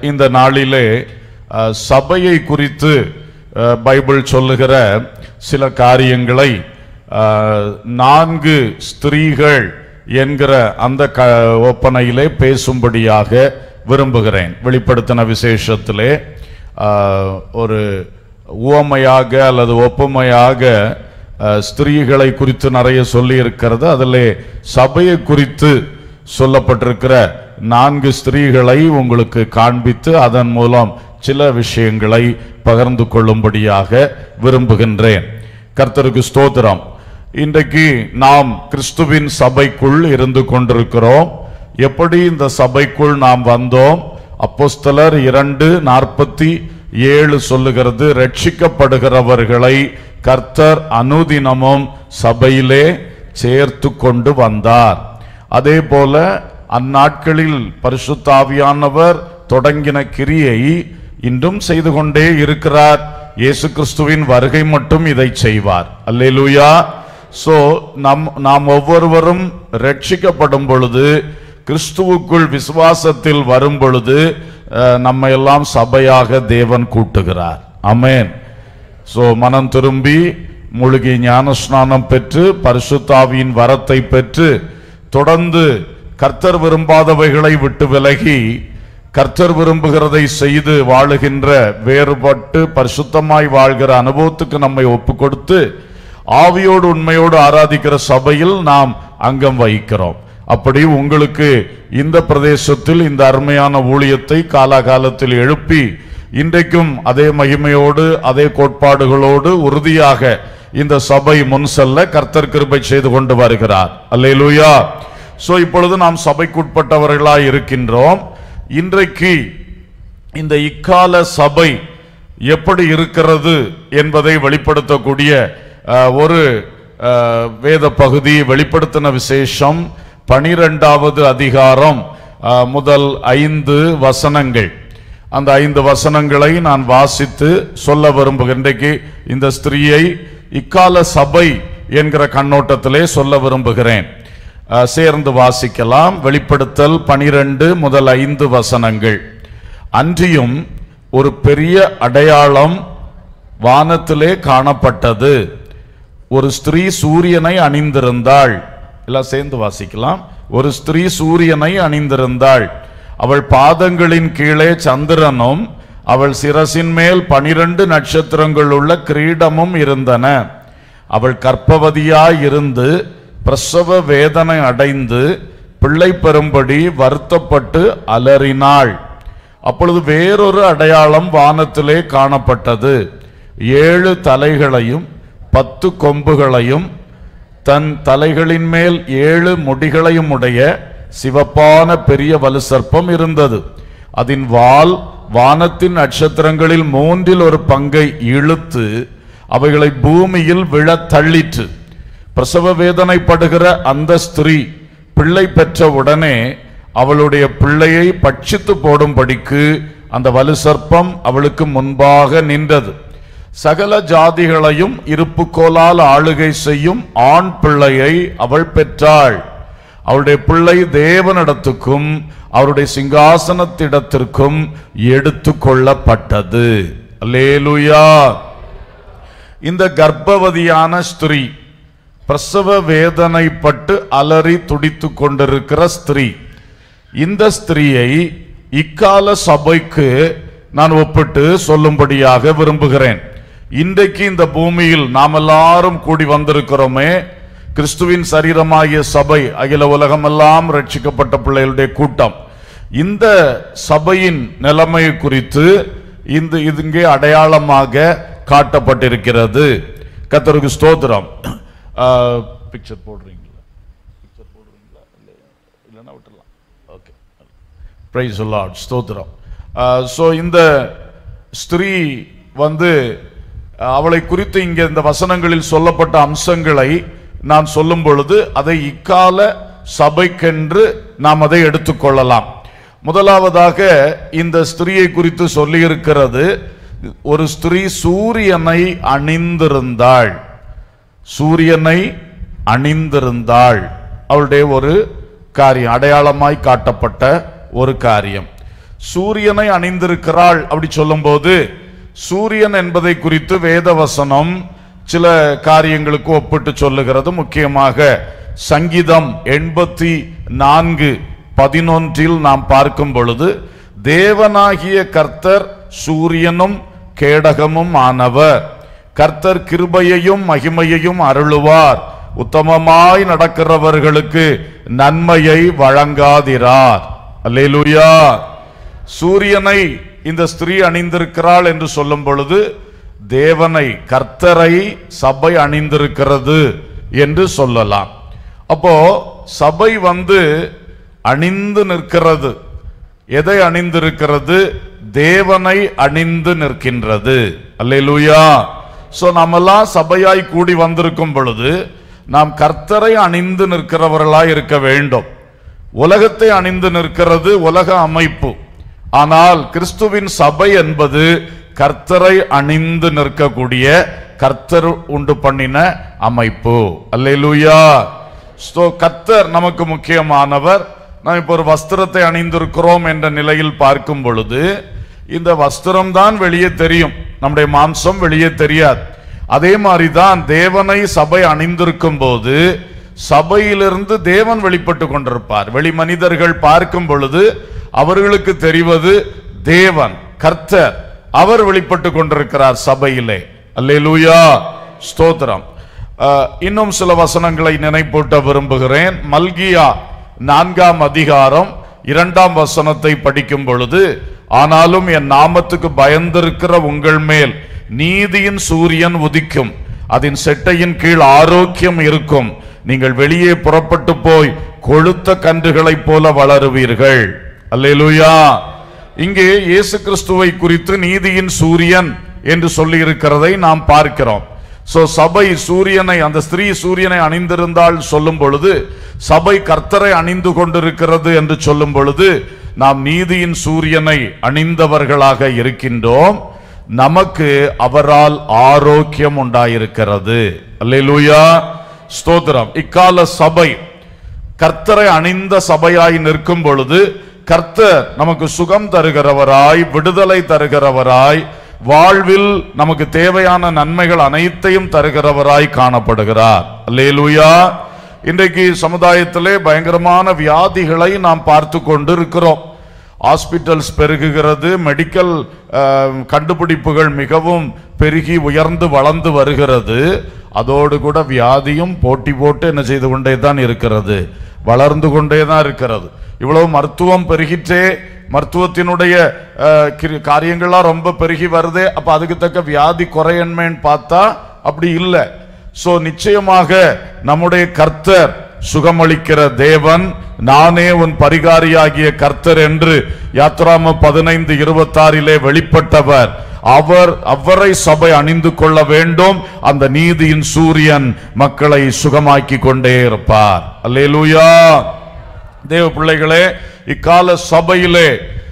இந்த நாளிலே அஹ், சபையை குறித்து அஹ், பைபிள் சொல்லுகிற சில காரியங்களை அஹ், நான்கு ஸ்திரீகள் என்கிற அந்த க ஒப்பனையிலே பேசும்படியாக விரும்புகிறேன் வெளிப்படுத்தின விசேஷத்திலே அஹ், ஒரு உவமையாக அல்லது ஒப்புமையாக அஹ், ஸ்திரீகளை குறித்து நிறைய சொல்லி இருக்கிறது அதிலே சபையை குறித்து சொல்லப்பட்டிருக்கிற நான்கு ஸ்திரீகளை உங்களுக்கு காண்பித்து அதன் மூலம் சில விஷயங்களை பகிர்ந்து கொள்ளும்படியாக விரும்புகின்றேன் கர்த்தருக்கு ஸ்தோத்திரம் இன்றைக்கு நாம் கிறிஸ்துவின் சபைக்குள் இருந்து கொண்டிருக்கிறோம் எப்படி இந்த சபைக்குள் நாம் வந்தோம் அப்போஸ்தலர் இரண்டு நாற்பத்தி ஏழு சொல்லுகிறது ரட்சிக்கப்படுகிறவர்களை கர்த்தர் அனுதினமும் சபையிலே சேர்த்து கொண்டு வந்தார் அதே போல அந்நாட்களில் பரிசுத்தாவியானவர் தொடங்கின கிரியை இன்றும் செய்து கொண்டே இருக்கிறார் இயேசு கிறிஸ்துவின் வருகை மட்டும் இதை செய்வார் அல்லேலூயா சோ நம் நாம் ஒவ்வொருவரும் ரட்சிக்கப்படும் பொழுது கிறிஸ்துவுக்குள் விசுவாசத்தில் வரும் பொழுது அஹ், நம்மை எல்லாம் சபையாக தேவன் கூட்டுகிறார் அமேன் சோ மனம் திரும்பி முழுகி ஞானஸ்நானம் பெற்று பரிசுத்தாவியின் வரத்தை பெற்று தொடர்ந்து கர்த்தர் விரும்பாதவைகளை விட்டு விலகி கர்த்தர் விரும்புகிறதை செய்து வாழுகின்ற வேறுபட்டு பரிசுத்தமாய் வாழ்கிற அனுபவத்துக்கு நம்மை ஒப்பு கொடுத்து ஆவியோடு உண்மையோடு ஆராதிக்கிற சபையில் நாம் அங்கம் வகிக்கிறோம் அப்படி உங்களுக்கு இந்த பிரதேசத்தில் இந்த அருமையான ஊழியத்தை காலாகாலத்தில் எழுப்பி இன்றைக்கும் அதே மகிமையோடு அதே கோட்பாடுகளோடு உறுதியாக இந்த சபை முன் செல்ல கர்த்தர் கிருபை செய்து கொண்டு வருகிறார் அல்லேலூயா சோ இப்பொழுது நாம் சபைக்குட்பட்டவர்களாய் இருக்கின்றோம் இன்றைக்கு இந்த இக்கால சபை எப்படி இருக்கிறது என்பதை வெளிப்படுத்தக்கூடிய அஹ், ஒரு அஹ், வேத பகுதி வெளிப்படுத்தின விசேஷம் பனிரெண்டாவது அதிகாரம் அஹ், முதல் ஐந்து வசனங்கள் அந்த ஐந்து வசனங்களை நான் வாசித்து சொல்ல விரும்புகிறேன் இன்றைக்கு இந்த ஸ்திரீயை இக்கால சபை என்கிற கண்ணோட்டத்திலே சொல்ல விரும்புகிறேன் அஹ், சேர்ந்து வாசிக்கலாம் வெளிப்படுத்தல் பனிரெண்டு முதல் ஐந்து வசனங்கள் அன்றியும் ஒரு பெரிய அடையாளம் வானத்திலே காணப்பட்டது ஒரு ஸ்திரீ சூரியனை அணிந்திருந்தாள் எல்லாம் சேர்ந்து வாசிக்கலாம் ஒரு ஸ்திரீ சூரியனை அணிந்திருந்தாள் அவள் பாதங்களின் கீழே சந்திரனும் அவள் சிரசின் மேல் பனிரெண்டு நட்சத்திரங்கள் உள்ள கிரீடமும் இருந்தன அவள் கர்ப்பவதியாய் இருந்து பிரசவ வேதனை அடைந்து பிள்ளை பெறும்படி வருத்தப்பட்டு அலறினாள் அப்பொழுது வேறொரு அடையாளம் வானத்திலே காணப்பட்டது ஏழு தலைகளையும் பத்து கொம்புகளையும் தன் தலைகளின் மேல் ஏழு முடிகளையும் உடைய சிவப்பான பெரிய வலுசர்ப்பம் இருந்தது அதன் வால் வானத்தின் நட்சத்திரங்களில் மூன்றில் ஒரு பங்கை இழுத்து அவைகளை பூமியில் விழத் தள்ளிற்று பிரசவ வேதனைப்படுகிற அந்த ஸ்திரீ பிள்ளை பெற்ற உடனே அவளுடைய பிள்ளையை பட்சித்து போடும்படிக்கு அந்த வலுசர்ப்பம் அவளுக்கு முன்பாக நின்றது சகல ஜாதிகளையும் இருப்புக்கோலால் ஆளுகை செய்யும் ஆண் பிள்ளையை அவள் பெற்றாள் அவளுடைய பிள்ளை தேவனிடத்துக்கும் அவருடைய சிங்காசனத்திடத்திற்கும் எடுத்து கொள்ளப்பட்டது அல்லேலூயா இந்த கர்ப்பவதியான ஸ்திரீ பிரசவ வேதனைப்பட்டு அலறி துடித்துக் கொண்டிருக்கிற ஸ்திரீ இந்த ஸ்திரீயை இக்கால சபைக்கு நான் ஒப்பிட்டு சொல்லும்படியாக விரும்புகிறேன் இன்றைக்கு இந்த பூமியில் நாம் எல்லாரும் கூடி வந்திருக்கிறோமே கிறிஸ்துவின் சரீரமாகிய சபை அகில உலகமெல்லாம் ரட்சிக்கப்பட்ட பிள்ளைகளுடைய கூட்டம் இந்த சபையின் நிலைமை குறித்து இந்த இது இங்கே அடையாளமாக காட்டப்பட்டிருக்கிறது கத்தருக்கு ஸ்தோத்திரம் பிக்சர் போடுறீங்களா பிக்சர் போடுறீங்களா இல்லை இல்லைன்னா விட்டுடலாம் ஓகே பிரைஸ் லார்ட் ஸ்தோத்திரம் ஸோ இந்த ஸ்திரீ வந்து அஹ், அவளை குறித்து இங்கே இந்த வசனங்களில் சொல்லப்பட்ட அம்சங்களை நான் சொல்லும் பொழுது அதை இக்கால சபைக்கென்று நாம் அதை எடுத்துக்கொள்ளலாம் முதலாவதாக இந்த ஸ்திரீயை குறித்து சொல்லியிருக்கிறது ஒரு ஸ்திரீ சூரியனை அணிந்திருந்தாள் சூரியனை அணிந்திருந்தாள் அவளுடைய ஒரு காரியம் அடையாளமாய் காட்டப்பட்ட ஒரு காரியம் சூரியனை அணிந்திருக்கிறாள் அப்படி சொல்லும்போது சூரியன் என்பதை குறித்து வேதவசனம் சில காரியங்களுக்கு ஒப்பிட்டு சொல்லுகிறது முக்கியமாக சங்கீதம் எண்பத்தி நான்கு பதினொன்றில் நாம் பார்க்கும் பொழுது தேவனாகிய கர்த்தர் சூரியனும் கேடகமும் ஆனவர் கர்த்தர் கிருபையையும் மகிமையையும் அருளுவார் உத்தமமாய் நடக்கிறவர்களுக்கு நன்மையை வழங்காதிரார் அல்லேலூயா சூரியனை இந்த ஸ்திரீ அணிந்திருக்கிறாள் என்று சொல்லும் பொழுது தேவனை கர்த்தரை சபை அணிந்திருக்கிறது என்று சொல்லலாம் அப்போ சபை வந்து அணிந்து நிற்கிறது எதை அணிந்திருக்கிறது தேவனை அணிந்து நிற்கின்றது அல்லேலூயா சோ நாமெல்லாம் சபையாய் கூடி வந்திருக்கும் பொழுது நாம் கர்த்தரை அணிந்து நிற்கிறவர்களாய் இருக்க வேண்டும் உலகத்தை அணிந்து நிற்கிறது உலக அமைப்பு ஆனால் கிறிஸ்துவின் சபை என்பது கர்த்தரை அணிந்து நிற்கக்கூடிய கர்த்தர் உண்டு பண்ணின அமைப்பு அல்லேலூயா ஸ்தோ கர்த்தர் நமக்கு முக்கியமானவர் நாம் இப்போ ஒரு வஸ்திரத்தை அணிந்திருக்கிறோம் என்ற நிலையில் பார்க்கும் பொழுது இந்த வஸ்திரம் தான் வெளியே தெரியும் நம்முடைய மாம்சம் வெளியே தெரியாது அதே மாதிரி தான் தேவனை சபை அணிந்திருக்கும் போது சபையிலிருந்து தேவன் வெளிப்பட்டு கொண்டிருப்பார் வெளி மனிதர்கள் பார்க்கும் பொழுது அவர்களுக்கு தெரிவது தேவன் கர்த்தர் அவர் வெளிப்பட்டு கொண்டிருக்கிறார் சபையிலே அல்லேலூயா ஸ்தோத்திரம் அஹ், இன்னும் சில வசனங்களை நினைப்பூட்ட விரும்புகிறேன் மல்கியா நான்காம் அதிகாரம் இரண்டாம் வசனத்தை படிக்கும் பொழுது ஆனாலும் என் நாமத்துக்கு பயந்திருக்கிற உங்கள் மேல் நீதியின் சூரியன் உதிக்கும் அதன் செட்டையின் கீழ் ஆரோக்கியம் இருக்கும் நீங்கள் வெளியே புறப்பட்டு போய் கொழுத்த கன்றுகளைப் போல வளருவீர்கள் அல்லேலூயா இங்கே இயேசு கிறிஸ்துவை குறித்து நீதியின் சூரியன் என்று சொல்லி இருக்கிறதை நாம் பார்க்கிறோம் சோ சபை சூரியனை அந்த ஸ்திரீ சூரியனை அணிந்திருந்தால் சொல்லும் பொழுது சபை கர்த்தரை அணிந்து கொண்டிருக்கிறது என்று சொல்லும் பொழுது நாம் நீதியின் சூரியனை அணிந்தவர்களாக இருக்கின்றோம் நமக்கு அவரால் ஆரோக்கியம் உண்டாயிருக்கிறது அல்லேலூயா ஸ்தோத்திரம் இக்கால சபை கர்த்தரை அணிந்த சபையாய் நிற்கும் பொழுது கர்த்தர் நமக்கு சுகம் தருகிறவராய் விடுதலை தருகிறவராய் வாழ்வில் நமக்கு தேவையான நன்மைகள் அனைத்தையும் தருகிறவராய் காணப்படுகிறார் அல்லேலூயா இன்றைக்கு சமுதாயத்திலே பயங்கரமான வியாதிகளை நாம் பார்த்து கொண்டு இருக்கிறோம் ஹாஸ்பிட்டல்ஸ் பெருகுகிறது மெடிக்கல் அஹ், கண்டுபிடிப்புகள் மிகவும் பெருகி உயர்ந்து வளர்ந்து வருகிறது அதோடு கூட வியாதியும் போட்டி போட்டு என்ன செய்து கொண்டே தான் இருக்கிறது வளர்ந்து கொண்டே தான் இருக்கிறது இவ்வளவு மருத்துவம் பெருகிற்றே மருத்துவத்தினுடைய அஹ், கிரி- காரியங்கள்லாம் ரொம்ப பெருகி வருதே அப்ப அதுக்கு தக்க வியாதி குறையன்மைன்னு பார்த்தா அப்படி இல்லை சோ நிச்சயமாக நம்முடைய கர்த்தர் சுகமளிக்கிற தேவன் நானே உன் பரிகாரியாகிய கர்த்தர் என்று யாத்ராம பதினைந்து இருபத்தாறிலே வெளிப்பட்டவர் அவர் அவரை சபை அணிந்து கொள்ள வேண்டும் அந்த நீதியின் சூரியன் மக்களை சுகமாக்கி கொண்டே இருப்பார் அல்லேலூயா தேவ பிள்ளைகளே இக்கால சபையிலே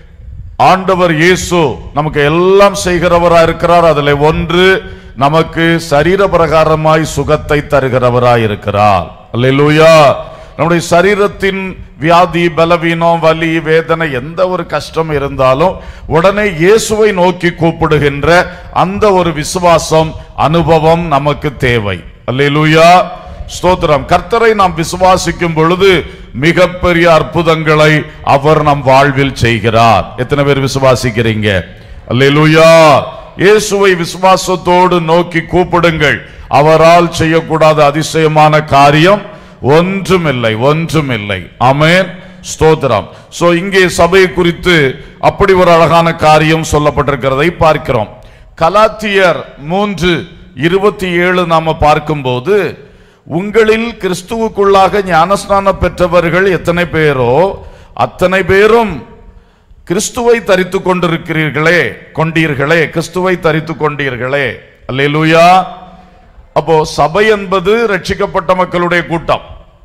ஆண்டவர் இயேசு நமக்கு எல்லாம் செய்கிறவராய் இருக்கிறார் அதில் ஒன்று நமக்கு சரீர பிரகாரமாய் சுகத்தை தருகிறவராய் இருக்கிறார் அல்லேலூயா நம்முடைய சரீரத்தின் வியாதி பலவீனம் வலி வேதனை எந்த ஒரு கஷ்டம் இருந்தாலும் உடனே இயேசுவை நோக்கி கூப்பிடுகின்ற அந்த ஒரு விசுவாசம் அனுபவம் நமக்கு தேவை அல்லேலூயா ஸ்தோத்திரம் கர்த்தரை நாம் விசுவாசிக்கும் பொழுது மிகப்பெரிய அற்புதங்களை அவர் நம் வாழ்வில் செய்கிறார் எத்தனை பேர் விசுவாசிக்கிறீங்க அல்லேலூயா இயேசுவை விசுவாசத்தோடு நோக்கி கூப்பிடுங்கள் அவரால் செய்யக்கூடாத அதிசயமான காரியம் ஒன்றுமில்லை ஒன்றுமில்லை ஆமென் ஸ்தோத்திரம் சோ இங்கே சபை குறித்து அப்படி ஒரு அழகான காரியம் சொல்லப்பட்டிருக்கிறதை பார்க்கிறோம் கலாத்தியர் மூன்று இருபத்தி ஏழு நாம பார்க்கும்போது உங்களில் கிறிஸ்துவுக்குள்ளாக ஞானஸ்நானம் பெற்றவர்கள் எத்தனை பேரோ அத்தனை பேரும் கிறிஸ்துவை தரித்து கொண்டிருக்கிறீர்களே கொண்டீர்களே கிறிஸ்துவை தரித்து கொண்டீர்களே அல்லேலூயா அப்போ சபை என்பது ரட்சிக்கப்பட்ட மக்களுடைய கூட்டம்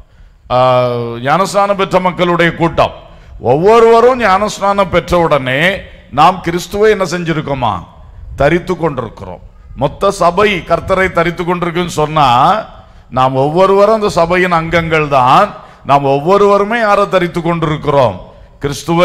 ஆஹ், ஞானஸ்நானம் பெற்ற மக்களுடைய கூட்டம் ஒவ்வொருவரும் ஞானஸ்நானம் பெற்ற உடனே நாம் கிறிஸ்துவை என்ன செஞ்சிருக்கோமா தரித்து கொண்டிருக்கிறோம் மொத்த சபை கர்த்தரை தரித்து கொண்டிருக்குன்னு சொன்னா நாம் ஒவ்வொருவரும் அந்த சபையின் அங்கங்கள் தான் நாம் ஒவ்வொருவருமே யாரை தரித்து கொண்டிருக்கிறோம் கிறிஸ்துவை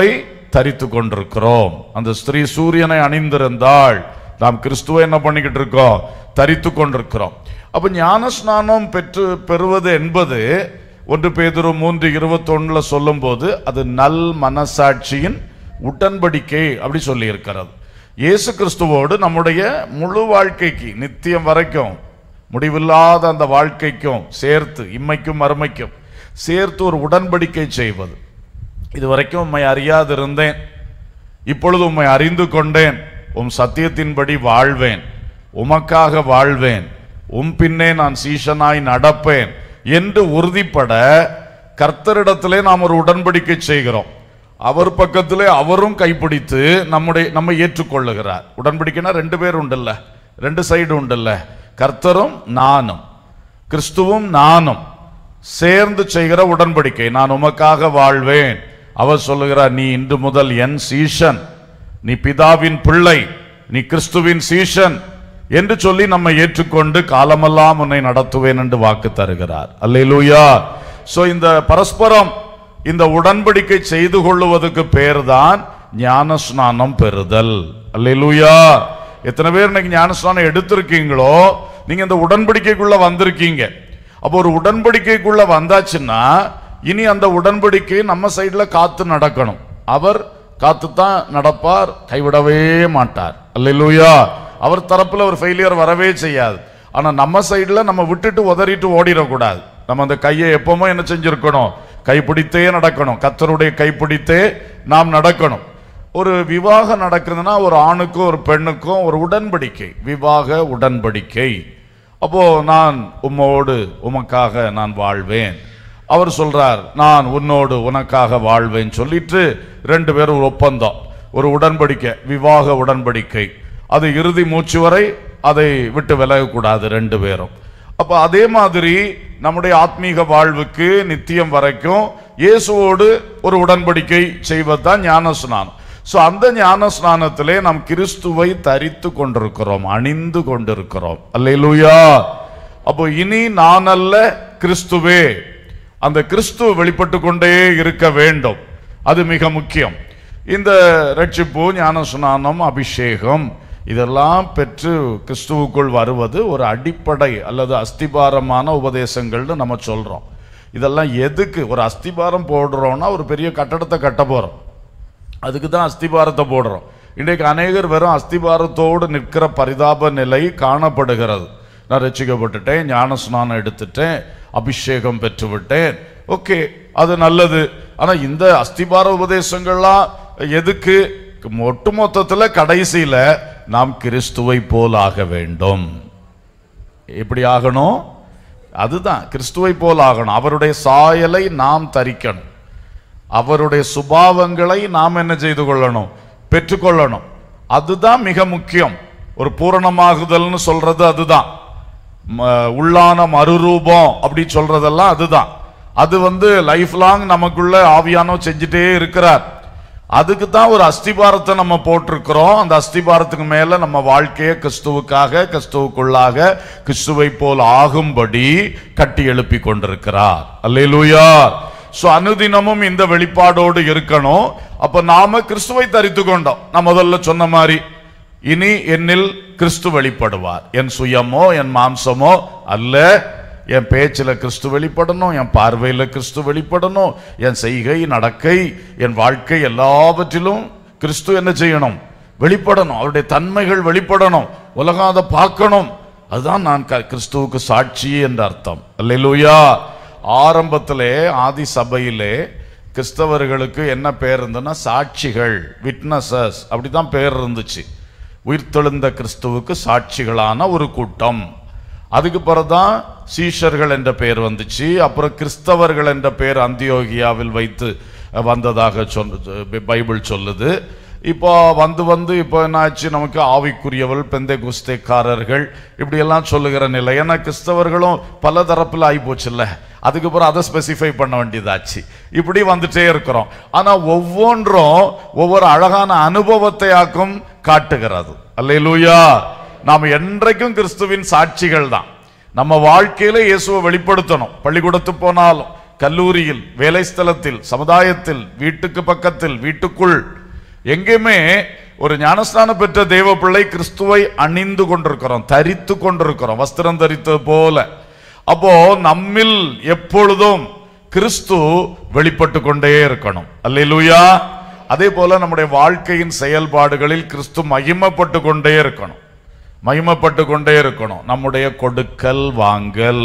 தரித்து கொண்டிருக்கிறோம் அந்த ஸ்திரீ சூரியனை அணிந்திருந்தாள் நாம் கிறிஸ்துவை என்ன பண்ணிக்கிட்டு இருக்கோம் தரித்து கொண்டிருக்கிறோம் அப்ப ஞான ஸ்நானம் பெற்று பெறுவது என்பது ஒன்று பேதுரு மூன்று இருபத்தொன்னுல சொல்லும்போது அது நல் மனசாட்சியின் உடன்படிக்கை அப்படி சொல்லி இருக்கிறது இயேசு கிறிஸ்துவோடு நம்முடைய முழு வாழ்க்கைக்கு நித்தியம் வரைக்கும் முடிவில்லாத அந்த வாழ்க்கைக்கும் சேர்த்து இம்மைக்கும் மறுமைக்கும் சேர்த்து ஒரு உடன்படிக்கை செய்வது இதுவரைக்கும் உம்மை அறியாதிருந்தேன் இப்பொழுது உம்மை அறிந்து கொண்டேன் உம் சத்தியத்தின்படி வாழ்வேன் உமக்காக வாழ்வேன் உம் பின்னே நான் சீஷனாய் நடப்பேன் என்று உறுதிப்பட கர்த்தரிடத்திலே நாம் ஒரு உடன்படிக்கை செய்கிறோம் அவர் பக்கத்திலே அவரும் கைப்பிடித்து நம்முடைய நம்ம ஏற்றுக்கொள்ளுகிறார் உடன்படிக்கைனா ரெண்டு பேர் உண்டுல்ல ரெண்டு சைடு உண்டுல்ல கர்த்தரும் நானும் கிறிஸ்துவும் நானும் சேர்ந்து செய்கிற உடன்படிக்கை நான் உமக்காக வாழ்வேன் அவர் சொல்லுகிறார் நீ இன்று முதல் என் சீஷன் நீ பிதாவின் பிள்ளை நீ கிறிஸ்துவின் சீஷன் என்று சொல்லி நம்மை ஏற்றுக்கொண்டு காலமெல்லாம் உன்னை நடத்துவேன் என்று வாக்கு தருகிறார் அல்லேலூயா சோ இந்த பரஸ்பரம் இந்த உடன்படிக்கை செய்து கொள்ளுவதற்கு பேர்தான் ஞான ஸ்நானம் பெறுதல் அல்லேலூயா எத்தனை பேர் இன்னைக்கு ஞான ஸ்நானம் எடுத்திருக்கீங்களோ நீங்க இந்த உடன்படிக்கைக்குள்ள வந்திருக்கீங்க அப்போ ஒரு உடன்படிக்கைக்குள்ள வந்தாச்சுன்னா இனி அந்த உடன்படிக்கை நம்ம சைடுல காத்து நடக்கணும் அவர் காத்து தான் நடப்பார் கைவிடவே மாட்டார் அல்லேலூயா அவர் தரப்புல ஒரு ஃபெயிலியர் வரவே செய்யாது ஆனா நம்ம சைடுல நம்ம விட்டுட்டு உதறிட்டு ஓடிடக்கூடாது நம்ம அந்த கையை எப்பவுமே என்ன செஞ்சிருக்கணும் கைப்பிடித்தே நடக்கணும் கத்தருடைய கைப்பிடித்தே நாம் நடக்கணும் ஒரு விவாகம் நடக்குதுன்னா ஒரு ஆணுக்கும் ஒரு பெண்ணுக்கும் ஒரு உடன்படிக்கை விவாக உடன்படிக்கை அப்போ நான் உம்மோடு உமக்காக நான் வாழ்வேன் அவர் சொல்றார் நான் உன்னோடு உனக்காக வாழ்வேன் சொல்லிட்டு ரெண்டு பேரும் ஒரு ஒப்பந்தம் ஒரு உடன்படிக்கை விவாக உடன்படிக்கை அது இறுதி மூச்சு வரை அதை விட்டு விலகக்கூடாது ரெண்டு பேரும் அப்ப அதே மாதிரி நம்முடைய ஆத்மீக வாழ்வுக்கு நித்தியம் வரைக்கும் இயேசுவோடு ஒரு உடன்படிக்கை செய்வதுதான் ஞான ஸ்நானம் சோ அந்த ஞான ஸ்நானத்திலே நாம் கிறிஸ்துவை தரித்து கொண்டிருக்கிறோம் அணிந்து கொண்டிருக்கிறோம் அல்லேலூயா அப்போ இனி நான் அல்ல கிறிஸ்துவே அந்த கிறிஸ்து வெளிப்பட்டு கொண்டே இருக்க வேண்டும் அது மிக முக்கியம் இந்த ரட்சிப்பு ஞான ஸ்நானம் அபிஷேகம் இதெல்லாம் பெற்று கிறிஸ்துவுக்குள் வருவது ஒரு அடிப்படை அல்லது அஸ்திபாரமான உபதேசங்கள்னு நம்ம சொல்றோம் இதெல்லாம் எதுக்கு ஒரு அஸ்திபாரம் போடுறோம்னா ஒரு பெரிய கட்டடத்தை கட்ட போறோம் அதுக்கு தான் அஸ்திபாரத்தை போடுறோம் இன்றைக்கு அநேகர் வெறும் அஸ்திபாரத்தோடு நிற்கிற பரிதாப நிலை காணப்படுகிறது நான் ரசிக்கப்பட்டுட்டேன் ஞான ஸ்நானம் எடுத்துட்டேன் அபிஷேகம் பெற்று விட்டேன் ஓகே அது நல்லது ஆனா இந்த அஸ்திபார உபதேசங்கள்லாம் எதுக்கு ஒட்டுமொத்தத்துல கடைசியில நாம் கிறிஸ்துவை போல் ஆக வேண்டும் எப்படி ஆகணும் அதுதான் கிறிஸ்துவை போல் ஆகணும் அவருடைய சாயலை நாம் தரிக்கணும் அவருடைய சுபாவங்களை நாம் என்ன செய்து கொள்ளணும் பெற்றுக்கொள்ளணும் அதுதான் மிக முக்கியம் ஒரு பூரணமாகுதல்னு சொல்றது அதுதான் ம- உள்ளான மறுரூபம் அப்படி சொல்றதெல்லாம் அதுதான் அது வந்து லைஃப் லாங் நமக்குள்ள ஆவியானோ செஞ்சுட்டே இருக்கிறார் அதுக்கு தான் ஒரு அஸ்திபாரத்தை நம்ம போட்டிருக்கிறோம் அந்த அஸ்திபாரத்துக்கு மேல நம்ம வாழ்க்கையை கிறிஸ்துவுக்காக கிறிஸ்துவுக்குள்ளாக கிறிஸ்துவை போல் ஆகும்படி கட்டி எழுப்பி கொண்டிருக்கிறார் அல்லேலூயா சோ அனுதினமும் இந்த வெளிப்பாடோடு இருக்கணும் அப்ப நாம கிறிஸ்துவை தரித்து கொண்டோம் நான் முதல்ல சொன்ன மாதிரி இனி என்னில் கிறிஸ்து வெளிப்படுவார் என் சுயமோ என் மாம்சமோ அல்ல என் பேச்சில் கிறிஸ்து வெளிப்படணும் என் பார்வையில் கிறிஸ்து வெளிப்படணும் என் செய்கை நடக்கை என் வாழ்க்கை எல்லாவற்றிலும் கிறிஸ்து என்ன செய்யணும் வெளிப்படணும் அவருடைய தன்மைகள் வெளிப்படணும் உலகம் அதை பார்க்கணும் அதுதான் நான் க- கிறிஸ்துவுக்கு சாட்சி என்ற அர்த்தம் அல்லேலூயா ஆரம்பத்திலே ஆதி சபையிலே கிறிஸ்தவர்களுக்கு என்ன பேர் இருந்ததுன்னா சாட்சிகள் விட்னஸஸ் அப்படிதான் பேர் இருந்துச்சு உயிர்த்தெழுந்த கிறிஸ்துவுக்கு சாட்சிகளான ஒரு கூட்டம் அதுக்கு பிறகுதான் சீஷர்கள் என்ற பெயர் வந்துச்சு அப்புறம் கிறிஸ்தவர்கள் என்ற பெயர் அந்தியோகியாவில் வைத்து அஹ், வந்ததாக சொல் பைபிள் சொல்லுது இப்போ வந்து வந்து இப்போ என்னாச்சு நமக்கு ஆவிக்குரியவள் பெந்தை குஸ்தைக்காரர்கள் இப்படியெல்லாம் சொல்லுகிற நிலை ஏன்னா கிறிஸ்தவர்களும் பல தரப்பில் ஆகி போச்சுல்ல அதுக்கப்புறம் அதை ஸ்பெசிஃபை பண்ண வேண்டியதாச்சு இப்படி வந்துட்டே இருக்கிறோம் ஆனா ஒவ்வொன்றும் ஒவ்வொரு அழகான அனுபவத்தை ஆக்கும் காட்டுகிறது அல்லேலூயா நாம் என்றைக்கும் கிறிஸ்துவின் சாட்சிகள் தான் நம்ம வாழ்க்கையில இயேசுவை வெளிப்படுத்தணும் பள்ளிக்கூடத்து போனாலும் கல்லூரியில் வேலை ஸ்தலத்தில் சமுதாயத்தில் வீட்டுக்கு பக்கத்தில் வீட்டுக்குள் எங்கேயுமே ஒரு ஞானஸ்நானம் பெற்ற தேவ பிள்ளை கிறிஸ்துவை அணிந்து கொண்டிருக்கிறோம் தரித்து கொண்டிருக்கிறோம் வஸ்திரம் தரித்தது போல அப்போ நம்மில் எப்பொழுதும் கிறிஸ்து வெளிப்பட்டு கொண்டே இருக்கணும் அல்லேலூயா அதே போல நம்முடைய வாழ்க்கையின் செயல்பாடுகளில் கிறிஸ்து மகிமைப்பட்டு கொண்டே இருக்கணும் மகிமைப்பட்டு கொண்டே இருக்கணும் நம்முடைய கொடுக்கல் வாங்கல்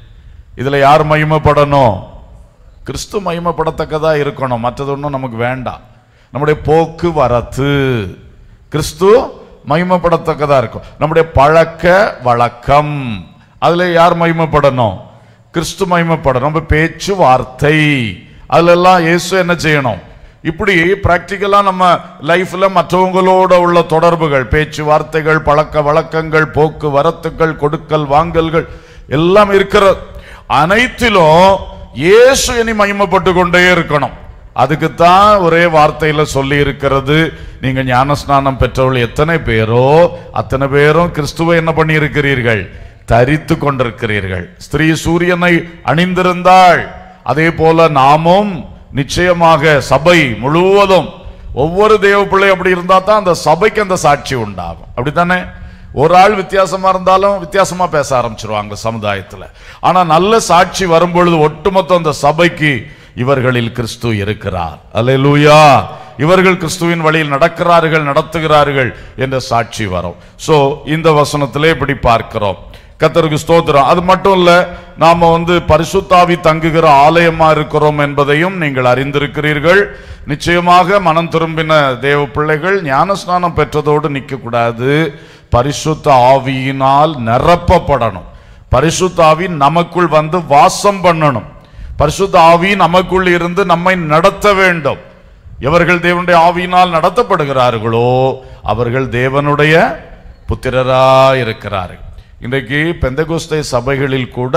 இதுல யார் மகிமைப்படணும் கிறிஸ்து மகிமைப்படத்தக்கதா இருக்கணும் மற்றது ஒன்றும் நமக்கு வேண்டாம் நம்முடைய போக்குவரத்து கிறிஸ்து மகிமைப்படத்தக்கதா இருக்கும் நம்முடைய பழக்க வழக்கம் அதுல யார் மகிமைப்படணும் கிறிஸ்து மகிமைப்படணும் நம்ம பேச்சு வார்த்தை அதுல எல்லாம் இயேசு என்ன செய்யணும் இப்படி பிராக்டிக்கலா நம்ம லைஃப்ல மற்றவங்களோட உள்ள தொடர்புகள் பேச்சு வார்த்தைகள் பழக்க வழக்கங்கள் போக்குவரத்துகள் கொடுக்கல் வாங்கல்கள் எல்லாம் இருக்கிற அனைத்திலும் இயேசு இனி மகிமைப்பட்டு கொண்டே இருக்கணும் அதுக்குத்தான் ஒரே வார்த்தையில சொல்லி இருக்கிறது நீங்க ஞானஸ்நானம் பெற்றவர்கள் எத்தனை பேரோ அத்தனை பேரும் கிறிஸ்துவை என்ன பண்ணி இருக்கிறீர்கள் தரித்து கொண்டிருக்கிறீர்கள் ஸ்திரீ சூரியனை அணிந்திருந்தாள் அதே போல நாமும் நிச்சயமாக சபை முழுவதும் ஒவ்வொரு தேவ பிள்ளை அப்படி இருந்தா தான் அந்த சபைக்கு அந்த சாட்சி உண்டாகும் அப்படித்தானே ஒரு ஆள் வித்தியாசமா இருந்தாலும் வித்தியாசமா பேச ஆரம்பிச்சிருவாங்க சமுதாயத்துல ஆனா நல்ல சாட்சி வரும்பொழுது ஒட்டுமொத்த அந்த சபைக்கு இவர்களில் கிறிஸ்து இருக்கிறார் அல்லேலூயா இவர்கள் கிறிஸ்துவின் வழியில் நடக்கிறார்கள் நடத்துகிறார்கள் என்ற சாட்சி வரும் சோ இந்த வசனத்திலே இப்படி பார்க்கிறோம் கத்தருக்கு ஸ்தோத்திரம் அது மட்டும் இல்ல நாம வந்து பரிசுத்தாவி தங்குகிற ஆலயமா இருக்கிறோம் என்பதையும் நீங்கள் அறிந்திருக்கிறீர்கள் நிச்சயமாக மனம் திரும்பின தேவ பிள்ளைகள் ஞானஸ்நானம் பெற்றதோடு நிற்க கூடாது பரிசுத்த ஆவியினால் நிரப்பப்படணும் பரிசுத்த ஆவி நமக்குள் வந்து வாசம் பண்ணணும் பரிசுத்த ஆவி நமக்குள் இருந்து நம்மை நடத்த வேண்டும் எவர்கள் தேவனுடைய ஆவியினால் நடத்தப்படுகிறார்களோ அவர்கள் தேவனுடைய புத்திரரா இருக்கிறார்கள் இன்றைக்கு பெந்தகோஸ்தை சபைகளில் கூட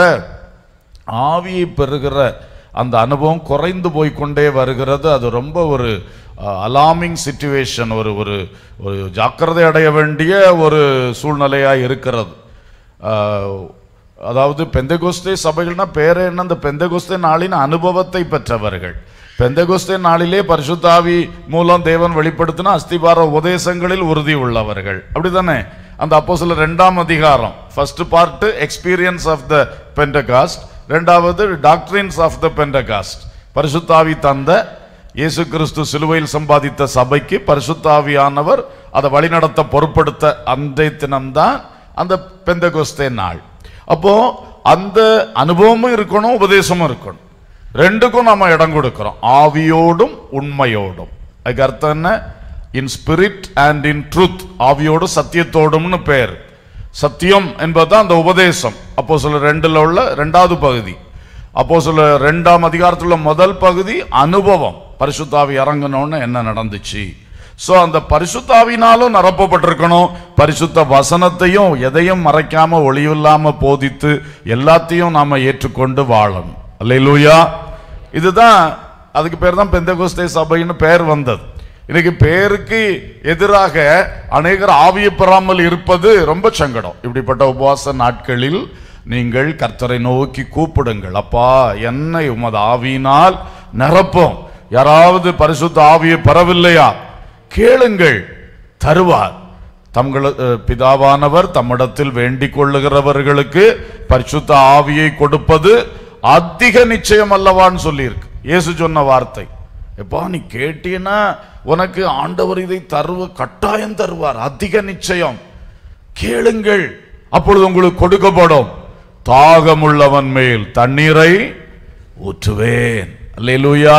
ஆவியை பெறுகிற அந்த அனுபவம் குறைந்து போய் கொண்டே வருகிறது அது ரொம்ப ஒரு அலாமிங் சுச்சுவேஷன் ஒரு ஒரு ஒரு ஜாக்கிரதை அடைய வேண்டிய ஒரு சூழ்நிலையாக இருக்கிறது அஹ், அதாவது பெந்தகோஸ்தே சபைகள்னா பேரே என்ன அந்த பெந்தகோஸ்தே நாளின் அனுபவத்தை பெற்றவர்கள் பெந்தகோஸ்தே நாளிலே பரிசுத்தாவி மூலம் தேவன் வெளிப்படுத்தின அஸ்திபார உபதேசங்களில் உறுதி உள்ளவர்கள் அப்படிதானே அந்த அப்போ சில ரெண்டாம் அதிகாரம் first part experience of the Pentecost ரெண்டாவது டாக்டரின்ஸ் ஆஃப் த பெண்டகாஸ்ட் பரிசுத்தாவி தந்த இயேசு கிறிஸ்து சிலுவையில் சம்பாதித்த சபைக்கு பரிசுத்தாவியானவர் அதை வழிநடத்த பொறுப்படுத்த அந்த தினம்தான் அந்த பெந்தகோஸ்தே நாள் அப்போ அந்த அனுபவமும் இருக்கணும் உபதேசமும் இருக்கணும் ரெண்டுக்கும் நாம இடம் கொடுக்கிறோம் ஆவியோடும் உண்மையோடும் அதுக்கு அர்த்தம் என்ன in spirit and in truth ஆவியோடும் சத்தியத்தோடும்னு பேர் சத்தியம் என்பதுதான் அந்த உபதேசம் அப்போ சில ரெண்டுல உள்ள ரெண்டாவது பகுதி அப்போ சில ரெண்டாம் அதிகாரத்தில் உள்ள முதல் பகுதி அனுபவம் பரிசுத்தாவி இறங்கணும்னு என்ன நடந்துச்சு சோ அந்த பரிசுத்தாவினாலும் நிரப்பப்பட்டிருக்கணும் பரிசுத்த வசனத்தையும் எதையும் மறைக்காம ஒளியில்லாம போதித்து எல்லாத்தையும் நாம ஏற்றுக்கொண்டு வாழணும் அல்லேலூயா இதுதான் அதுக்கு பேர் தான் பெந்தகோஸ்தே சபைன்னு பெயர் வந்தது இன்னைக்கு பேருக்கு எதிராக அநேகர் ஆவியை பெறாமல் இருப்பது ரொம்ப சங்கடம் இப்படிப்பட்ட உபவாச நாட்களில் நீங்கள் கர்த்தரை நோக்கி கூப்பிடுங்கள் அப்பா என்னை உமது ஆவியினால் நிரப்பும் யாராவது பரிசுத்த ஆவியை பெறவில்லையா கேளுங்கள் தருவார் தங்கள அஹ், பிதாவானவர் தம்மிடத்தில் வேண்டிக் கொள்ளுகிறவர்களுக்கு பரிசுத்த ஆவியை கொடுப்பது அதிக நிச்சயம் அல்லவான்னு சொல்லியிருக்கு இயேசு சொன்ன வார்த்தை எப்பா நீ கேட்டீன்னா உனக்கு ஆண்டவர் இதை தருவ கட்டாயம் தருவார் அதிக நிச்சயம் கேளுங்கள் அப்பொழுது உங்களுக்கு கொடுக்கப்படும் தாகமுள்ளவன் மேல் தண்ணீரை ஊற்றுவேன் அல்லேலூயா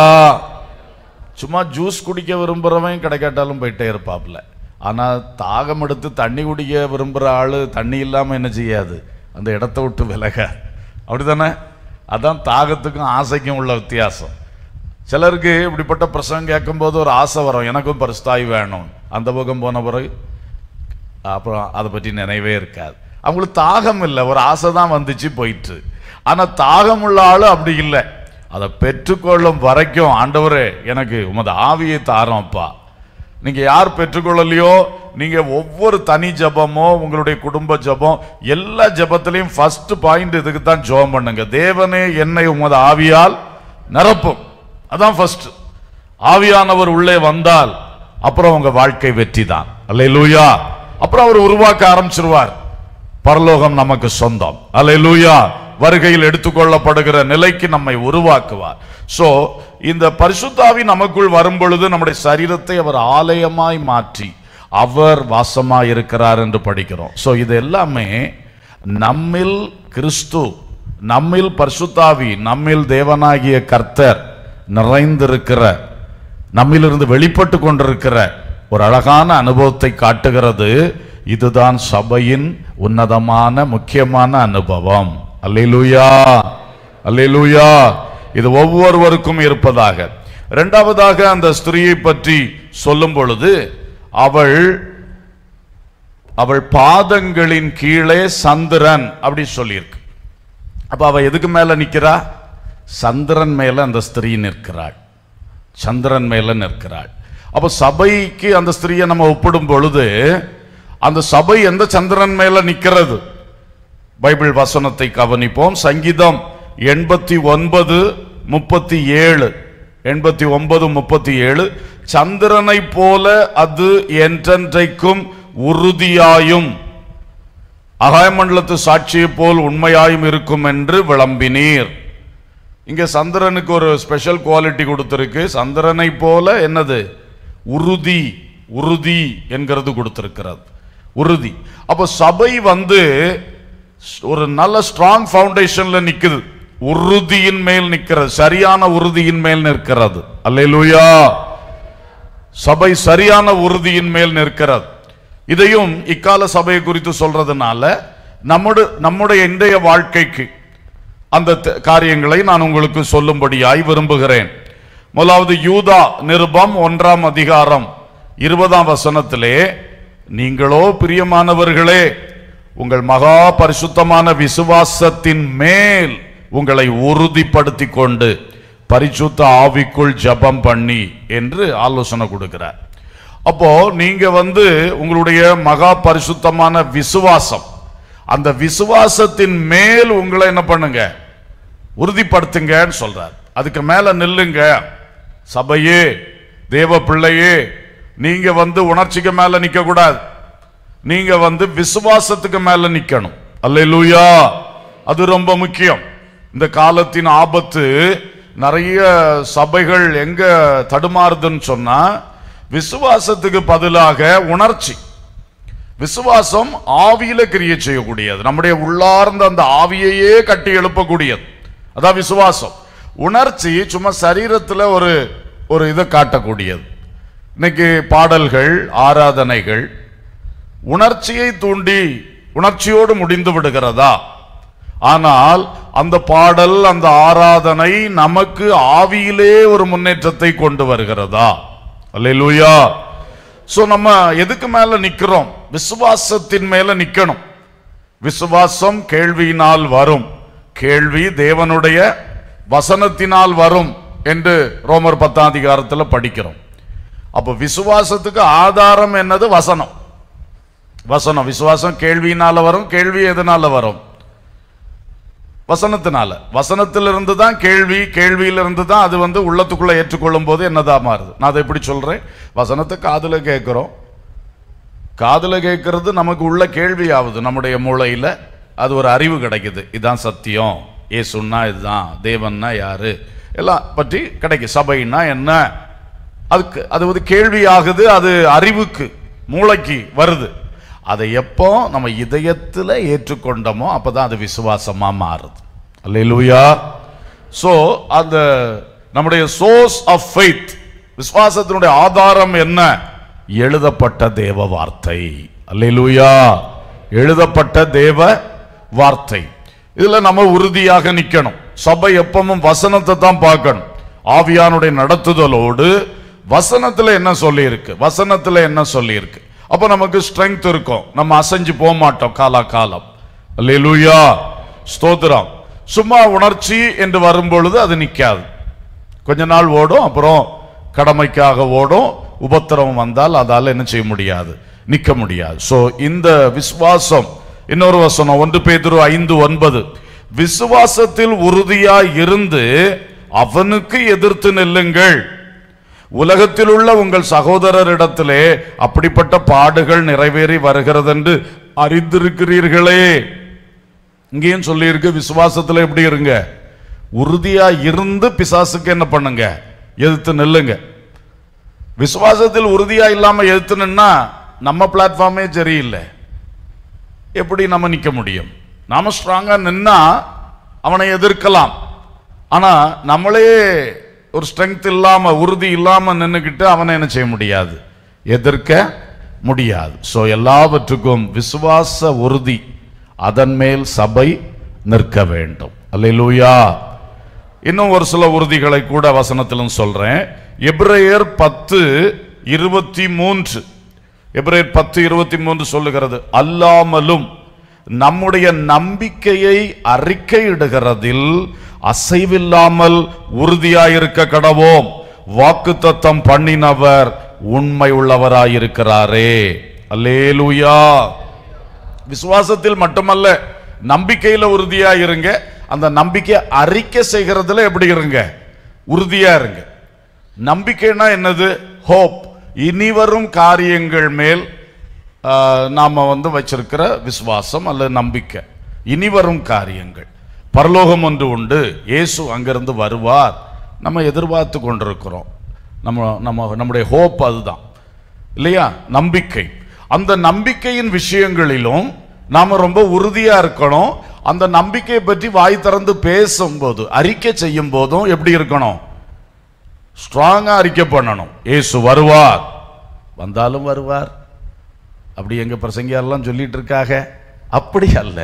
சும்மா ஜூஸ் குடிக்க விரும்புறவன் கிடைக்காட்டாலும் போயிட்டே இருப்பாப்ல ஆனா தாகம் எடுத்து தண்ணி குடிக்க விரும்புற ஆளு தண்ணி இல்லாம என்ன செய்யாது அந்த இடத்த விட்டு விலக அப்படிதானே அதான் தாகத்துக்கும் ஆசைக்கும் உள்ள வித்தியாசம் சிலருக்கு இப்படிப்பட்ட பிரசங்கம் கேட்கும்போது ஒரு ஆசை வரும் எனக்கும் பரிசுத்தாய் வேணும் அந்த பக்கம் போன பிறகு அப்புறம் அதை பற்றி நினைவே இருக்காது அவங்களுக்கு தாகம் இல்லை ஒரு ஆசை தான் வந்துச்சு போயிட்டு ஆனா தாகம் உள்ள ஆளு அப்படி இல்லை அதை பெற்றுக்கொள்ளும் வரைக்கும் ஆண்டவரே எனக்கு உமது ஆவியை தாரோம் அப்பா நீங்க யார் பெற்றுக்கொள்ளலையோ நீங்க ஒவ்வொரு தனி ஜெபமோ உங்களுடைய குடும்ப ஜெபம் எல்லா ஜெபத்திலையும் ஃபர்ஸ்ட் பாயிண்ட் இதுக்கு தான் ஜெபம் பண்ணுங்க தேவனே என்னை உமது ஆவியால் நிரப்பும் அதான் ஃபர்ஸ்ட் ஆவியானவர் உள்ளே வந்தால் அப்புறம் உங்க வாழ்க்கை வெற்றி தான் அல்லேலூயா அப்புறம் அவர் உருவாக்க ஆரம்பிச்சிருவார் பரலோகம் நமக்கு சொந்தம் அல்லேலூயா வருகையில் எடுத்துக்கொள்ளப்படுகிற நிலைக்கு நம்மை உருவாக்குவார் சோ இந்த பரிசுத்தாவி நமக்குள் வரும் பொழுது நம்முடைய சரீரத்தை அவர் ஆலயமாய் மாற்றி அவர் வாசமாய் இருக்கிறார் என்று படிக்கிறோம் சோ இது எல்லாமே நம்மில் கிறிஸ்து நம்மில் பரிசுத்தாவி நம்மில் தேவனாகிய கர்த்தர் நிறைந்திருக்கிற நம்மிலிருந்து வெளிப்பட்டு கொண்டிருக்கிற ஒரு அழகான அனுபவத்தை காட்டுகிறது இதுதான் சபையின் உன்னதமான முக்கியமான அனுபவம் அல்லேலூயா அல்லேலூயா இது ஒவ்வொருவருக்கும் இருப்பதாக இரண்டாவதாக அந்த ஸ்திரியை பற்றி சொல்லும் பொழுது அவள் அவள் பாதங்களின் கீழே சந்திரன் அப்படி சொல்லியிருக்கு அப்ப அவ எதுக்கு மேல நிக்கிறா சந்திரன் மேல அந்த ஸ்திரீ நிற்கிறாள் சந்திரன் மேல நிற்கிறாள் அப்ப சபைக்கு அந்த ஸ்திரீயை நம்ம ஒப்பிடும் பொழுது அந்த சபை எந்த சந்திரன் மேல நிக்கிறது பைபிள் வசனத்தை கவனிப்போம் சங்கீதம் எண்பத்தி ஒன்பது முப்பத்தி ஏழு எண்பத்தி ஒன்பது முப்பத்தி ஏழு சந்திரனை போல அது என்றென்றைக்கும் உறுதியாயும் அகாயமண்டலத்து சாட்சியை போல் உண்மையாயும் இருக்கும் என்று விளம்பினீர் இங்க சந்திரனுக்கு ஒரு ஸ்பெஷல் குவாலிட்டி கொடுத்திருக்கு சந்திரனை போல என்னது உறுதி உறுதி என்கிறது கொடுத்திருக்கிறது உறுதி அப்ப சபை வந்து ஒரு நல்ல ஸ்ட்ராங் ஃபவுண்டேஷன்ல நிக்குது உறுதியின் மேல் நிக்கிறது சரியான உறுதியின் மேல் நிற்கிறது அல்லேலூயா சபை சரியான உறுதியின் மேல் நிற்கிறது இதையும் இக்கால சபையை குறித்து சொல்றதுனால நம்முடைய நம்முடைய இன்றைய வாழ்க்கைக்கு அந்த த- காரியங்களை நான் உங்களுக்கு சொல்லும்படியாய் விரும்புகிறேன் முதலாவது யூதா நிருபம் ஒன்றாம் அதிகாரம் இருபதாம் வசனத்திலே நீங்களோ பிரியமானவர்களே உங்கள் மகா பரிசுத்தமான விசுவாசத்தின் மேல் உங்களை உறுதிப்படுத்திக் கொண்டு பரிசுத்த ஆவிக்குள் ஜெபம் பண்ணி என்று ஆலோசனை கொடுக்கிறார் அப்போ நீங்க வந்து உங்களுடைய மகா பரிசுத்தமான விசுவாசம் அந்த விசுவாசத்தின் மேல் உங்களை என்ன பண்ணுங்க உறுதிப்படுத்துங்கன்னு சொல்றார் அதுக்கு மேல நில்லுங்க சபையே தேவ பிள்ளையே நீங்க வந்து உணர்ச்சிக்கு மேல நிக்க கூடாது நீங்க வந்து விசுவாசத்துக்கு மேல நிக்கணும் அல்லேலூயா அது ரொம்ப முக்கியம் இந்த காலத்தின் ஆபத்து நிறைய சபைகள் எங்க தடுமாறுதுன்னு சொன்னா விசுவாசத்துக்கு பதிலாக உணர்ச்சி விசுவாசம் ஆவியில கிரியை செய்யக்கூடியது நம்முடைய உள்ளார்ந்த அந்த ஆவியையே கட்டி எழுப்பக்கூடியது அதான் விசுவாசம் உணர்ச்சி சும்மா சரீரத்துல ஒரு ஒரு இதை காட்டக்கூடியது இன்னைக்கு பாடல்கள் ஆராதனைகள் உணர்ச்சியை தூண்டி உணர்ச்சியோடு முடிந்து விடுகிறதா ஆனால் அந்த பாடல் அந்த ஆராதனை நமக்கு ஆவியிலே ஒரு முன்னேற்றத்தை கொண்டு வருகிறதா அல்லேலூயா சோ நம்ம எதுக்கு மேல நிக்கிறோம் விசுவாசத்தின் மேல நிக்கணும் விசுவாசம் கேள்வியினால் வரும் கேள்வி தேவனுடைய வசனத்தினால் வரும் என்று ரோமர் பத்தாம் அதிகாரத்துல படிக்கிறோம் அப்ப விசுவாசத்துக்கு ஆதாரம் என்னது வசனம் வசனம் விசுவாசம் கேள்வியினால வரும் கேள்வி எதனால வரும் வசனத்தினால வசனத்திலிருந்து தான் கேள்வி கேள்வியிலிருந்து தான் அது வந்து உள்ளத்துக்குள்ள ஏற்றுக்கொள்ளும் போது என்னதா மாறுது நான் அதை எப்படி சொல்றேன் வசனத்தை காதுல கேட்கிறோம் காதுல கேட்கறது நமக்கு உள்ள கேள்வி ஆகுது நம்முடைய மூளையில அது ஒரு அறிவு கிடைக்குது இதுதான் சத்தியம் ஏசுன்னா இதுதான் தேவன்னா யாரு எல்லாம் பற்றி கிடைக்கும் சபைன்னா என்ன அதுக்கு அது வந்து கேள்வி ஆகுது அது அறிவுக்கு மூளைக்கு வருது அதை எப்போ நம்ம இதயத்துல ஏற்றுக்கொண்டோமோ அப்பதான் அது விசுவாசமா மாறுது அல்லேலூயா சோ அந்த நம்முடைய சோர்ஸ் ஆஃப் ஃபெய்த் விசுவாசத்தினுடைய ஆதாரம் என்ன எழுதப்பட்ட தேவ வார்த்தை அல்லேலூயா எழுதப்பட்ட தேவ வார்த்தை இதுல நம்ம உறுதியாக நிக்கணும் சபை எப்பவும் வசனத்தை தான் பார்க்கணும் ஆவியானுடைய நடத்துதலோடு வசனத்துல என்ன சொல்லி இருக்கு வசனத்துல என்ன சொல்லி இருக்கு அப்ப நமக்கு ஸ்ட்ரெங்க் இருக்கும் நம்ம அசைஞ்சு போக மாட்டோம் காலா காலம் அல்லேலூயா ஸ்தோத்திரம் சும்மா உணர்ச்சி என்று வரும் பொழுது அது நிக்காது கொஞ்ச நாள் ஓடும் அப்புறம் கடமைக்காக ஓடும் உபத்திரவம் வந்தால் அதால என்ன செய்ய முடியாது நிக்க முடியாது சோ இந்த விசுவாசம் இன்னொரு வசனம் ஒன்று பேதுரு ஐந்து ஒன்பது விசுவாசத்தில் உறுதியாய் இருந்து அவனுக்கு எதிர்த்து நில்லுங்கள் உலகத்தில் உள்ள உங்கள் சகோதரரிடத்திலே அப்படிப்பட்ட பாடுகள் நிறைவேறி வருகிறதென்று அறிந்திருக்கிறீர்களே இங்கேயும் சொல்லியிருக்கு விசுவாசத்துல எப்படி இருங்க உறுதியா இருந்து பிசாசுக்கு என்ன பண்ணுங்க எதிர்த்து நில்லுங்க விசுவாசத்தில் உறுதியா இல்லாம எதிர்த்து நின்னா நம்ம பிளாட்ஃபார்மே சரியில்லை எப்படி நம்ம நிக்க முடியும் நாம ஸ்ட்ராங்கா நின்னா அவனை எதிர்க்கலாம் ஆனா நம்மளே ஒரு ஸ்ட்ரெங்க் இல்லாம உறுதி இல்லாம நின்னுக்கிட்டு அவனை என்ன செய்ய முடியாது எதிர்க்க முடியாது சோ எல்லாவற்றுக்கும் விசுவாச உறுதி அதன் மேல் சபை நிற்க வேண்டும் அல்லேலூயா இன்னும் ஒரு சில உறுதிகளை கூட வசனத்திலும் சொல்றேன் எபிரேயர் பத்து இருபத்தி மூன்று எபிரேயர் பத்து இருபத்தி மூன்று சொல்லுகிறது அல்லாமலும் நம்முடைய நம்பிக்கையை அறிக்கையிடுகிறதில் அசைவில்லாமல் உறுதியாயிருக்க கடவோம் வாக்குத்தத்தம் பண்ணினவர் உண்மை உள்ளவராயிருக்கிறாரே அல்லேலூயா விசுவாசத்தில் மட்டுமல்ல நம்பிக்கையில உறுதியா இருங்க அந்த நம்பிக்கையை அறிக்கை செய்கிறதுல எப்படி இருங்க உறுதியா இருங்க நம்பிக்கைனா என்னது ஹோப் இனி வரும் காரியங்கள் மேல் ஆ, நாம வந்து வச்சிருக்கிற விசுவாசம் அல்லது நம்பிக்கை இனி வரும் காரியங்கள் பரலோகம் ஒன்று உண்டு இயேசு அங்கிருந்து வருவார் நம்ம எதிர்பார்த்து கொண்டிருக்கிறோம் நம்ம நம்ம நம்முடைய ஹோப் அதுதான் இல்லையா நம்பிக்கை அந்த நம்பிக்கையின் விஷயங்களிலும் நாம ரொம்ப உறுதியா இருக்கணும் அந்த நம்பிக்கையை பற்றி வாய் திறந்து பேசும்போது அறிக்கை செய்யும் போதும் எப்படி இருக்கணும் ஸ்ட்ராங்கா அறிக்கை பண்ணணும் இயேசு வருவார் வந்தாலும் வருவார் அப்படி எங்க பிரசங்கியாரெல்லாம் சொல்லிட்டு இருக்காக அப்படி அல்ல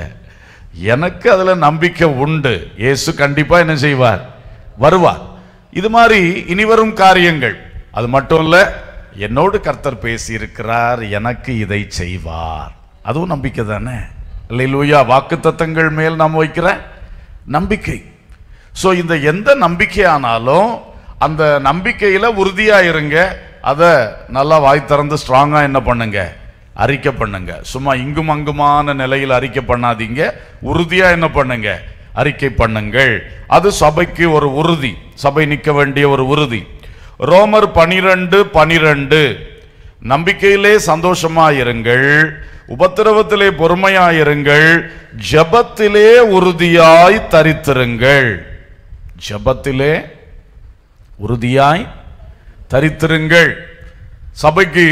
எனக்கு அதுல நம்பிக்கை உண்டு இயேசு கண்டிப்பா என்ன செய்வார் வருவார் இது மாதிரி இனி வரும் காரியங்கள் அது மட்டும் இல்ல என்னோடு கர்த்தர் பேசி இருக்கிறார் எனக்கு இதை செய்வார் அதுவும் நம்பிக்கை தானே இல்லையிலூயா வாக்கு தத்தங்கள் மேல் நாம் வைக்கிற நம்பிக்கை சோ இந்த எந்த நம்பிக்கையானாலும் அந்த நம்பிக்கையில உறுதியா இருங்க அதை நல்லா வாய் திறந்து ஸ்ட்ராங்கா என்ன பண்ணுங்க அறிக்கை பண்ணுங்க சும்மா இங்கும் அங்குமான நிலையில் அறிக்கை பண்ணாதீங்க உறுதியா என்ன பண்ணுங்க அறிக்கை பண்ணுங்கள் அது சபைக்கு ஒரு உறுதி சபை நிற்க வேண்டிய ஒரு உறுதி ரோமர் பனிரெண்டு பனிரெண்டு நம்பிக்கையிலே சந்தோஷமாயிருங்கள் உபத்திரவத்திலே பொறுமையாயிருங்கள் ஜெபத்திலே உறுதியாய் தரித்திருங்கள் ஜெபத்திலே உறுதியாய் தரித்திருங்கள் சபைக்கு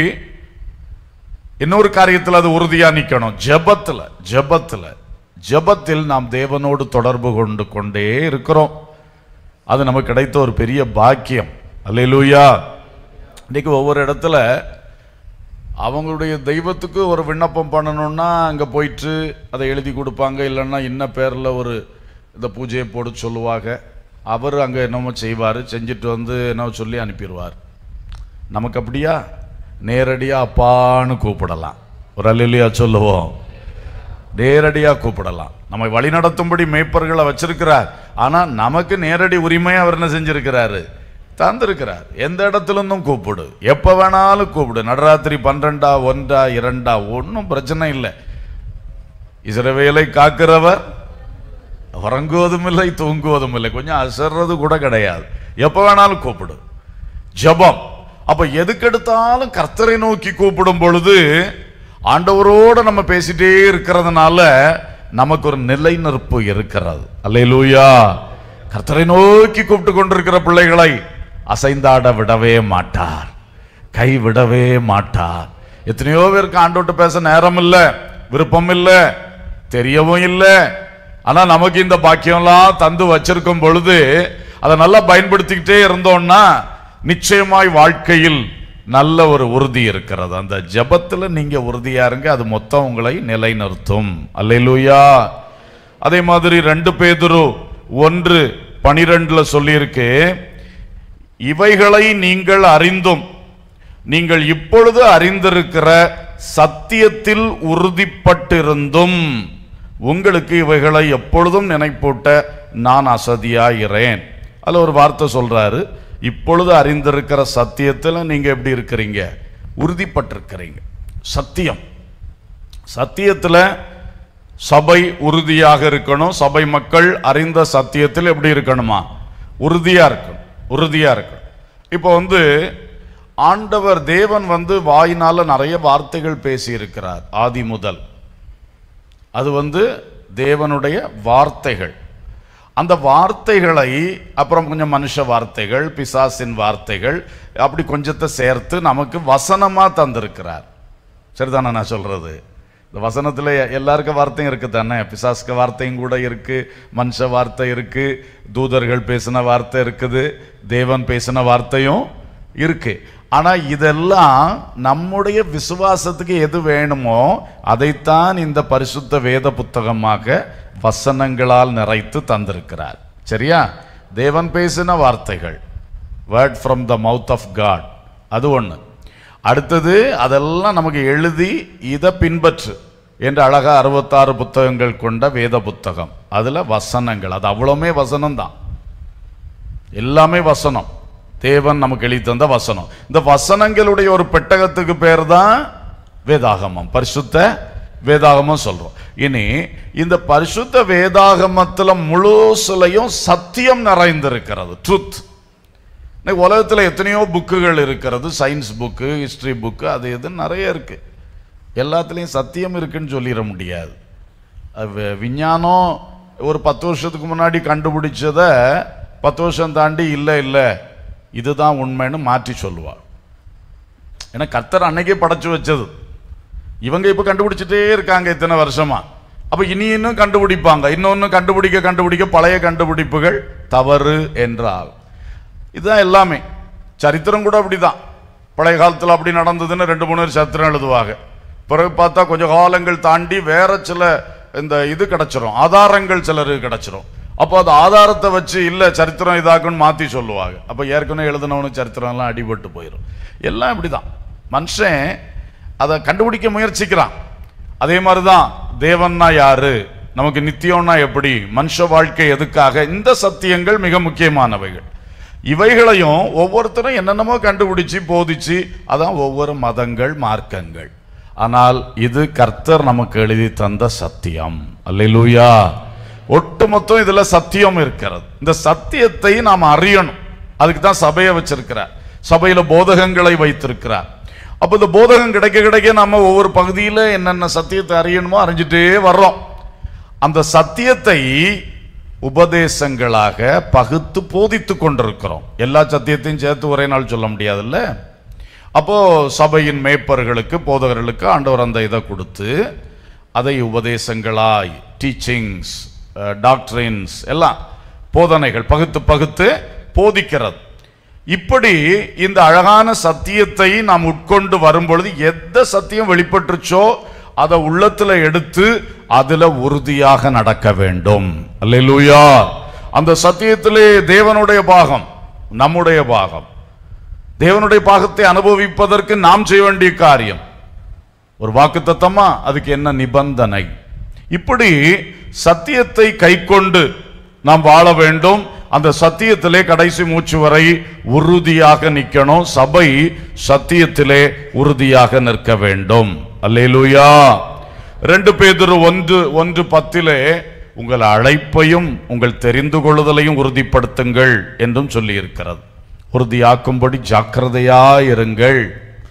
இன்னொரு காரியத்தில் அது உறுதியா நிக்கணும் ஜெபத்துல ஜெபத்துல ஜெபத்தில் நாம் தேவனோடு தொடர்பு கொண்டு கொண்டே இருக்கிறோம் அது நமக்கு கிடைத்த ஒரு பெரிய பாக்கியம் அல்லேலூயா இன்னைக்கு ஒவ்வொரு இடத்துல அவங்களுடைய தெய்வத்துக்கு ஒரு விண்ணப்பம் பண்ணணும்னா அங்கே போயிட்டு அதை எழுதி கொடுப்பாங்க இல்லைன்னா இன்ன பேரில் ஒரு இந்த பூஜையை போட சொல்லுவாங்க அவர் அங்கே என்னமோ செய்வார் செஞ்சுட்டு வந்து என்னவோ சொல்லி அனுப்பிடுவார் நமக்கு அப்படியா நேரடியாக அப்பான்னு கூப்பிடலாம் ஒரு அல்லையா சொல்லுவோம் நேரடியாக கூப்பிடலாம் நம்மை வழிநடத்தும்படி மேய்ப்பர்களை வச்சிருக்கிறார் ஆனால் நமக்கு நேரடி உரிமை அவர் என்ன செஞ்சிருக்கிறாரு தந்திருக்கிறார் எந்த இடத்துல இருந்தும் கூப்பிடு எப்போ வேணாலும் கூப்பிடு நடராத்திரி பன்னிரெண்டா ஒன்றா இரண்டா ஒன்றும் பிரச்சனை இல்லை இஸ்ரவேலை காக்கிறவர் உறங்குவதும் இல்லை தூங்குவதும் இல்லை கொஞ்சம் அசர்றது கூட கிடையாது எப்போ வேணாலும் கூப்பிடு ஜெபம் அப்ப எதுக்கெடுத்தாலும் கர்த்தரை நோக்கி கூப்பிடும் பொழுது ஆண்டவரோட நம்ம பேசிட்டே இருக்கிறதுனால நமக்கு ஒரு நிலைநிற்பு இருக்கிறது அல்லேலூயா கர்த்தரை நோக்கி கூப்பிட்டு கொண்டிருக்கிற பிள்ளைகளை அசைந்தாட விடவே மாட்டார் கை விடவே மாட்டார் எத்தனையோ பேருக்கு ஆண்டோட்டு பேச நேரம் இல்ல விருப்பம் இல்ல தெரியவும் இல்ல ஆனா நமக்கு இந்த பாக்கியம்லாம் தந்து வச்சிருக்கும் பொழுது அதை நல்லா பயன்படுத்திக்கிட்டே இருந்தோம்னா நிச்சயமாய் வாழ்க்கையில் நல்ல ஒரு உறுதி இருக்கிறது அந்த ஜெபத்துல நீங்க உறுதியா இருங்க அது மொத்தம் உங்களை நிலைநிறுத்தும் அல்லேலூயா அதே மாதிரி ரெண்டு பேதுரு ஒன்று பனிரெண்டுல சொல்லியிருக்கு இவைகளை நீங்கள் அறிந்தும் நீங்கள் இப்பொழுது அறிந்திருக்கிற சத்தியத்தில் உறுதிப்பட்டிருந்தும் உங்களுக்கு இவைகளை எப்பொழுதும் நினைப்பூட்ட நான் அசதியாகிறேன் அதுல ஒரு வார்த்தை சொல்றாரு இப்பொழுது அறிந்திருக்கிற சத்தியத்தில் நீங்க எப்படி இருக்கிறீங்க உறுதிப்பட்டிருக்கிறீங்க சத்தியம் சத்தியத்துல சபை உறுதியாக இருக்கணும் சபை மக்கள் அறிந்த சத்தியத்தில் எப்படி இருக்கணுமா உறுதியா இருக்கணும் உறுதியா இருக்கணும் இப்போ வந்து ஆண்டவர் தேவன் வந்து வாயினால நிறைய வார்த்தைகள் பேசி இருக்கிறார் ஆதி முதல் அது வந்து தேவனுடைய வார்த்தைகள் அந்த வார்த்தைகளை அப்புறம் கொஞ்சம் மனுஷ வார்த்தைகள் பிசாசின் வார்த்தைகள் அப்படி கொஞ்சத்தை சேர்த்து நமக்கு வசனமா தந்திருக்கிறார் சரிதானே நான் சொல்றது இந்த வசனத்தில் எல்லாருக்கும் வார்த்தையும் இருக்கு தானே பிசாசுக்கு வார்த்தையும் கூட இருக்கு மனுஷ வார்த்தை இருக்கு தூதர்கள் பேசின வார்த்தை இருக்குது தேவன் பேசின வார்த்தையும் இருக்கு ஆனா இதெல்லாம் நம்முடைய விசுவாசத்துக்கு எது வேணுமோ அதைத்தான் இந்த பரிசுத்த வேத புத்தகமாக வசனங்களால் நிறைத்து தந்திருக்கிறார் சரியா தேவன் பேசின வார்த்தைகள் word from the mouth of God அது ஒன்று அடுத்தது அதெல்லாம் நமக்கு எழுதி இதை பின்பற்று என்று அழகா அறுபத்தாறு புத்தகங்கள் கொண்ட வேத புத்தகம் அதுல வசனங்கள் அது அவ்வளவுமே வசனம் தான் எல்லாமே வசனம் தேவன் நமக்கு எழுதி தந்த வசனம் இந்த வசனங்களுடைய ஒரு பெட்டகத்துக்கு பேர் தான் வேதாகமம் பரிசுத்த வேதாகமம் சொல்றோம் இனி இந்த பரிசுத்த வேதாகமத்துல முழுசுலையும் சத்தியம் நிறைந்திருக்கிறது ட்ருத் இன்னைக்கு உலகத்தில் எத்தனையோ புக்குகள் இருக்கிறது சயின்ஸ் புக்கு ஹிஸ்டரி புக்கு அது இது நிறைய இருக்கு எல்லாத்துலேயும் சத்தியம் இருக்குன்னு சொல்லிட முடியாது அது வி- விஞ்ஞானம் ஒரு பத்து வருஷத்துக்கு முன்னாடி கண்டுபிடிச்சதை பத்து வருஷம் தாண்டி இல்லை இல்லை இதுதான் உண்மைன்னு மாற்றி சொல்லுவா ஏன்னா கர்த்தர் அன்னைக்கே படைச்சு வச்சது இவங்க இப்போ கண்டுபிடிச்சிட்டே இருக்காங்க இத்தனை வருஷமா அப்போ இனி இன்னும் கண்டுபிடிப்பாங்க இன்னொன்று கண்டுபிடிக்க கண்டுபிடிக்க பழைய கண்டுபிடிப்புகள் தவறு என்றால் இதுதான் எல்லாமே சரித்திரம் கூட அப்படிதான் பழைய காலத்தில் அப்படி நடந்ததுன்னு ரெண்டு மூணு பேர் சரித்திரம் எழுதுவாங்க பிறகு பார்த்தா கொஞ்சம் காலங்கள் தாண்டி வேற சில இந்த இது கிடைச்சிரும் ஆதாரங்கள் சிலருக்கு கிடைச்சிரும் அப்போ அந்த ஆதாரத்தை வச்சு இல்லை சரித்திரம் இதாக்குன்னு மாற்றி சொல்லுவாங்க அப்போ ஏற்கனவே எழுதினவனுக்கு சரித்திரம் எல்லாம் அடிபட்டு போயிடும் எல்லாம் இப்படிதான் மனுஷன் அதை கண்டுபிடிக்க முயற்சிக்கிறான் அதே மாதிரி தான் தேவன்னா யாரு நமக்கு நித்தியம்னா எப்படி மனுஷ வாழ்க்கை எதுக்காக இந்த சத்தியங்கள் மிக முக்கியமானவைகள் இவைகளையும் ஒவ்வொருத்தரும் என்னென்னமோ கண்டுபிடிச்சு போதிச்சு அதான் ஒவ்வொரு மதங்கள் மார்க்கங்கள் ஆனால் இது கர்த்தர் நமக்கு எழுதி தந்த சத்தியம் அல்லேலூயா ஒட்டுமொத்தம் இதுல சத்தியம் இருக்கிறது இந்த சத்தியத்தை நாம் அறியணும் அதுக்கு தான் சபையை வச்சிருக்கிறார் சபையில போதகங்களை வைத்திருக்கிறார் அப்ப இந்த போதகம் கிடைக்க கிடைக்க நம்ம ஒவ்வொரு பகுதியில என்னென்ன சத்தியத்தை அறியணுமோ அறிஞ்சிட்டே வர்றோம் அந்த சத்தியத்தை உபதேசங்களாக பகுத்து போதித்து கொண்டிருக்கிறோம் எல்லா சத்தியத்தையும் சேர்த்து ஒரே நாள் சொல்ல முடியாதுல்ல அப்போ சபையின் மேய்ப்பர்களுக்கு போதகர்களுக்கு ஆண்டவர் அந்த இதை கொடுத்து அதை உபதேசங்களாய் டீச்சிங்ஸ் டாக்டரின்ஸ் எல்லாம் போதனைகள் பகுத்து பகுத்து போதிக்கிறது இப்படி இந்த அழகான சத்தியத்தை நாம் உட்கொண்டு வரும்பொழுது எந்த சத்தியம் வெளிப்பட்டுச்சோ அதை உள்ளத்துல எடுத்து அதுல உறுதியாக நடக்க வேண்டும் அல்லேலூயா அந்த சத்தியத்திலே தேவனுடைய பாகம் நம்முடைய பாகம் தேவனுடைய பாகத்தை அனுபவிப்பதற்கு நாம் செய்ய வேண்டிய காரியம் ஒரு வாக்குத்தத்தமா அதுக்கு என்ன நிபந்தனை இப்படி சத்தியத்தை கைக்கொண்டு நாம் வாழ வேண்டும் அந்த சத்தியத்திலே கடைசி மூச்சு வரை உறுதியாக நிக்கணும் சபை சத்தியத்திலே உறுதியாக நிற்க வேண்டும் அல்லேலூயா ரெண்டு பேதுரு ஒன்று ஒன்று பத்திலே உங்கள் அழைப்பையும் உங்கள் தெரிந்து கொள்ளுதலையும் உறுதிப்படுத்துங்கள் என்றும் சொல்லி இருக்கிறது உறுதியாக்கும்படி ஜாக்கிரதையாயிருங்கள்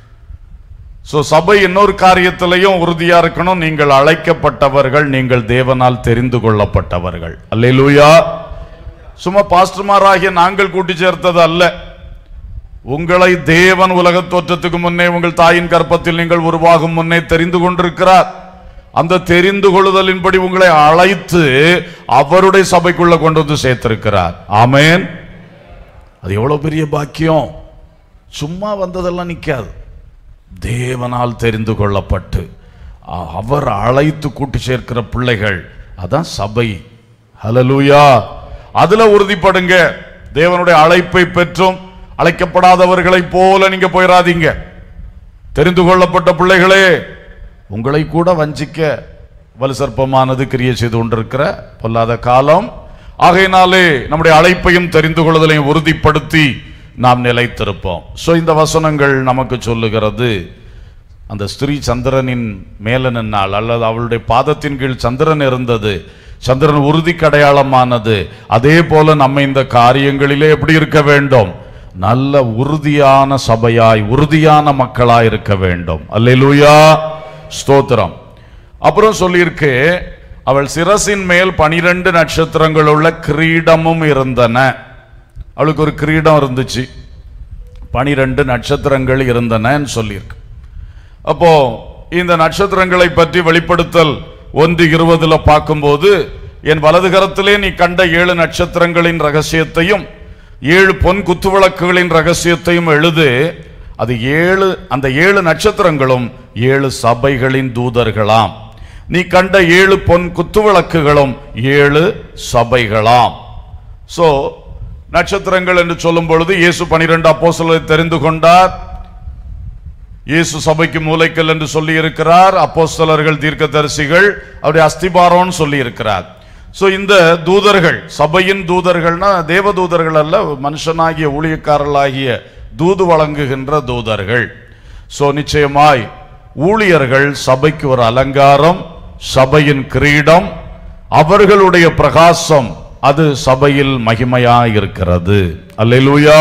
சோ சபை இன்னொரு காரியத்திலையும் உறுதியா இருக்கணும் நீங்கள் அழைக்கப்பட்டவர்கள் நீங்கள் தேவனால் தெரிந்து கொள்ளப்பட்டவர்கள் அல்லேலூயா சும்மா பாஸ்டர்மாராகிய நாங்கள் கூட்டி சேர்த்தது அல்ல உங்களை தேவன் உலக தோற்றத்துக்கு முன்னே உங்கள் தாயின் கற்பத்தில் நீங்கள் உருவாகும் முன்னே தெரிந்து கொண்டிருக்கிறார் அந்த தெரிந்து கொள்ளுதலின்படி உங்களை அழைத்து அவருடைய சபைக்குள்ள கொண்டு வந்து சேர்த்திருக்கிறார் ஆமென் அது எவ்வளவு பெரிய பாக்கியம் சும்மா வந்ததெல்லாம் நிக்காது தேவனால் தெரிந்து கொள்ளப்பட்டு அ- அவர் அழைத்து கூட்டி சேர்க்கிற பிள்ளைகள் அதான் சபை ஹalleluya அதுல உறுதிப்படுங்க தேவனுடைய அழைப்பை பெற்றும் அழைக்கப்படாதவர்களைப் போல நீங்க போயிடாதீங்க தெரிந்து கொள்ளப்பட்ட பிள்ளைகளே உங்களை கூட வஞ்சிக்க வலுசற்பமானது கிரியை செய்து கொண்டிருக்கிற பொல்லாத காலம் ஆகையினாலே நம்முடைய அழைப்பையும் தெரிந்து கொள்ளுதலையும் உறுதிப்படுத்தி நாம் நிலைத்திருப்போம் சோ இந்த வசனங்கள் நமக்கு சொல்லுகிறது அந்த ஸ்திரீ சந்திரனின் மேல நின்னால் அல்லது அவளுடைய பாதத்தின் கீழ் சந்திரன் இருந்தது சந்திரன் உறுதிக்கு அடையாளமானது அதே போல நம்ம இந்த காரியங்களிலே எப்படி இருக்க வேண்டும் நல்ல உறுதியான சபையாய் உறுதியான மக்களாய் இருக்க வேண்டும் அல்லேலூயா ஸ்தோத்திரம் அப்புறம் சொல்லியிருக்கு அவள் சிரசின் மேல் பனிரெண்டு நட்சத்திரங்கள் உள்ள கிரீடமும் இருந்தன அவளுக்கு ஒரு கிரீடம் இருந்துச்சு பனிரெண்டு நட்சத்திரங்கள் இருந்தனன்னு சொல்லியிருக்கு அப்போ இந்த நட்சத்திரங்களை பற்றி வெளிப்படுத்தல் ஒன்று இருபதுல பார்க்கும்போது என் வலது கரத்திலே நீ கண்ட ஏழு நட்சத்திரங்களின் ரகசியத்தையும் ஏழு பொன் குத்துவிளக்குகளின் ரகசியத்தையும் எழுது அது ஏழு அந்த ஏழு நட்சத்திரங்களும் ஏழு சபைகளின் தூதர்களாம் நீ கண்ட ஏழு பொன் குத்துவிளக்குகளும் ஏழு சபைகளாம் சோ நட்சத்திரங்கள் என்று சொல்லும் பொழுது இயேசு பனிரெண்டு அப்போஸ்தலரை தெரிந்து கொண்டார் இயேசு சபைக்கு மூலைக்கல் என்று சொல்லி இருக்கிறார் அப்போஸ்தலர்கள் தீர்க்கதரிசிகள் அவருடைய அஸ்திபாரம்னு சொல்லி இருக்கிறார் சோ இந்த தூதர்கள் சபையின் தூதர்கள்னா தேவ தூதர்கள் அல்ல மனுஷனாகிய ஊழியக்காரர்களாகிய தூது வழங்குகின்ற தூதர்கள் சோ நிச்சயமாய் ஊழியர்கள் சபைக்கு ஒரு அலங்காரம் சபையின் கிரீடம் அவர்களுடைய பிரகாசம் அது சபையில் மகிமையாய் இருக்கிறது அல்லேலூயா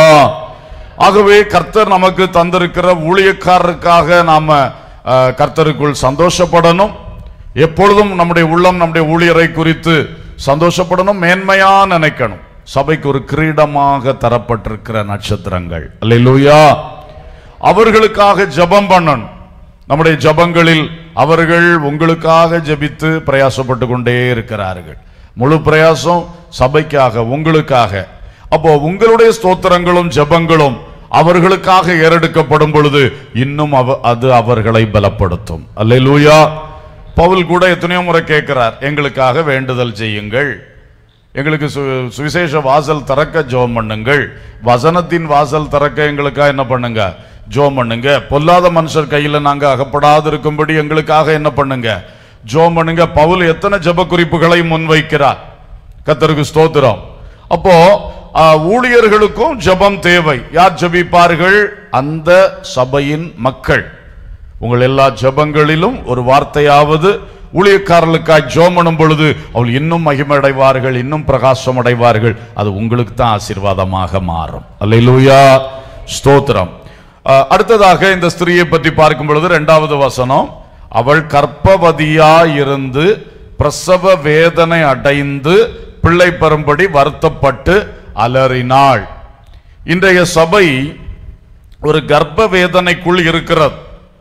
ஆகவே கர்த்தர் நமக்கு தந்திருக்கிற ஊழியக்காரருக்காக நாம அஹ், கர்த்தருக்குள் சந்தோஷப்படணும் எப்பொழுதும் நம்முடைய உள்ளம் நம்முடைய ஊழியரை குறித்து சந்தோஷப்படணும் மேன்மையா நினைக்கணும் சபைக்கு ஒரு கிரீடமாக தரப்பட்டிருக்கிற நட்சத்திரங்கள் அல்லேலூயா அவர்களுக்காக ஜெபம் பண்ணணும் நம்முடைய ஜெபங்களில் அவர்கள் உங்களுக்காக ஜெபித்து பிரயாசப்பட்டு கொண்டே இருக்கிறார்கள் முழு பிரயாசம் சபைக்காக உங்களுக்காக அப்போ உங்களுடைய ஸ்தோத்திரங்களும் ஜெபங்களும் அவர்களுக்காக ஏறெடுக்கப்படும் பொழுது இன்னும் அவ அது அவர்களை பலப்படுத்தும் அல்லேலூயா பவுல் கூட எத்தனையோ முறை கேட்கிறார் எங்களுக்காக வேண்டுதல் செய்யுங்கள் எங்களுக்கு சு- சுவிசேஷ வாசல் திறக்க ஜோம் பண்ணுங்கள் வசனத்தின் வாசல் திறக்க எங்களுக்காக என்ன பண்ணுங்க ஜோம் பண்ணுங்க பொல்லாத மனுஷர் கையில நாங்க அகப்படாது இருக்கும்படி எங்களுக்காக என்ன பண்ணுங்க ஜோம் பண்ணுங்க பவுல் எத்தனை ஜெப குறிப்புகளை முன்வைக்கிறார் கத்தருக்கு ஸ்தோத்திரம் அப்போ ஆ, ஊழியர்களுக்கும் ஜெபம் தேவை யார் ஜெபிப்பார்கள் அந்த சபையின் மக்கள் உங்கள் எல்லா ஜெபங்களிலும் ஒரு வார்த்தையாவது ஊழியக்காரர்களுக்காய் ஜெபம் பண்ணும் பொழுது அவள் இன்னும் மகிமடைவார்கள் இன்னும் பிரகாசம் அடைவார்கள் அது உங்களுக்கு தான் ஆசீர்வாதமாக மாறும் அல்லேலூயா ஸ்தோத்திரம் அஹ், அடுத்ததாக இந்த ஸ்திரியை பற்றி பார்க்கும் பொழுது இரண்டாவது வசனம் அவள் கர்ப்பவதியாய் இருந்து பிரசவ வேதனை அடைந்து பிள்ளை பெறும்படி வருத்தப்பட்டு அலறினாள் இன்றைய சபை ஒரு கர்ப்ப வேதனைக்குள் இருக்கிறது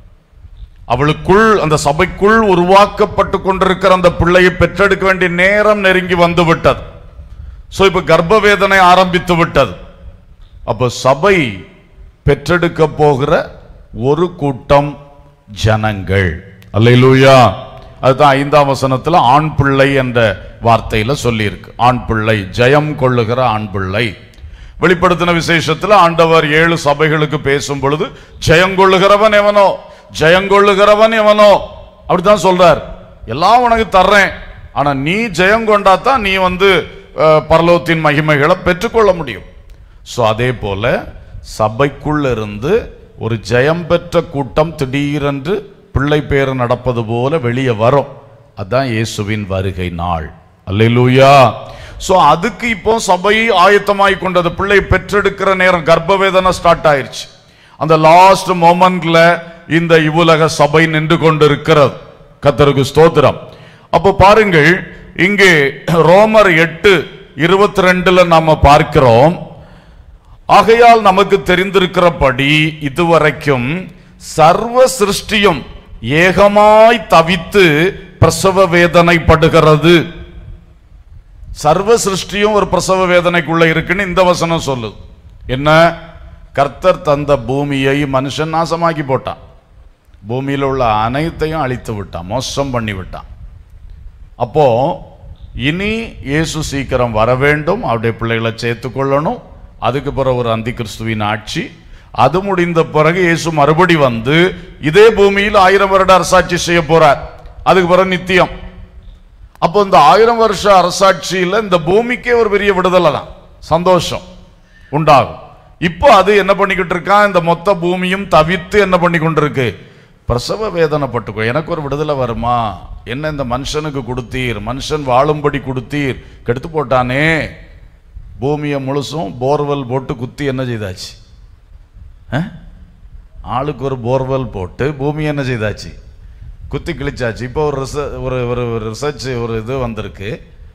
அவளுக்குள் அந்த சபைக்குள் உருவாக்கப்பட்டு கொண்டிருக்கிற அந்த பிள்ளையை பெற்றெடுக்க வேண்டிய நேரம் நெருங்கி வந்து விட்டது சோ இப்ப கர்ப்ப வேதனை ஆரம்பித்து விட்டது அப்ப சபை பெற்றெடுக்க போகிற ஒரு கூட்டம் ஜனங்கள் அல்லேலூயா அதுதான் ஐந்தாம் வசனத்துல ஆண் பிள்ளை என்ற வார்த்தையில சொல்லியிருக்கு ஆண் பிள்ளை ஜெயம் கொள்ளுகிற ஆண் பிள்ளை வெளிப்படுத்தின விசேஷத்துல ஆண்டவர் ஏழு சபைகளுக்கு பேசும் பொழுது ஜெயங்கொள்ளுகிறவன் எவனோ ஜெயங்கொள்ளுகிறவன் எவனோ அப்படித்தான் சொல்றார் எல்லாம் உனக்கு தர்றேன் ஆனா நீ ஜெயம் கொண்டாதான் நீ வந்து அஹ், பரலோகத்தின் மகிமைகளை பெற்றுக்கொள்ள முடியும் சோ அதே போல சபைக்குள் இருந்து ஒரு ஜெயம் பெற்ற கூட்டம் திடீரென்று பிள்ளை பேறு நடப்பது போல வெளியே வரும் அதான் இயேசுவின் வருகை நாள் அல்லேலூயா சோ அதுக்கு இப்போ சபை ஆயத்தமாய் கொண்டது பிள்ளை பெற்றெடுக்கிற நேரம் கர்ப்பவேதனை ஸ்டார்ட் ஆயிருச்சு அந்த லாஸ்ட் மொமெண்ட்ல இந்த இவ்வுலக சபை நின்று கொண்டிருக்கிறது கத்தருக்கு ஸ்தோத்திரம் அப்போ பாருங்கள் இங்கே ரோமர் எட்டு இருபத்தி ரெண்டுல நாம பார்க்கிறோம் ஆகையால் நமக்கு தெரிந்திருக்கிறபடி இதுவரைக்கும் சர்வ சிருஷ்டியும் ஏகமாய் தவித்து பிரசவ வேதனைப்படுகிறது சர்வ சிருஷ்டியும் ஒரு பிரசவ வேதனைக்குள்ள இருக்குன்னு இந்த வசனம் சொல்லுது என்ன கர்த்தர் தந்த பூமியை மனுஷன் நாசமாக்கி போட்டான் பூமியில் உள்ள அனைத்தையும் அழித்து விட்டான் மோசம் பண்ணி விட்டான் அப்போ இனி இயேசு சீக்கிரம் வர வேண்டும் அவருடைய பிள்ளைகளை சேர்த்து கொள்ளணும் அதுக்கு பிறகு ஒரு அந்தி கிறிஸ்துவின் ஆட்சி அது முடிந்த பிறகு இயேசு மறுபடி வந்து இதே பூமியில் ஆயிரம் வருட அரசாட்சி செய்ய போறார் அதுக்கு பிறகு நித்தியம் அப்போ இந்த ஆயிரம் வருஷ அரசாட்சியில இந்த பூமிக்கே ஒரு பெரிய விடுதலை தான் சந்தோஷம் உண்டாகும் இப்போ அது என்ன பண்ணிக்கிட்டு இருக்கான் இந்த மொத்த பூமியும் தவித்து என்ன பண்ணி கொண்டிருக்கு பிரசவ வேதனைப்பட்டுக்கோ எனக்கு ஒரு விடுதலை வருமா என்ன இந்த மனுஷனுக்கு கொடுத்தீர் மனுஷன் வாழும்படி கொடுத்தீர் கெடுத்து போட்டானே பூமியை முழுசும் போர்வெல் போட்டு குத்தி என்ன செய்தாச்சு ஆ? ஆளுக்கு ஒரு போர்வெல் போட்டு பூமி என்ன செய்தாச்சு குத்தி கிழிச்சாச்சு இப்போ ஒரு ரிச ஒரு ஒரு ரிசர்ச் ஒரு இது வந்திருக்கு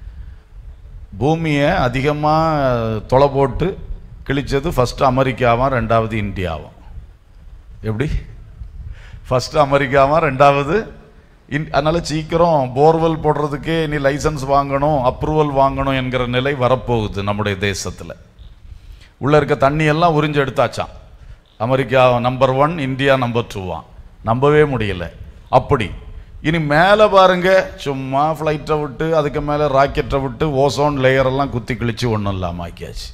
பூமியை அதிகமாக தொலை போட்டு கிழிச்சது ஃபஸ்ட்டு அமெரிக்காவும் ரெண்டாவது இந்தியாவும் எப்படி ஃபஸ்ட்டு அமெரிக்காவும் ரெண்டாவது இன் அதனால் சீக்கிரம் போர்வெல் போடுறதுக்கே நீ லைசன்ஸ் வாங்கணும் அப்ரூவல் வாங்கணும் என்கிற நிலை வரப்போகுது நம்முடைய தேசத்தில் உள்ளே இருக்க தண்ணி எல்லாம் உறிஞ்சு எடுத்தாச்சாம் America number one India number டூவான் நம்பவே முடியல அப்படி இனி மேலே பாருங்க சும்மா ஃப்ளைட்டை விட்டு அதுக்கு மேலே ராக்கெட்டை விட்டு ஓசோன் லேயர் எல்லாம் குத்தி கிழிச்சு ஒன்றும் இல்லாமல் ஆக்கியாச்சு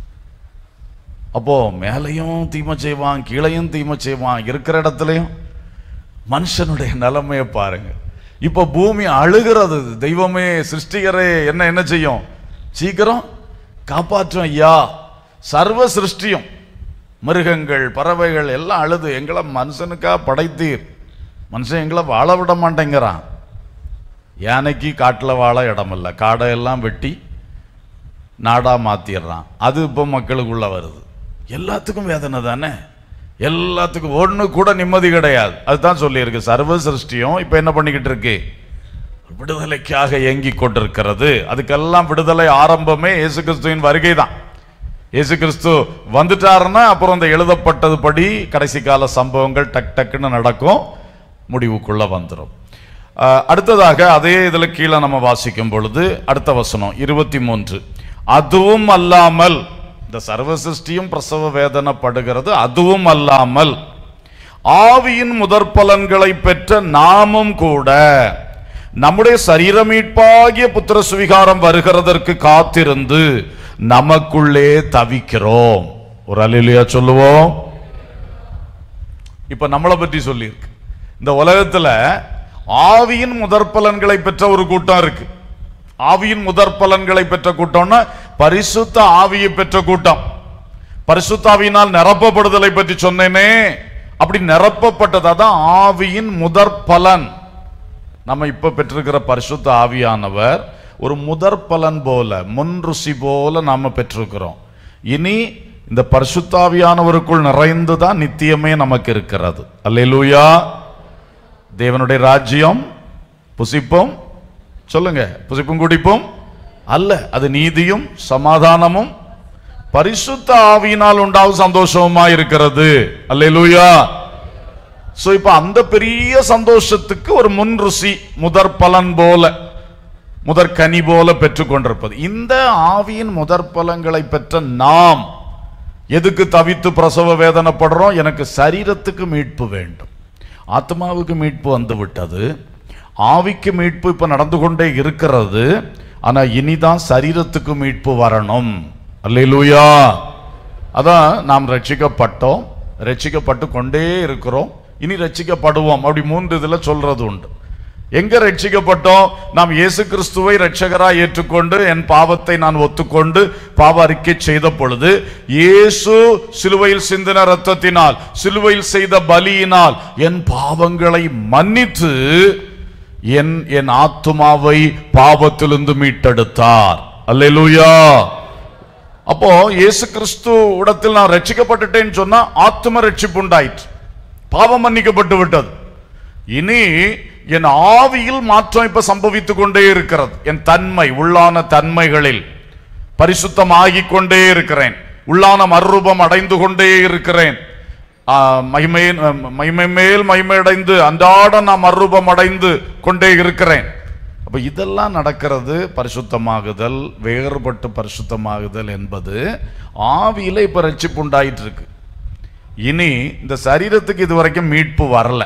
அப்போ மேலையும் தீமை செய்வான் கீழையும் தீமை செய்வான் இருக்கிற இடத்துலையும் மனுஷனுடைய நிலைமையை பாருங்க இப்போ பூமி அழுகிறது தெய்வமே சிருஷ்டிகரே என்ன என்ன செய்யும் சீக்கிரம் காப்பாற்றும் ஐயா சர்வ சிருஷ்டியும் மிருகங்கள் பறவைகள் எல்லாம் அழுது எங்களை மனுஷனுக்கா படைத்தீர் மனுஷன் எங்களை வாழ விட மாட்டேங்கிறான் யானைக்கு காட்டில் வாழ இடம் இல்லை காடை எல்லாம் வெட்டி நாடா மாத்திடுறான் அது இப்போ மக்களுக்குள்ள வருது எல்லாத்துக்கும் வேதனை தானே எல்லாத்துக்கும் ஒண்ணு கூட நிம்மதி கிடையாது அதுதான் சொல்லியிருக்கு சர்வ சிருஷ்டியும் இப்போ என்ன பண்ணிக்கிட்டு இருக்கு விடுதலைக்காக ஏங்கிக் கொண்டிருக்கிறது அதுக்கெல்லாம் விடுதலை ஆரம்பமே இயேசு கிறிஸ்துவின் வருகை தான் இயேசு கிறிஸ்து வந்துட்டாருன்னா அப்புறம் இந்த எழுதப்பட்டது படி கடைசி கால சம்பவங்கள் டக் டக்குன்னு நடக்கும் முடிவுக்குள்ள வந்துடும் அஹ், அடுத்ததாக அதே இதுல கீழே நம்ம வாசிக்கும் பொழுது அடுத்த வசனம் இருபத்தி மூன்று அதுவும் அல்லாமல் இந்த சர்வ சிருஷ்டியும் பிரசவ வேதனைப்படுகிறது அதுவும் அல்லாமல் ஆவியின் முதற் பலன்களை பெற்ற நாமும் கூட நம்முடைய சரீர மீட்பாகிய புத்திர சுவிகாரம் வருகிறதற்கு காத்திருந்து நமக்குள்ளே தவிக்கிறோம் ஒரு அலிலியா சொல்லுவோம் இப்ப நம்மளை பற்றி சொல்லியிருக்கு இந்த உலகத்துல ஆவியின் முதற் பலன்களை பெற்ற ஒரு கூட்டம் இருக்கு ஆவியின் முதற் பலன்களை பெற்ற கூட்டம்னா பரிசுத்த ஆவியை பெற்ற கூட்டம் பரிசுத்த ஆவியினால் நிரப்பப்படுதலை பற்றி சொன்னேனே அப்படி நிரப்பப்பட்டதா தான் ஆவியின் முதற் பலன் நம்ம இப்ப பெற்றிருக்கிற பரிசுத்த ஆவியானவர் ஒரு முதற் பலன் போல முன் ருசி போல நாம பெற்றிருக்கிறோம் இனி இந்த பரிசுத்தாவியானவருக்குள் நிறைந்து தான் நித்தியமே நமக்கு இருக்கிறது அல்லேலூயா தேவனுடைய ராஜ்யம் புசிப்பும் சொல்லுங்க புசிப்பும் குடிப்பும் அல்ல அது நீதியும் சமாதானமும் பரிசுத்த ஆவியினால் உண்டாகும் சந்தோஷமா இருக்கிறது அல்லேலூயா சோ இப்ப அந்த பெரிய சந்தோஷத்துக்கு ஒரு முன் ருசி முதற் பலன் போல முதற் கனி போல பெற்றுக்கொண்டிருப்பது இந்த ஆவியின் முதற் பலன்களை பெற்ற நாம் எதுக்கு தவித்து பிரசவ வேதனைப்படுறோம் எனக்கு சரீரத்துக்கு மீட்பு வேண்டும் ஆத்மாவுக்கு மீட்பு வந்து விட்டது ஆவிக்கு மீட்பு இப்ப நடந்து கொண்டே இருக்கிறது ஆனா இனிதான் சரீரத்துக்கு மீட்பு வரணும் அல்லேலூயா அதான் நாம் ரட்சிக்கப்பட்டோம் ரட்சிக்கப்பட்டு கொண்டே இருக்கிறோம் இனி ரட்சிக்கப்படுவோம் அப்படி மூன்று இதுல சொல்றது உண்டு எங்க ரட்சிக்கப்பட்டோம் நாம் இயேசு கிறிஸ்துவை ரட்சகராய் ஏற்றுக்கொண்டு என் பாவத்தை நான் ஒத்துக்கொண்டு பாவ அறிக்கை செய்த பொழுது இயேசு சிலுவையில் சிந்தின ரத்தத்தினால் சிலுவையில் செய்த பலியினால் என் பாவங்களை மன்னித்து என் என் ஆத்துமாவை பாவத்திலிருந்து மீட்டெடுத்தார் அல்லேலூயா அப்போ இயேசு கிறிஸ்து இடத்தில் நான் ரட்சிக்கப்பட்டுட்டேன்னு சொன்னா ஆத்தும ரட்சிப்பு உண்டாயிற்று பாவம் மன்னிக்கப்பட்டு விட்டது இனி என் ஆவியில் மாற்றம் இப்ப சம்பவித்துக் கொண்டே இருக்கிறது என் தன்மை உள்ளான தன்மைகளில் பரிசுத்தமாகிக் கொண்டே இருக்கிறேன் உள்ளான மறுரூபம் அடைந்து கொண்டே இருக்கிறேன் ஆ, மகிமை மகிமை மேல் மகிமை அடைந்து அன்றாட நான் மறுரூபம் அடைந்து கொண்டே இருக்கிறேன் அப்ப இதெல்லாம் நடக்கிறது பரிசுத்தமாகுதல் வேறுபட்டு பரிசுத்தமாகுதல் என்பது ஆவியில இப்ப ரட்சிப்பு உண்டாயிட்டு இருக்கு இனி இந்த சரீரத்துக்கு இதுவரைக்கும் மீட்பு வரல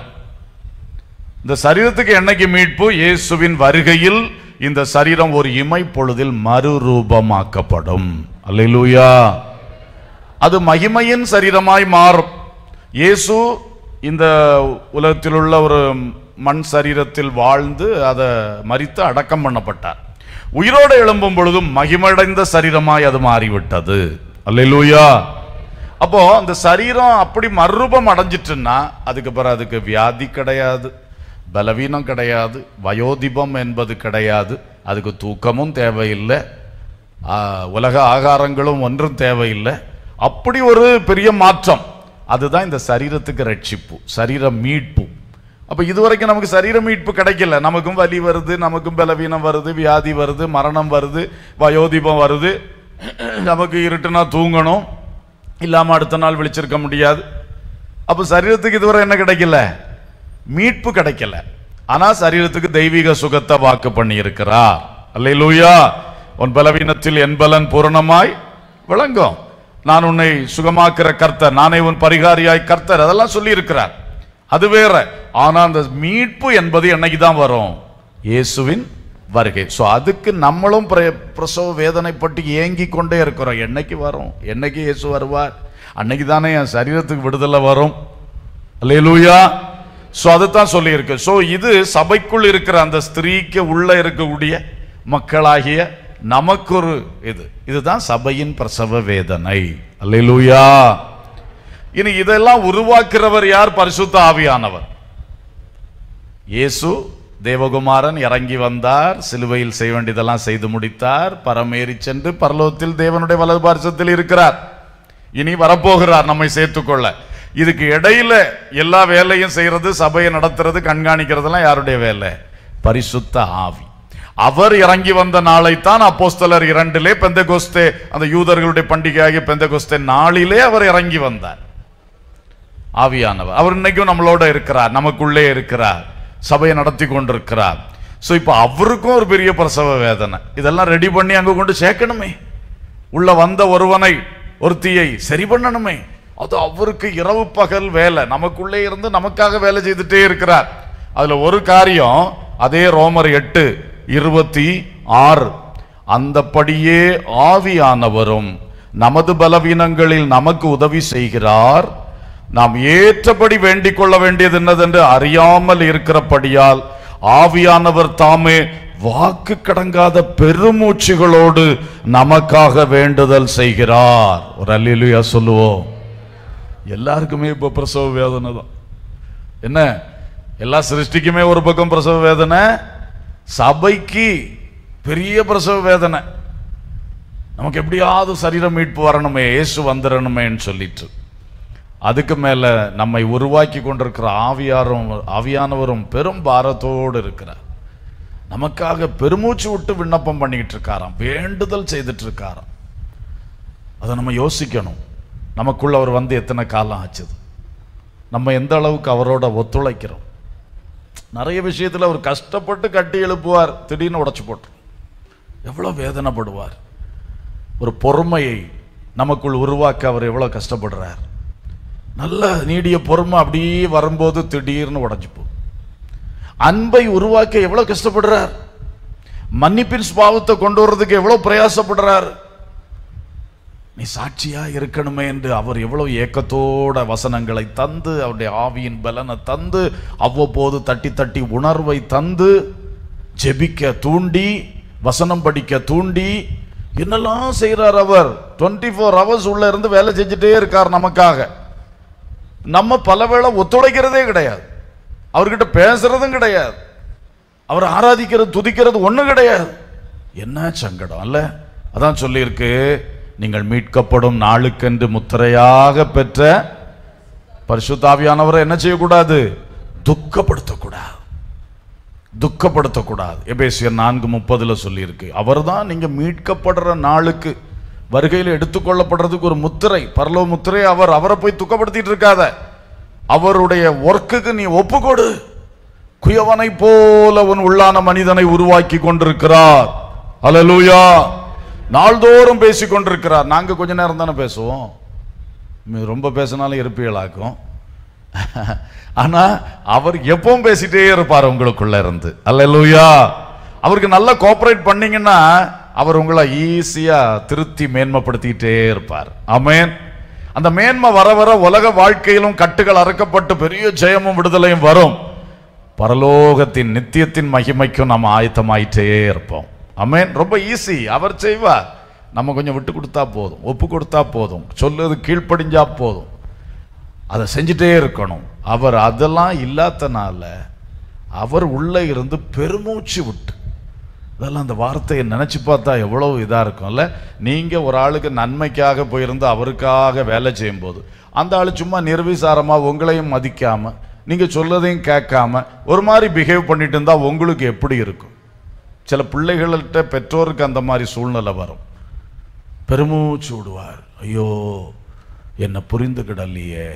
இந்த சரீரத்துக்கு என்னைக்கு மீட்பு இயேசுவின் வருகையில் இந்த சரீரம் ஒரு இமை பொழுதில் மறுரூபமாக்கப்படும் அல்லேலூயா அது மகிமையின் சரீரமாய் மாறும் இயேசு இந்த உலகத்தில் உள்ள ஒரு மண் சரீரத்தில் வாழ்ந்து அதை மரித்து அடக்கம் பண்ணப்பட்டார் உயிரோடு எழும்பும் பொழுது மகிமடைந்த சரீரமாய் அது மாறிவிட்டது அல்லேலூயா அப்போ அந்த சரீரம் அப்படி மறுரூபம் அடைஞ்சிட்டுன்னா அதுக்கு பிறகு அதுக்கு வியாதி கிடையாது பலவீனம் கிடையாது வயோதிபம் என்பது கிடையாது அதுக்கு தூக்கமும் தேவையில்லை ஆ, உலக ஆகாரங்களும் ஒன்றும் தேவையில்லை அப்படி ஒரு பெரிய மாற்றம் அதுதான் இந்த சரீரத்துக்கு ரட்சிப்பு சரீர மீட்பு அப்ப இதுவரைக்கும் நமக்கு சரீர மீட்பு கிடைக்கல நமக்கும் வலி வருது நமக்கும் பலவீனம் வருது வியாதி வருது மரணம் வருது வயோதிபம் வருது நமக்கு இருட்டுனா தூங்கணும் இல்லாம அடுத்த நாள் விழிச்சிருக்க முடியாது அப்ப சரீரத்துக்கு இதுவரை என்ன கிடைக்கல மீட்பு கிடைக்கல ஆனா சரீரத்துக்கு தெய்வீக சுகத்தை வாக்கு பண்ணி இருக்கிறார் அல்லேலூயா உன் பலவீனத்தில் என் பலன் பூரணமாய் விளங்கும் நான் உன்னை சுகமாக்குற கர்த்தர் நானே உன் பரிகாரியாய் கர்த்தர் அதெல்லாம் சொல்லி இருக்கிறார் அது வேற ஆனா அந்த மீட்பு என்பது என்னைக்கு தான் வரும் இயேசுவின் வருகை சோ அதுக்கு நம்மளும் பிர- பிரசவ வேதனைப்பட்டு ஏங்கி கொண்டே இருக்கிறோம் என்னைக்கு வரும் என்னைக்கு இயேசு வருவார் அன்னைக்கு தானே என் சரீரத்துக்கு விடுதலை வரும் அல்லேலூயா சோ அதுதான் சொல்லி இருக்கு சோ இது சபைக்குள் இருக்கிற அந்த ஸ்திரீக்கு உள்ள இருக்கக்கூடிய மக்களாகிய நமக்கு ஒரு இது இதுதான் சபையின் பிரசவ வேதனை அல்லேலூயா இனி இதெல்லாம் உருவாக்குறவர் யார் பரிசுத்த ஆவியானவர் இயேசு தேவகுமாரன் இறங்கி வந்தார் சிலுவையில் செய்ய வேண்டியதெல்லாம் செய்து முடித்தார் பரமேறி சென்று பரலோகத்தில் தேவனுடைய வலது பார்சத்தில் இருக்கிறார் இனி வரப்போகிறார் நம்மை சேர்த்துக்கொள்ள இதுக்கு இடையில எல்லா வேலையும் செய்யறது சபையை நடத்துறது கண்காணிக்கிறதெல்லாம் யாருடைய வேலை பரிசுத்த ஆவி அவர் இறங்கி வந்த நாளைத்தான் அப்போஸ்தலர் இரண்டிலே பெந்தகோஸ்தே அந்த யூதர்களுடைய பண்டிகையாகிய பெந்தகோஸ்தே நாளிலே அவர் இறங்கி வந்தார் ஆவியானவர் அவர் இன்னைக்கும் நம்மளோட இருக்கிறார் நமக்குள்ளே இருக்கிறார் சபையை நடத்தி கொண்டிருக்கிறார் சோ இப்போ அவருக்கும் ஒரு பெரிய பிரசவ வேதனை இதெல்லாம் ரெடி பண்ணி அங்க கொண்டு சேர்க்கணுமே உள்ள வந்த ஒருவனை ஒருத்தியை சரி பண்ணணுமே அது அவருக்கு இரவு பகல் வேலை நமக்குள்ளே இருந்து நமக்காக வேலை செய்துட்டே இருக்கிறார் அதுல ஒரு காரியம் அதே ரோமர் எட்டு இருபத்தி ஆறு அந்தப்படியே ஆவியானவரும் நமது பலவீனங்களில் நமக்கு உதவி செய்கிறார் நாம் ஏற்றபடி வேண்டிக் கொள்ள வேண்டியது என்னதென்று அறியாமல் இருக்கிறபடியால் ஆவியானவர் தாமே வாக்கு கடங்காத பெருமூச்சுகளோடு நமக்காக வேண்டுதல் செய்கிறார் ஒரு அல்லேலூயா சொல்லுவோம் எல்லாருக்குமே இப்ப பிரசவ வேதனை தான் என்ன எல்லா சிருஷ்டிக்குமே ஒரு பக்கம் பிரசவ வேதனை சபைக்கு பெரிய பிரசவ வேதனை நமக்கு எப்படியாவது சரீர மீட்பு வரணுமே இயேசு வந்துடணுமேன்னு சொல்லிட்டு அதுக்கு மேல நம்மை உருவாக்கி கொண்டிருக்கிற ஆவியாரும் ஆவியானவரும் பெரும் பாரத்தோடு இருக்கிறார் நமக்காக பெருமூச்சு விட்டு விண்ணப்பம் பண்ணிக்கிட்டு இருக்காராம் வேண்டுதல் செய்துட்டு இருக்காராம் அதை நம்ம யோசிக்கணும் நமக்குள்ள அவர் வந்து எத்தனை காலம் ஆச்சுது நம்ம எந்த அளவுக்கு அவரோட ஒத்துழைக்கிறோம் நிறைய விஷயத்துல அவர் கஷ்டப்பட்டு கட்டி எழுப்புவார் திடீர்னு உடைச்சு போட்டு எவ்வளவு வேதனைப்படுவார் ஒரு பொறுமையை நமக்குள் உருவாக்க அவர் எவ்வளவு கஷ்டப்படுறார் நல்ல நீடிய பொறுமை அப்படியே வரும்போது திடீர்னு உடைஞ்சு போகும் அன்பை உருவாக்க எவ்வளவு கஷ்டப்படுறார் மன்னிப்பின் சுபாவத்தை கொண்டு வர்றதுக்கு எவ்வளவு பிரயாசப்படுறார் நீ சாட்சியா இருக்கணுமே என்று அவர் எவ்வளவு ஏக்கத்தோட வசனங்களை தந்து அவருடைய ஆவியின் பலனை தந்து அவ்வப்போது தட்டி தட்டி உணர்வை தந்து ஜெபிக்க தூண்டி வசனம் படிக்க தூண்டி என்னெல்லாம் செய்றார் அவர் 24 ஃபோர் ஹவர்ஸ் உள்ள இருந்து வேலை செஞ்சுட்டே இருக்கார் நமக்காக நம்ம பலவேளை ஒத்துழைக்கிறதே கிடையாது அவர்கிட்ட பேசுறதும் கிடையாது அவர் ஆராதிக்கிறது துதிக்கிறது ஒண்ணும் கிடையாது என்ன சங்கடம் அல்ல அதான் சொல்லியிருக்கு நீங்கள் மீட்கப்படும் நாளுக்கென்று முத்திரையாக பெற்ற பரிசுத்தாவியானவரை என்ன செய்யக்கூடாது துக்கப்படுத்தக்கூடாது துக்கப்படுத்தக்கூடாது எபேசியர் நான்கு முப்பதுல சொல்லியிருக்கு அவர்தான் நீங்க மீட்கப்படுற நாளுக்கு வருகையில் எடுத்துக்கொள்ளப்படுறதுக்கு ஒரு முத்திரை பரலோ முத்திரை அவர் அவரை போய் துக்கப்படுத்திட்டு இருக்காத அவருடைய ஒர்க்குக்கு நீ ஒப்புக்கொடு குயவனை போல உன் உள்ளான மனிதனை உருவாக்கி கொண்டிருக்கிறார் அல்லேலூயா நாள்தோறும் பேசிக் கொண்டிருக்கிறார் நாங்க கொஞ்ச நேரம் தானே பேசுவோம் மி- ரொம்ப பேசினாலும் இருப்பியலாக்கும் ஆனா அவர் எப்பவும் பேசிட்டே இருப்பார் உங்களுக்குள்ள இருந்து அல்லேலூயா அவருக்கு நல்லா கோஆபரேட் பண்ணீங்கன்னா அவர் உங்களை ஈஸியா திருத்தி மேன்மைப்படுத்திக்கிட்டே இருப்பார் ஆமென் அந்த மேன்மை வர வர உலக வாழ்க்கையிலும் கட்டுகள் அறுக்கப்பட்டு பெரிய ஜெயமும் விடுதலையும் வரும் பரலோகத்தின் நித்தியத்தின் மகிமைக்கும் நம்ம ஆயத்தமாயிட்டே இருப்போம் ஆமென் ரொம்ப ஈஸி அவர் செய்வார் நம்ம கொஞ்சம் விட்டு கொடுத்தா போதும் ஒப்பு கொடுத்தா போதும் சொல்லுறது கீழ்ப்படிஞ்சா போதும் அதை செஞ்சுட்டே இருக்கணும் அவர் அதெல்லாம் இல்லாதனால அவர் உள்ள இருந்து பெருமூச்சு விட்டு அதெல்லாம் அந்த வார்த்தையை நினச்சி பார்த்தா எவ்வளவு இதாக இருக்கும்ல நீங்கள் ஒரு ஆளுக்கு நன்மைக்காக போயிருந்து அவருக்காக வேலை செய்யும்போது அந்த ஆள் சும்மா நிர்விசாரமாக உங்களையும் மதிக்காமல் நீங்கள் சொல்லதையும் கேட்காம ஒரு மாதிரி பிஹேவ் பண்ணிட்டு இருந்தால் உங்களுக்கு எப்படி இருக்கும் சில பிள்ளைகள்கிட்ட பெற்றோருக்கு அந்த மாதிரி சூழ்நிலை வரும் பெருமூச்சு விடுவார் ஐயோ என்னை புரிந்துகிடலையே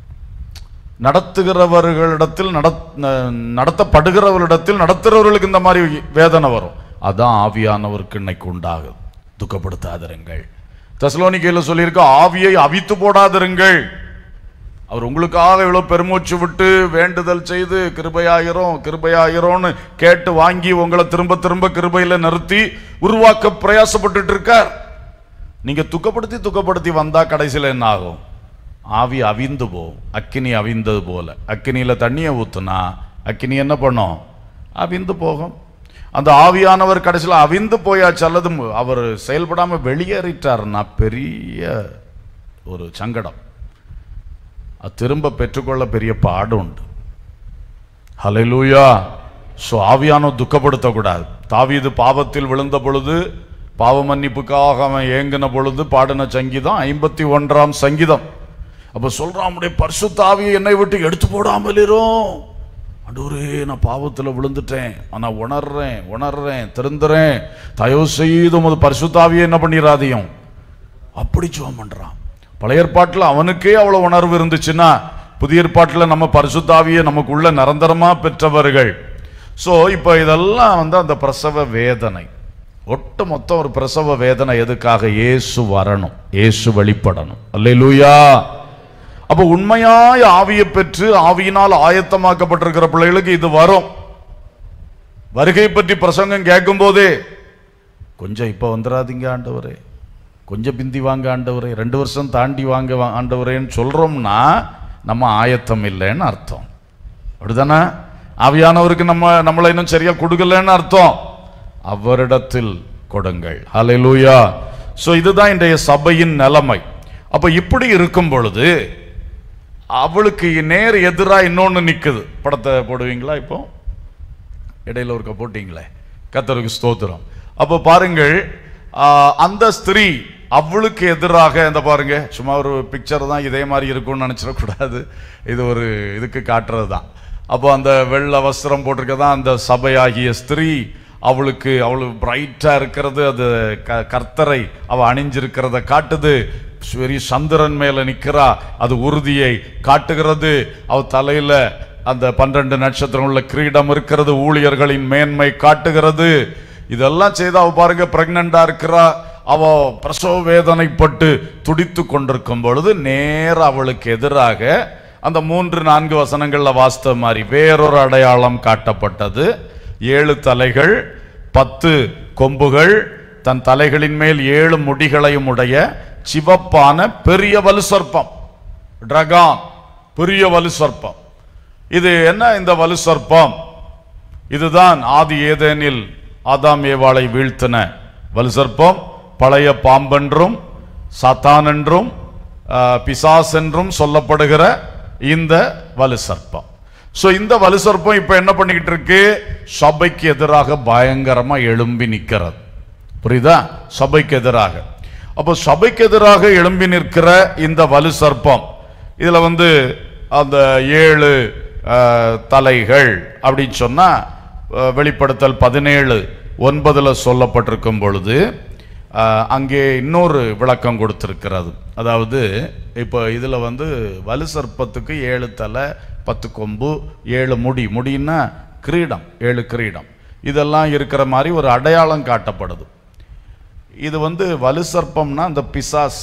நடத்துகிறவர்களிடத்தில் நடத் ந- நடத்தப்படுகிறவர்களிடத்தில் நடத்துகிறவர்களுக்கு இந்த மாதிரி வேதனை வரும் அதான் ஆவியானவருக்கு இன்னைக்கு உண்டாகுது துக்கப்படுத்தாதிருங்கள் தசலோனிக்கையில் சொல்லியிருக்க ஆவியை அவித்து போடாதிருங்கள் அவர் உங்களுக்காக இவ்வளவு பெருமூச்சு விட்டு வேண்டுதல் செய்து கிருபையாயிரும் கிருபையாயிரோன்னு கேட்டு வாங்கி உங்களை திரும்ப திரும்ப கிருபையில நிறுத்தி உருவாக்க பிரயாசப்பட்டுட்டு இருக்கார் நீங்க துக்கப்படுத்தி துக்கப்படுத்தி வந்தா கடைசியில் என்ன ஆகும் ஆவி அவிந்து போகும் அக்கினி அவிந்தது போல அக்கினியில தண்ணியை ஊத்துனா அக்கினி என்ன பண்ணும் அவிந்து போகும் அந்த ஆவியானவர் கடைசியில் அவிந்து போயாச்சு அல்லது அவர் செயல்படாம வெளியேறிட்டாருன்னா பெரிய ஒரு சங்கடம் அது திரும்ப பெற்றுக்கொள்ள பெரிய பாடு உண்டு ஹalleluya ஸோ ஆவியானோ துக்கப்படுத்தக்கூடாது தாவீது பாவத்தில் விழுந்த பொழுது பாவ மன்னிப்புக்காக அவன் ஏங்கின பொழுது பாடின சங்கீதம் ஐம்பத்தி ஒன்றாம் சங்கீதம் அப்ப சொல்றான் உம்முடைய பரிசுத்த ஆவியை என்னை விட்டு எடுத்து போடாமல் இரும் அடூரே நான் பாவத்தில் விழுந்துட்டேன் ஆனா உணர்றேன் உணர்றேன் திருந்துறேன் தயவு செய்து உமது பரிசுத்தாவியை என்ன பண்ணிடாதையும் அப்படி ஜெபம் பண்றான் பழைய ஏற்பாட்டில் அவனுக்கே அவ்வளவு உணர்வு இருந்துச்சுன்னா புதிய ஏற்பாட்டில் நம்ம பரிசுத்தாவியை நமக்குள்ள நிரந்தரமா பெற்றவர்கள் ஸோ இப்போ இதெல்லாம் வந்து அந்த பிரசவ வேதனை ஒட்டு மொத்தம் ஒரு பிரசவ வேதனை எதுக்காக இயேசு வரணும் இயேசு வெளிப்படணும் அல்லேலூயா அப்போ உண்மையாய் ஆவியை பெற்று ஆவியினால் ஆயத்தமாக்கப்பட்டிருக்கிற பிள்ளைகளுக்கு இது வரும் வருகை பற்றி பிரசங்கம் கேட்கும் போதே கொஞ்சம் இப்போ வந்துடாதீங்க ஆண்டவரே கொஞ்சம் பிந்தி வாங்க ஆண்டவரே ரெண்டு வருஷம் தாண்டி வாங்க வா- ஆண்டவரேன்னு சொல்றோம்னா நம்ம ஆயத்தம் இல்லைன்னு அர்த்தம் அப்படிதானே ஆவியானவருக்கு நம்ம நம்மளை இன்னும் சரியா கொடுக்கலன்னு அர்த்தம் அவரிடத்தில் கொடுங்கள் ஹalleluya சோ இதுதான் இன்றைய சபையின் நிலைமை அப்ப இப்படி இருக்கும் பொழுது அவளுக்கு நேர் எதிரா இன்னொன்னு நிக்குது படத்தை போடுவீங்களா இப்போ இடையில ஒருக்க போட்டீங்களே கத்தருக்கு ஸ்தோத்திரம் அப்போ பாருங்கள் ஆ, அந்த ஸ்திரீ அவளுக்கு எதிராக இந்த பாருங்க சும்மா ஒரு பிக்சர் தான் இதே மாதிரி இருக்கும்னு நினைச்சிடக்கூடாது இது ஒரு இதுக்கு காட்டுறது தான் அப்போ அந்த வெள்ளை வஸ்திரம் போட்டிருக்கதான் அந்த சபையாகிய ஸ்திரீ அவளுக்கு அவளுக்கு பிரைட்டா இருக்கிறது அது க- கர்த்தரை அவ அணிஞ்சிருக்கிறத காட்டுது பெரிய சந்திரன் மேல நிக்கிறா அது உறுதியை காட்டுகிறது அவ தலையில அந்த பன்னிரண்டு நட்சத்திரம் உள்ள கிரீடம் இருக்கிறது ஊழியர்களின் மேன்மை காட்டுகிறது இதெல்லாம் செய்து அவ பாருங்க பிரெக்னண்டா இருக்கிறா அவ பிரசவ வேதனைப்பட்டு துடித்து கொண்டிருக்கும் பொழுது நேர அவளுக்கு எதிராக அந்த மூன்று நான்கு வசனங்கள்ல வாஸ்தவ மாதிரி வேறொரு அடையாளம் காட்டப்பட்டது ஏழு தலைகள் பத்து கொம்புகள் தன் தலைகளின் மேல் ஏழு முடிகளையும் உடைய சிவப்பான பெரிய வலு சர்ப்பம் டிரகான் பெரிய வலு சர்ப்பம் இது என்ன இந்த வலு சர்ப்பம் இதுதான் ஆதி ஏதேனில் ஆதாம் ஏவாளை வீழ்த்தின வலு சர்ப்பம் பழைய பாம்பென்றும் சாத்தான் என்றும் ஆ, பிசாஸ் என்றும் சொல்லப்படுகிற இந்த வலு சர்ப்பம் சோ இந்த வலு சர்ப்பம் இப்ப என்ன பண்ணிக்கிட்டு இருக்கு சபைக்கு எதிராக பயங்கரமா எழும்பி நிக்கிறது புரியுதா சபைக்கு எதிராக அப்போ சபைக்கு எதிராக எழும்பி நிற்கிற இந்த வலு சர்ப்பம் இதுல வந்து அந்த ஏழு அஹ், தலைகள் அப்படின்னு சொன்னா அஹ், வெளிப்படுத்தல் பதினேழு ஒன்பதுல சொல்லப்பட்டிருக்கும் பொழுது அஹ், அங்கே இன்னொரு விளக்கம் கொடுத்திருக்கிறது அதாவது இப்போ இதுல வந்து வலு சர்ப்பத்துக்கு ஏழு தலை பத்து கொம்பு ஏழு முடி முடின்னா கிரீடம் ஏழு கிரீடம் இதெல்லாம் இருக்கிற மாதிரி ஒரு அடையாளம் காட்டப்படுது இது வந்து வலு சர்ப்பம்னா அந்த பிசாஸ்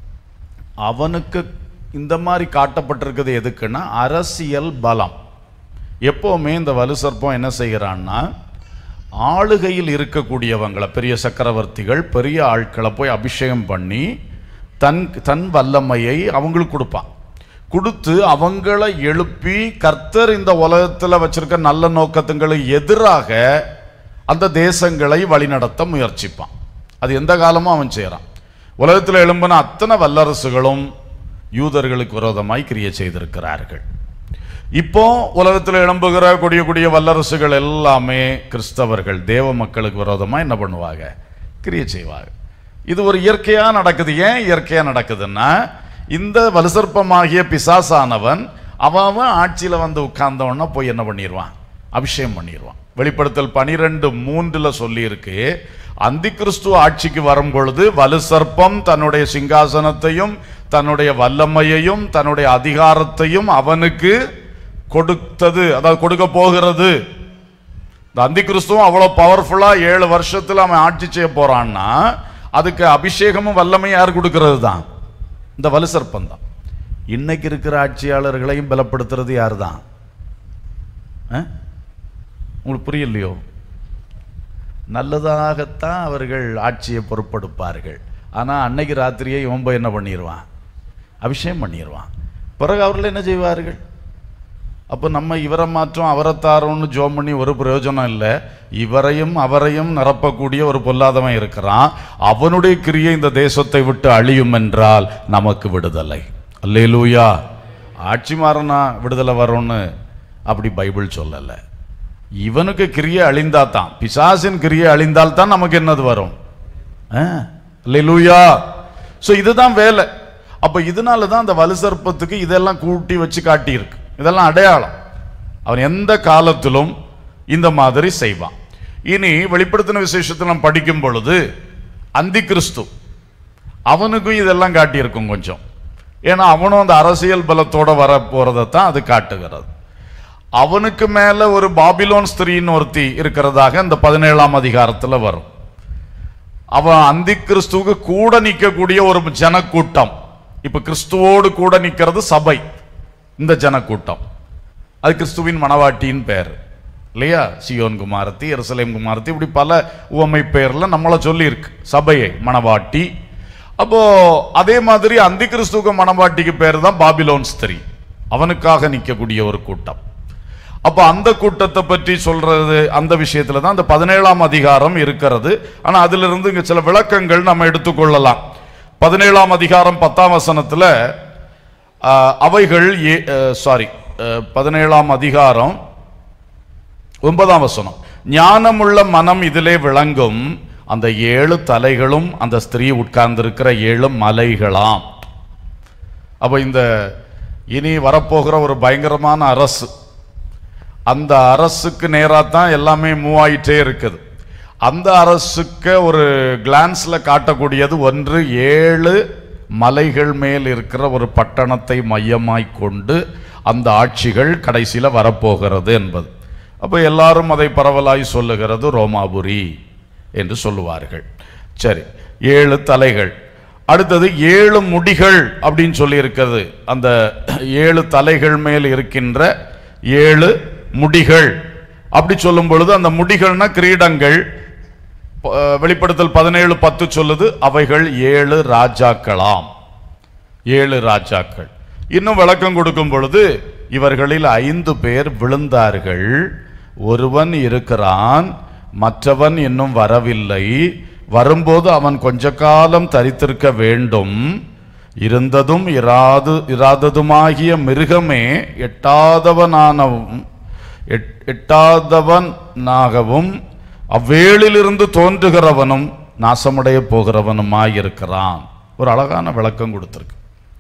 அவனுக்கு இந்த மாதிரி காட்டப்பட்டிருக்கிறது எதுக்குன்னா அரசியல் பலம் எப்போவுமே இந்த வலு சர்ப்பம் என்ன செய்கிறான்னா ஆளுகையில் இருக்கக்கூடியவங்களை பெரிய சக்கரவர்த்திகள் பெரிய ஆட்களை போய் அபிஷேகம் பண்ணி தன் தன் வல்லமையை அவங்களுக்கு கொடுப்பான் கொடுத்து அவங்கள எழுப்பி கர்த்தர் இந்த உலகத்தில் வச்சிருக்க நல்ல நோக்கத்துங்களுக்கு எதிராக அந்த தேசங்களை வழிநடத்த முயற்சிப்பான் அது எந்த காலமும் அவன் செய்கிறான் உலகத்தில் எழும்பின அத்தனை வல்லரசுகளும் யூதர்களுக்கு விரோதமாய் கிரியை செய்திருக்கிறார்கள் இப்போ உலகத்தில் எழும்புகிற கொடிய கொடிய வல்லரசுகள் எல்லாமே கிறிஸ்தவர்கள் தேவ மக்களுக்கு விரோதமா என்ன பண்ணுவாங்க கிரியை செய்வாங்க இது ஒரு இயற்கையா நடக்குது ஏன் இயற்கையா நடக்குதுன்னா இந்த வலுசற்பமாகிய பிசாசானவன் அவன் அவன் ஆட்சியில வந்து உட்கார்ந்தவனா போய் என்ன பண்ணிடுவான் அபிஷேகம் பண்ணிடுவான் வெளிப்படுத்தல் பனிரெண்டு மூன்றுல சொல்லி இருக்கு அந்தி கிறிஸ்து ஆட்சிக்கு வரும் பொழுது வலுசர்ப்பம் தன்னுடைய சிங்காசனத்தையும் தன்னுடைய வல்லமையையும் தன்னுடைய அதிகாரத்தையும் அவனுக்கு கொடுத்தது அதாவது கொடுக்க போகிறது இந்த அந்தி கிறிஸ்துவும் அவ்வளவு பவர்ஃபுல்லா ஏழு வருஷத்துல அவன் ஆட்சி செய்ய போறான்னா அதுக்கு அபிஷேகமும் வல்லமையும் யார் கொடுக்கிறது தான் இந்த வலுசர்ப்பம் தான் இன்னைக்கு இருக்கிற ஆட்சியாளர்களையும் பலப்படுத்துறது யார் தான் உங்களுக்கு புரியலையோ நல்லதாகத்தான் அவர்கள் ஆட்சியை பொறுப்பெடுப்பார்கள் ஆனா அன்னைக்கு ராத்திரியே இவன் போய் என்ன பண்ணிடுவான் அபிஷேகம் பண்ணிடுவான் பிறகு அவர்கள் என்ன செய்வார்கள் அப்போ நம்ம இவரை மாற்றம் அவரை தாரோன்னு ஜோம் பண்ணி ஒரு பிரயோஜனம் இல்லை இவரையும் அவரையும் நிரப்பக்கூடிய ஒரு பொல்லாதவன் இருக்கிறான் அவனுடைய கிரியை இந்த தேசத்தை விட்டு அழியும் என்றால் நமக்கு விடுதலை அல்லேலூயா ஆட்சி மாறினா விடுதலை வரும்னு அப்படி பைபிள் சொல்லலை இவனுக்கு கிரியை அழிந்தா தான் பிசாசின் கிரியை அழிந்தால் தான் நமக்கு என்னது வரும் லூயா ஸோ இதுதான் வேலை அப்ப இதனால தான் அந்த வலுசர்ப்பத்துக்கு இதெல்லாம் கூட்டி வச்சு காட்டியிருக்கு இதெல்லாம் அடையாளம் அவன் எந்த காலத்திலும் இந்த மாதிரி செய்வான் இனி வெளிப்படுத்தின விசேஷத்தை நாம் படிக்கும் பொழுது அந்தி கிறிஸ்து அவனுக்கும் இதெல்லாம் காட்டியிருக்கும் கொஞ்சம் ஏன்னா அவனும் அந்த அரசியல் பலத்தோட வர போறதைத்தான் அது காட்டுகிறது அவனுக்கு மேல ஒரு பாபிலோன் ஸ்திரீன்னு ஒருத்தி இருக்கிறதாக இந்த பதினேழாம் அதிகாரத்துல வரும் அவன் அந்தி கிறிஸ்துவுக்கு கூட நிற்கக்கூடிய ஒரு ஜனக்கூட்டம் இப்ப கிறிஸ்துவோடு கூட நிக்கிறது சபை இந்த ஜனக்கூட்டம் அது கிறிஸ்துவின் மணவாட்டியின் பெயர் இல்லையா சியோன் குமாரத்தி எருசலேம் குமாரத்தி இப்படி பல உவமை பெயர்ல நம்மளை சொல்லியிருக்கு சபையை மணவாட்டி அப்போ அதே மாதிரி அந்தி கிறிஸ்துவுக்கு மணவாட்டிக்கு பேர் தான் பாபிலோன் ஸ்திரீ அவனுக்காக நிற்கக்கூடிய ஒரு கூட்டம் அப்ப அந்த கூட்டத்தை பற்றி சொல்றது அந்த விஷயத்துல தான் அந்த பதினேழாம் அதிகாரம் இருக்கிறது ஆனா அதிலிருந்து இங்க சில விளக்கங்கள் நம்ம எடுத்துக்கொள்ளலாம் பதினேழாம் அதிகாரம் பத்தாம் வசனத்துல ஆஹ், அவைகள் சாரி பதினேழாம் அதிகாரம் ஒன்பதாம் வசனம் ஞானமுள்ள மனம் இதிலே விளங்கும் அந்த ஏழு தலைகளும் அந்த ஸ்திரீ உட்கார்ந்திருக்கிற ஏழு மலைகளாம் அப்ப இந்த இனி வரப்போகிற ஒரு பயங்கரமான அரசு அந்த அரசுக்கு நேராக தான் எல்லாமே மூவ் ஆயிட்டே இருக்குது அந்த அரசுக்கு ஒரு கிளான்ஸ்ல காட்டக்கூடியது ஒன்று ஏழு மலைகள் மேல் இருக்கிற ஒரு பட்டணத்தை மையமாய் கொண்டு அந்த ஆட்சிகள் கடைசியில் வரப்போகிறது என்பது அப்போ எல்லாரும் அதை பரவலாய் சொல்லுகிறது ரோமாபுரி என்று சொல்லுவார்கள் சரி ஏழு தலைகள் அடுத்தது ஏழு முடிகள் அப்படின்னு சொல்லி இருக்கிறது அந்த ஏழு தலைகள் மேல் இருக்கின்ற ஏழு முடிகள் அப்படி சொல்லும் பொழுது அந்த முடிகள்னா கிரீடங்கள் ப- வெளிப்படுத்தல் பதினேழு பத்து சொல்லுது அவைகள் ஏழு ராஜாக்களாம் ஏழு ராஜாக்கள் இன்னும் விளக்கம் கொடுக்கும் பொழுது இவர்களில் ஐந்து பேர் விழுந்தார்கள் ஒருவன் இருக்கிறான் மற்றவன் இன்னும் வரவில்லை வரும்போது அவன் கொஞ்ச காலம் தரித்திருக்க வேண்டும் இருந்ததும் இராது இராததுமாகிய மிருகமே எட்டாதவனானவும் எட்- எட்டாதவனாகவும் அவ்வேளிலிருந்து தோன்றுகிறவனும் நாசமடைய போகிறவனுமாய் இருக்கிறான் ஒரு அழகான விளக்கம் கொடுத்திருக்கு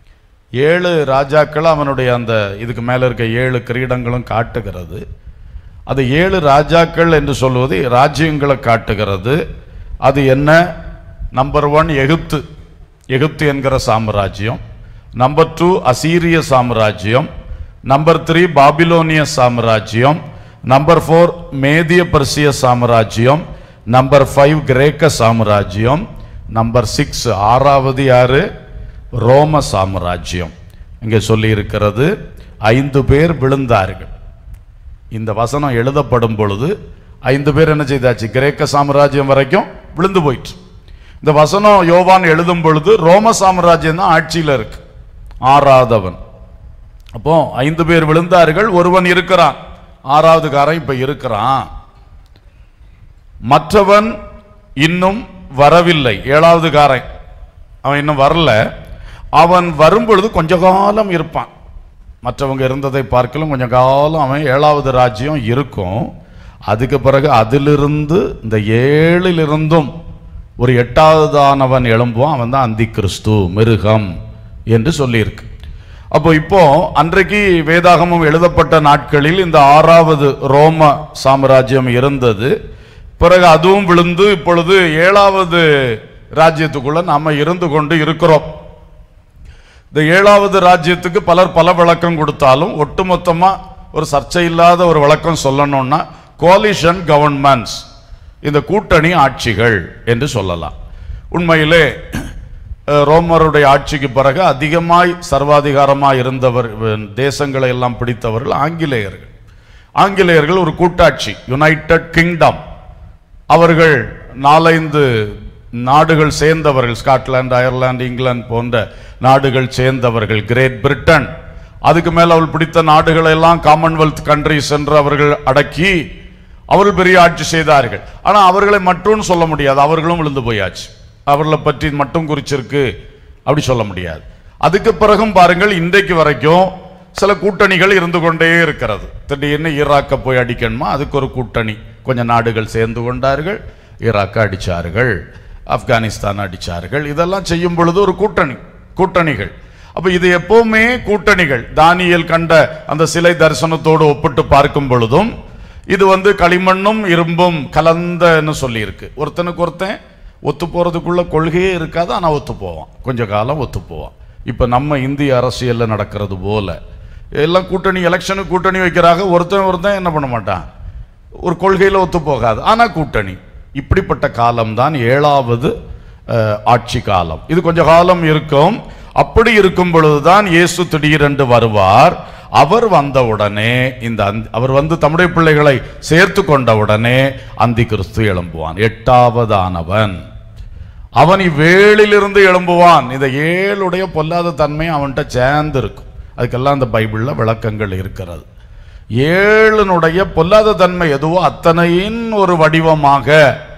ஏழு ராஜாக்கள் அவனுடைய அந்த இதுக்கு மேல இருக்க ஏழு கிரீடங்களும் காட்டுகிறது அது ஏழு ராஜாக்கள் என்று சொல்வது ராஜ்யங்களை காட்டுகிறது அது என்ன நம்பர் ஒன் எகிப்து எகிப்து என்கிற சாம்ராஜ்யம் நம்பர் டூ அசீரிய சாம்ராஜ்யம் நம்பர் த்ரீ பாபிலோனிய சாம்ராஜ்யம் நம்பர் ஃபோர் மேதிய பர்சிய சாம்ராஜ்யம் நம்பர் ஃபைவ் கிரேக்க சாம்ராஜ்யம் நம்பர் சிக்ஸ் ஆறாவது யாரு ரோம சாம்ராஜ்யம் இங்கே சொல்லி இருக்கிறது ஐந்து பேர் விழுந்தார்கள் இந்த வசனம் எழுதப்படும் பொழுது ஐந்து பேர் என்ன செய்தாச்சு கிரேக்க சாம்ராஜ்யம் வரைக்கும் விழுந்து போயிற்று இந்த வசனம் யோவான் எழுதும் பொழுது ரோம சாம்ராஜ்யம் தான் ஆட்சியில் இருக்கு ஆறாதவன் அப்போ ஐந்து பேர் விழுந்தார்கள் ஒருவன் இருக்கிறான் ஆறாவது காரன் இப்ப இருக்கிறான் மற்றவன் இன்னும் வரவில்லை ஏழாவது காரன் அவன் இன்னும் வரல அவன் வரும்பொழுது கொஞ்ச காலம் இருப்பான் மற்றவங்க இருந்ததை பார்க்கலும் கொஞ்சம் காலம் அவன் ஏழாவது ராஜ்யம் இருக்கும் அதுக்கு பிறகு அதிலிருந்து இந்த ஏழிலிருந்தும் ஒரு எட்டாவதானவன் எழும்புவான் அவன் தான் அந்தி கிறிஸ்து மிருகம் என்று சொல்லியிருக்கு அப்போ இப்போ அன்றைக்கு வேதாகமம் எழுதப்பட்ட நாட்களில் இந்த ஆறாவது ரோம சாம்ராஜ்யம் இருந்தது பிறகு அதுவும் விழுந்து இப்பொழுது ஏழாவது ராஜ்யத்துக்குள்ள நாம இருந்து கொண்டு இருக்கிறோம் இந்த ஏழாவது ராஜ்யத்துக்கு பலர் பல விளக்கம் கொடுத்தாலும் ஒட்டுமொத்தமா ஒரு சர்ச்சை இல்லாத ஒரு விளக்கம் சொல்லணும்னா கோலிஷன் கவர்மெண்ட்ஸ் இந்த கூட்டணி ஆட்சிகள் என்று சொல்லலாம் உண்மையிலே அஹ், ரோமருடைய ஆட்சிக்கு பிறகு அதிகமாய் சர்வாதிகாரமாய் இருந்தவர் அஹ், தேசங்களை எல்லாம் பிடித்தவர்கள் ஆங்கிலேயர்கள் ஆங்கிலேயர்கள் ஒரு கூட்டாட்சி யுனைடெட் கிங்டம் அவர்கள் நாலைந்து நாடுகள் சேர்ந்தவர்கள் ஸ்காட்லாந்து அயர்லாந்து இங்கிலாந்து போன்ற நாடுகள் சேர்ந்தவர்கள் கிரேட் பிரிட்டன் அதுக்கு மேல் அவள் பிடித்த நாடுகளை எல்லாம் காமன்வெல்த் கண்ட்ரிஸ் என்று அவர்கள் அடக்கி அவர்கள் பெரிய ஆட்சி செய்தார்கள் ஆனா அவர்களை மட்டும் சொல்ல முடியாது அவர்களும் விழுந்து போயாச்சு அவர்களை பற்றி மட்டும் குறிச்சிருக்கு அப்படி சொல்ல முடியாது அதுக்கு பிறகும் பாருங்கள் இன்றைக்கு வரைக்கும் சில கூட்டணிகள் இருந்து கொண்டே இருக்கிறது திடீர்னு ஈராக்கை போய் அடிக்கணுமா அதுக்கு ஒரு கூட்டணி கொஞ்சம் நாடுகள் சேர்ந்து கொண்டார்கள் ஈராக்கை அடிச்சார்கள் ஆப்கானிஸ்தான் அடிச்சார்கள் இதெல்லாம் செய்யும் பொழுது ஒரு கூட்டணி கூட்டணிகள் அப்ப இது எப்பவுமே கூட்டணிகள் தானியல் கண்ட அந்த சிலை தரிசனத்தோடு ஒப்பிட்டு பார்க்கும் பொழுதும் இது வந்து களிமண்ணும் இரும்பும் கலந்தன்னு சொல்லியிருக்கு ஒருத்தனுக்கு ஒருத்தன் ஒத்து போறதுக்குள்ள கொள்கையே இருக்காது ஆனா ஒத்து போவான் கொஞ்ச காலம் ஒத்து போவான் இப்ப நம்ம இந்திய அரசியல்ல நடக்கிறது போல எல்லாம் கூட்டணி எலெக்ஷனுக்கு கூட்டணி வைக்கிறாங்க ஒருத்தன் ஒருத்தன் என்ன பண்ண மாட்டான் ஒரு கொள்கையில ஒத்து போகாது ஆனா கூட்டணி இப்படிப்பட்ட காலம்தான் ஏழாவது அஹ், ஆட்சி காலம் இது கொஞ்ச காலம் இருக்கும் அப்படி இருக்கும் பொழுதுதான் இயேசு திடீரென்று வருவார் அவர் வந்த உடனே இந்த அந்த- அவர் வந்து தம்முடைய பிள்ளைகளை சேர்த்து கொண்ட உடனே அந்தி கிறிஸ்து எழும்புவான் எட்டாவதானவன் அவன் இவ்வேளிலிருந்து எழும்புவான் இந்த ஏழுடைய பொல்லாத தன்மை அவன்கிட்ட சேர்ந்து இருக்கும் அதுக்கெல்லாம் அந்த பைபிள்ல விளக்கங்கள் இருக்கிறது ஏழுனுடைய பொல்லாத தன்மை எதுவோ அத்தனையின் ஒரு வடிவமாக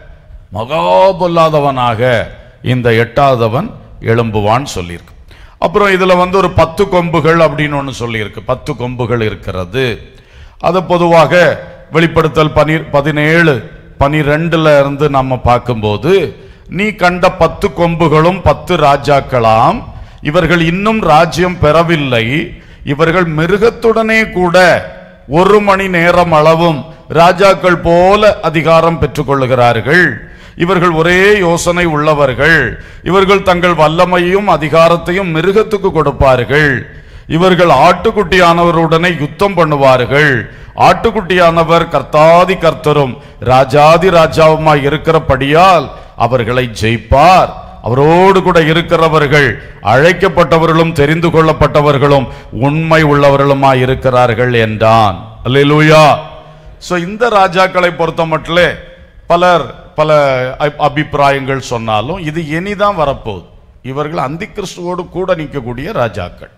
மகா பொல்லாதவனாக இந்த எட்டாதவன் எழும்புவான் சொல்லியிருக்கு அப்புறம் இதுல வந்து ஒரு பத்து கொம்புகள் அப்படின்னு ஒன்று சொல்லியிருக்கு பத்து கொம்புகள் இருக்கிறது அது பொதுவாக வெளிப்படுத்தல் பனி பதினேழு பனிரெண்டுல இருந்து நம்ம பார்க்கும்போது நீ கண்ட பத்து கொம்புகளும் பத்து ராஜாக்களாம் இவர்கள் இன்னும் ராஜ்யம் பெறவில்லை இவர்கள் மிருகத்துடனே கூட ஒரு மணி நேரம் அளவும் ராஜாக்கள் போல அதிகாரம் பெற்றுக்கொள்ளுகிறார்கள் இவர்கள் ஒரே யோசனை உள்ளவர்கள் இவர்கள் தங்கள் வல்லமையும் அதிகாரத்தையும் மிருகத்துக்கு கொடுப்பார்கள் இவர்கள் ஆட்டுக்குட்டியானவருடனே யுத்தம் பண்ணுவார்கள் ஆட்டுக்குட்டியானவர் கர்த்தாதி கர்த்தரும் ராஜாதி ராஜாவுமாய் இருக்கிறபடியால் அவர்களை ஜெயிப்பார் அவரோடு கூட இருக்கிறவர்கள் அழைக்கப்பட்டவர்களும் தெரிந்து கொள்ளப்பட்டவர்களும் உண்மை உள்ளவர்களுமாய் இருக்கிறார்கள் என்றான் அல்லேலூயா சோ இந்த ராஜாக்களை பொறுத்த மட்டிலே பலர் பல அபி- அபிப்பிராயங்கள் சொன்னாலும் இது இனிதான் வரப்போகுது இவர்கள் அந்தி கிறிஸ்துவோடு கூட நிற்கக்கூடிய ராஜாக்கள்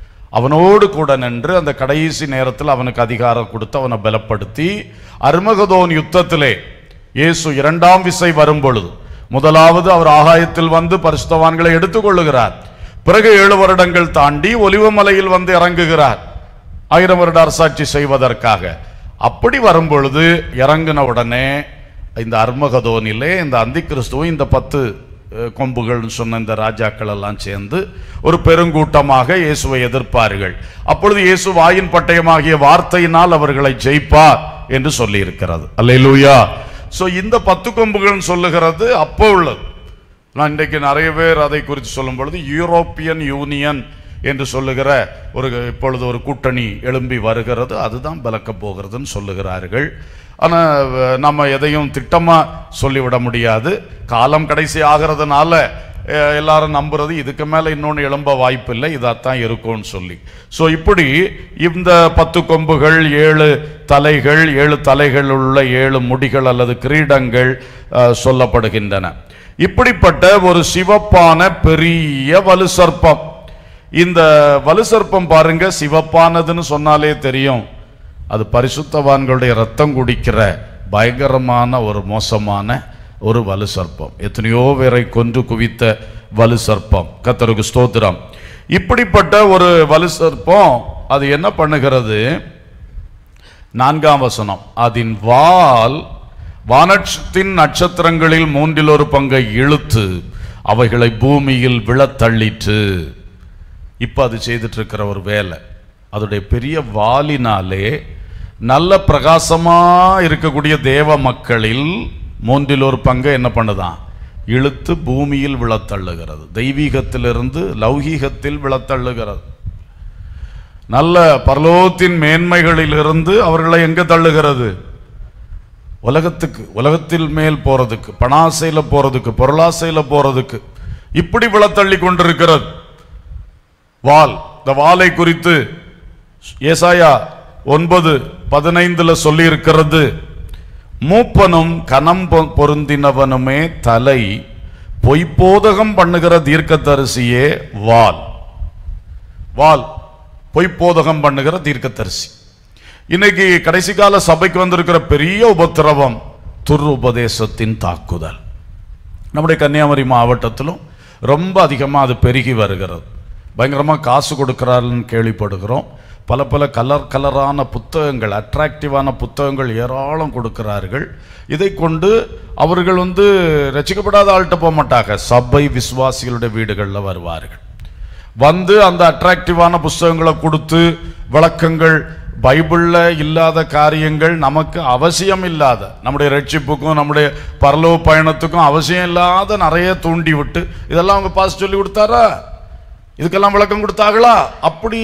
அவனோடு கூட நின்று அந்த கடைசி நேரத்தில் அவனுக்கு அதிகாரம் கொடுத்து அவனை பலப்படுத்தி அருமகதோன் யுத்தத்திலே இயேசு இரண்டாம் விசை வரும் பொழுது முதலாவது அவர் ஆகாயத்தில் வந்து பரிசுத்தவான்களை எடுத்துக்கொள்ளுகிறார் பிறகு ஏழு வருடங்கள் தாண்டி ஒலிவமலையில் வந்து இறங்குகிறார் ஆயிரம் வருட அரசாட்சி செய்வதற்காக அப்படி வரும் பொழுது இறங்கின உடனே இந்த அர்மகதோனிலே இந்த அந்தி கிறிஸ்துவும் இந்த பத்து அஹ், கொம்புகள்னு சொன்ன இந்த ராஜாக்கள் எல்லாம் சேர்ந்து ஒரு பெருங்கூட்டமாக இயேசுவை எதிர்ப்பார்கள் அப்பொழுது இயேசு வாயின் பட்டயமாகிய வார்த்தையினால் அவர்களை ஜெயிப்பார் என்று சொல்லி இருக்கிறது அல்லேலூயா சோ இந்த பத்து கொம்புகள் சொல்லுகிறது அப்போ உள்ளது நான் இன்றைக்கு நிறைய பேர் அதை குறித்து சொல்லும் பொழுது யூரோப்பியன் யூனியன் என்று சொல்லுகிற ஒரு இப்பொழுது ஒரு கூட்டணி எழும்பி வருகிறது அதுதான் பலக்க போகிறதுன்னு சொல்லுகிறார்கள் ஆனால் நம்ம எதையும் திட்டமா சொல்லிவிட முடியாது காலம் கடைசி ஆகிறதுனால அஹ், எல்லாரும் நம்புறது இதுக்கு மேல இன்னொன்று எழும்ப வாய்ப்பில்லை இதாத்தான் இருக்கும்னு சொல்லி ஸோ இப்படி இந்த பத்து கொம்புகள் ஏழு தலைகள் ஏழு தலைகள் உள்ள ஏழு முடிகள் அல்லது கிரீடங்கள் அஹ், சொல்லப்படுகின்றன இப்படிப்பட்ட ஒரு சிவப்பான பெரிய வலு சர்ப்பம் இந்த வலு சர்ப்பம் பாருங்க சிவப்பானதுன்னு சொன்னாலே தெரியும் அது பரிசுத்தவான்களுடைய ரத்தம் குடிக்கிற பயங்கரமான ஒரு மோசமான ஒரு வலு சர்ப்பம் எத்தனையோ பேரை கொன்று குவித்த வலு சர்ப்பம் கத்தருக்கு ஸ்தோத்திரம் இப்படிப்பட்ட ஒரு வலு சர்ப்பம் அது என்ன பண்ணுகிறது நான்காம் வசனம் அதன் வால் வானத்தின் நட்சத்திரங்களில் மூன்றில் ஒரு பங்கை இழுத்து அவைகளை பூமியில் விழத் தள்ளிற்று இப்ப அது செய்துட்டு இருக்கிற ஒரு வேலை அதோடைய பெரிய வாலினாலே நல்ல பிரகாசமா இருக்கக்கூடிய தேவ மக்களில் மூன்றில் ஒரு பங்கை என்ன பண்ணுதான் இழுத்து பூமியில் விழத்தள்ளுகிறது தெய்வீகத்திலிருந்து லௌகீகத்தில் விழத்தள்ளுகிறது நல்ல பரலோகத்தின் மேன்மைகளிலிருந்து அவர்களை எங்க தள்ளுகிறது உலகத்துக்கு உலகத்தில் மேல் போறதுக்கு பணாசையில போறதுக்கு பொருளாசையில போறதுக்கு இப்படி விழத்தள்ளி கொண்டிருக்கிறது வால் இந்த வாலை குறித்து ஏசாயா ஒன்பது பதினைந்துல சொல்லி இருக்கிறது மூப்பனும் கனம் பொ- பொருந்தினவனுமே தலை பொய்ப்போதகம் பண்ணுகிற தீர்க்கதரிசியே வால் வால் பொய்ப்போதகம் பண்ணுகிற தீர்க்கதரிசி இன்னைக்கு கடைசி கால சபைக்கு வந்திருக்கிற பெரிய உபத்திரவம் துர் உபதேசத்தின் தாக்குதல் நம்முடைய கன்னியாகுமரி மாவட்டத்திலும் ரொம்ப அதிகமாக அது பெருகி வருகிறது பயங்கரமாக காசு கொடுக்கிறாருன்னு கேள்விப்படுகிறோம் பல பல கலர் கலரான புத்தகங்கள் அட்ராக்டிவான புத்தகங்கள் ஏராளம் கொடுக்கிறார்கள் இதை கொண்டு அவர்கள் வந்து ரசிக்கப்படாத ஆள்கிட்ட போக மாட்டாங்க சபை விசுவாசிகளுடைய வீடுகளில் வருவார்கள் வந்து அந்த அட்ராக்டிவான புஸ்தகங்களை கொடுத்து விளக்கங்கள் பைபிள்ல இல்லாத காரியங்கள் நமக்கு அவசியம் இல்லாத நம்முடைய ரட்சிப்புக்கும் நம்முடைய பரலோக பயணத்துக்கும் அவசியம் இல்லாத நிறைய தூண்டி விட்டு இதெல்லாம் அவங்க பாஸ் சொல்லி கொடுத்தாரா இதுக்கெல்லாம் விளக்கம் கொடுத்தாங்களா அப்படி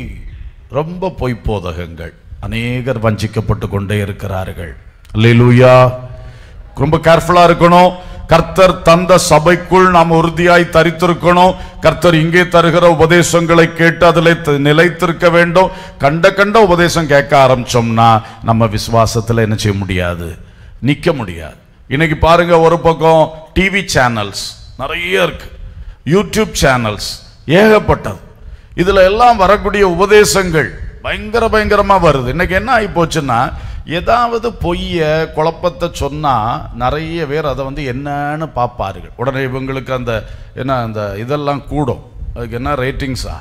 ரொம்ப பொய்ப்போதகங்கள் அநேகர் வஞ்சிக்கப்பட்டு கொண்டே இருக்கிறார்கள் அல்லேலூயா ரொம்ப கேர்ஃபுல்லா இருக்கணும் கர்த்தர் தந்த சபைக்குள் நாம் உறுதியாய் தரித்திருக்கணும் கர்த்தர் இங்கே தருகிற உபதேசங்களை கேட்டு அதில் த- நிலைத்திருக்க வேண்டும் கண்ட கண்ட உபதேசம் கேட்க ஆரம்பிச்சோம்னா நம்ம விசுவாசத்துல என்ன செய்ய முடியாது நிக்க முடியாது இன்னைக்கு பாருங்க ஒரு பக்கம் டிவி சேனல்ஸ் நிறைய இருக்கு யூடியூப் சேனல்ஸ் ஏகப்பட்டது இதுல எல்லாம் வரக்கூடிய உபதேசங்கள் பயங்கர பயங்கரமா வருது இன்னைக்கு என்ன ஆகி போச்சுன்னா ஏதாவது பொய்ய குழப்பத்தை சொன்னா நிறைய பேர் அதை வந்து என்னன்னு பார்ப்பார்கள் உடனே இவங்களுக்கு அந்த என்ன அந்த இதெல்லாம் கூடும் அதுக்கு என்ன ரேட்டிங்ஸா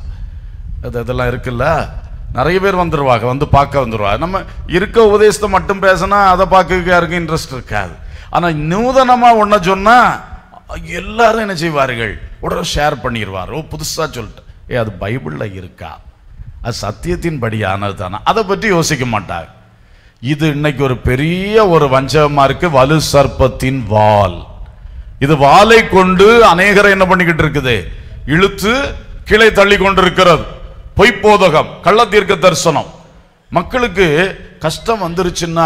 அது இதெல்லாம் இருக்குல்ல நிறைய பேர் வந்துருவாங்க வந்து பார்க்க வந்துருவாங்க நம்ம இருக்க உபதேசத்தை மட்டும் பேசினா அதை பார்க்க யாருக்கும் இன்ட்ரெஸ்ட் இருக்காது ஆனா நூதனமா ஒன்ன சொன்னா எல்லாரும் என்ன செய்வார்கள் உடனே ஷேர் பண்ணிடுவார் ஓ புதுசா சொல்லிட்டு ஏ அது பைபிள்ல இருக்கா அது சத்தியத்தின் படியானது தானே அதை பற்றி யோசிக்க மாட்டாங்க இது இன்னைக்கு ஒரு பெரிய ஒரு வஞ்சகமா இருக்கு வலு சர்ப்பத்தின் வால் இது வாளை கொண்டு அநேகரை என்ன பண்ணிக்கிட்டு இருக்குது இழுத்து கீழே தள்ளி கொண்டிருக்கிறது பொய்ப்போதகம் கள்ள தீர்க்க தரிசனம் மக்களுக்கு கஷ்டம் வந்துருச்சுன்னா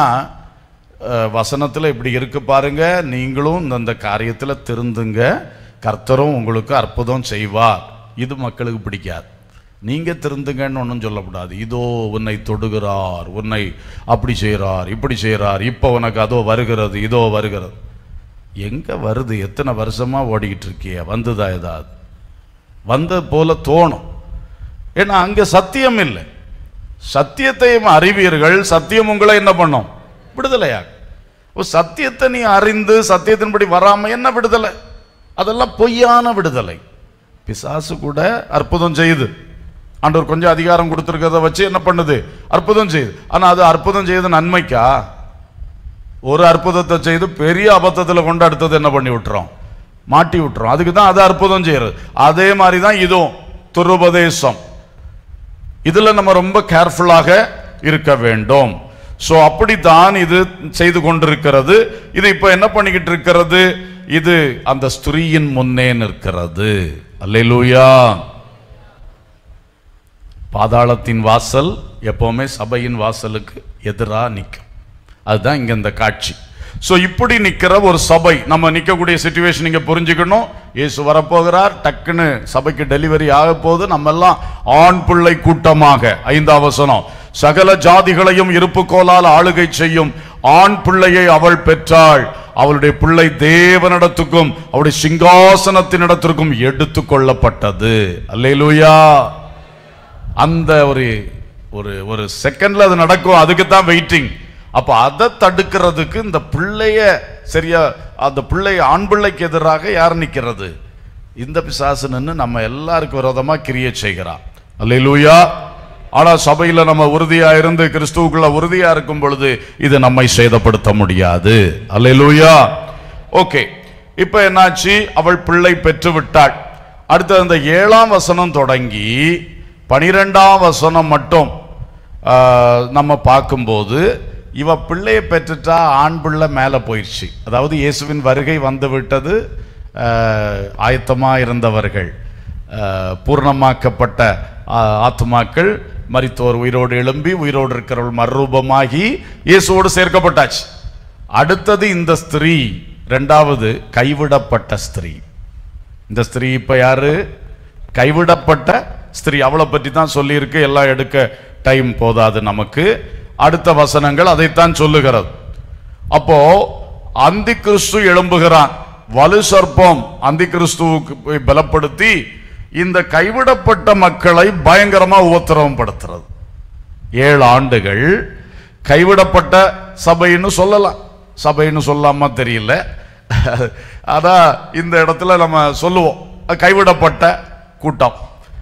அஹ், வசனத்துல இப்படி இருக்கு பாருங்க நீங்களும் இந்த- இந்த காரியத்துல திருந்துங்க கர்த்தரும் உங்களுக்கு அற்புதம் செய்வார் இது மக்களுக்கு பிடிக்காது நீங்க திருந்துங்கன்னு ஒன்றும் சொல்லக்கூடாது இதோ உன்னை தொடுகிறார் உன்னை அப்படி செய்கிறார் இப்படி செய்கிறார் இப்போ உனக்கு அதோ வருகிறது இதோ வருகிறது எங்க வருது எத்தனை வருஷமா ஓடிக்கிட்டு இருக்கிய வந்துதா ஏதாவது வந்த போல தோணும் ஏன்னா அங்க சத்தியம் இல்லை சத்தியத்தையும் அறிவீர்கள் சத்தியம் உங்களை என்ன பண்ணும் விடுதலையாக ஓ, சத்தியத்தை நீ அறிந்து சத்தியத்தின்படி வராம என்ன விடுதலை அதெல்லாம் பொய்யான விடுதலை பிசாசு கூட அற்புதம் செய்யுது ஆண்டவர் கொஞ்சம் அதிகாரம் கொடுத்துருக்கிறத வச்சு என்ன பண்ணுது அற்புதம் செய்யுது ஆனா அது அற்புதம் செய்யுது நன்மைக்கா ஒரு அற்புதத்தை செய்து பெரிய அபத்தத்துல கொண்டு அடுத்தது என்ன பண்ணி விட்டுறோம் மாட்டி விட்டுறோம் அதுக்கு தான் அது அற்புதம் செய்யறது அதே மாதிரி தான் இதுவும் துருபதேசம் இதுல நம்ம ரொம்ப கேர்ஃபுல்லாக இருக்க வேண்டும் சோ அப்படித்தான் இது செய்து கொண்டிருக்கிறது இது இப்ப என்ன பண்ணிக்கிட்டு இருக்கிறது இது அந்த ஸ்திரீயின் முன்னே நிற்கிறது அல்லேலூயா பாதாளத்தின் வாசல் எப்பவுமே சபையின் வாசலுக்கு எதிரா நிற்கும் அதுதான் இங்க இந்த காட்சி சோ இப்படி நிக்கிற ஒரு சபை நம்ம நிக்கக்கூடிய சுச்சுவேஷன் நீங்க புரிஞ்சுக்கணும் இயேசு வரப்போகிறார் டக்குன்னு சபைக்கு டெலிவரி ஆக போகுது நம்ம எல்லாம் ஆண் பிள்ளை கூட்டமாக ஐந்தாம் வசனம் சகல ஜாதிகளையும் இருப்புக்கோலால் ஆளுகை செய்யும் ஆண் பிள்ளையை அவள் பெற்றாள் அவளுடைய பிள்ளை தேவனிடத்துக்கும் அவருடைய சிங்காசனத்தினிடத்திற்கும் எடுத்து கொள்ளப்பட்டது அல்லேலூயா அந்த ஒரு ஒரு ஒரு செகண்ட்ல அது நடக்கும் அதுக்கு தான் வெயிட்டிங் அப்ப அதை தடுக்கிறதுக்கு இந்த பிள்ளைய சரியா அந்த பிள்ளை ஆண் பிள்ளைக்கு எதிராக யார் நிக்கிறது இந்த பிசாசு நின்னு நம்ம எல்லாருக்கும் விரோதமா கிரியை செய்கிறான் அல்லேலூயா ஆனா சபையில நம்ம உறுதியா இருந்து கிறிஸ்துவுக்குள்ள உறுதியா இருக்கும் பொழுது இது நம்மை சேதப்படுத்த முடியாது அல்லேலூயா ஓகே இப்ப என்னாச்சு அவள் பிள்ளை பெற்று விட்டாள் அடுத்து அந்த ஏழாம் வசனம் தொடங்கி பனிரெண்டாம் வசனம் மட்டும் ஆஹ், நம்ம பார்க்கும்போது இவ பிள்ளையை பெற்றுட்டா ஆண் பிள்ளை மேலே போயிடுச்சு அதாவது இயேசுவின் வருகை வந்து விட்டது ஆஹ், ஆயத்தமா இருந்தவர்கள் ஆஹ், பூர்ணமாக்கப்பட்ட ஆஹ், ஆத்துமாக்கள் மரித்தோர் உயிரோடு எழும்பி உயிரோடு இருக்கிறவர்கள் மறுரூபமாகி இயேசுவோடு சேர்க்கப்பட்டாச்சு அடுத்தது இந்த ஸ்திரீ ரெண்டாவது கைவிடப்பட்ட ஸ்திரீ இந்த ஸ்திரீ இப்ப யாரு கைவிடப்பட்ட ஸ்திரீ அவளை பற்றி தான் சொல்லியிருக்கு எல்லாம் எடுக்க டைம் போதாது நமக்கு அடுத்த வசனங்கள் அதைத்தான் சொல்லுகிறது அப்போ அந்தி கிறிஸ்து எழும்புகிறான் வலு சர்ப்பம் அந்தி கிறிஸ்துவுக்கு போய் பலப்படுத்தி இந்த கைவிடப்பட்ட மக்களை பயங்கரமா உபத்திரவம் படுத்துறது ஏழு ஆண்டுகள் கைவிடப்பட்ட சபைன்னு சொல்லலாம் சபைன்னு சொல்லாம தெரியல அதான் இந்த இடத்துல நம்ம சொல்லுவோம் கைவிடப்பட்ட கூட்டம்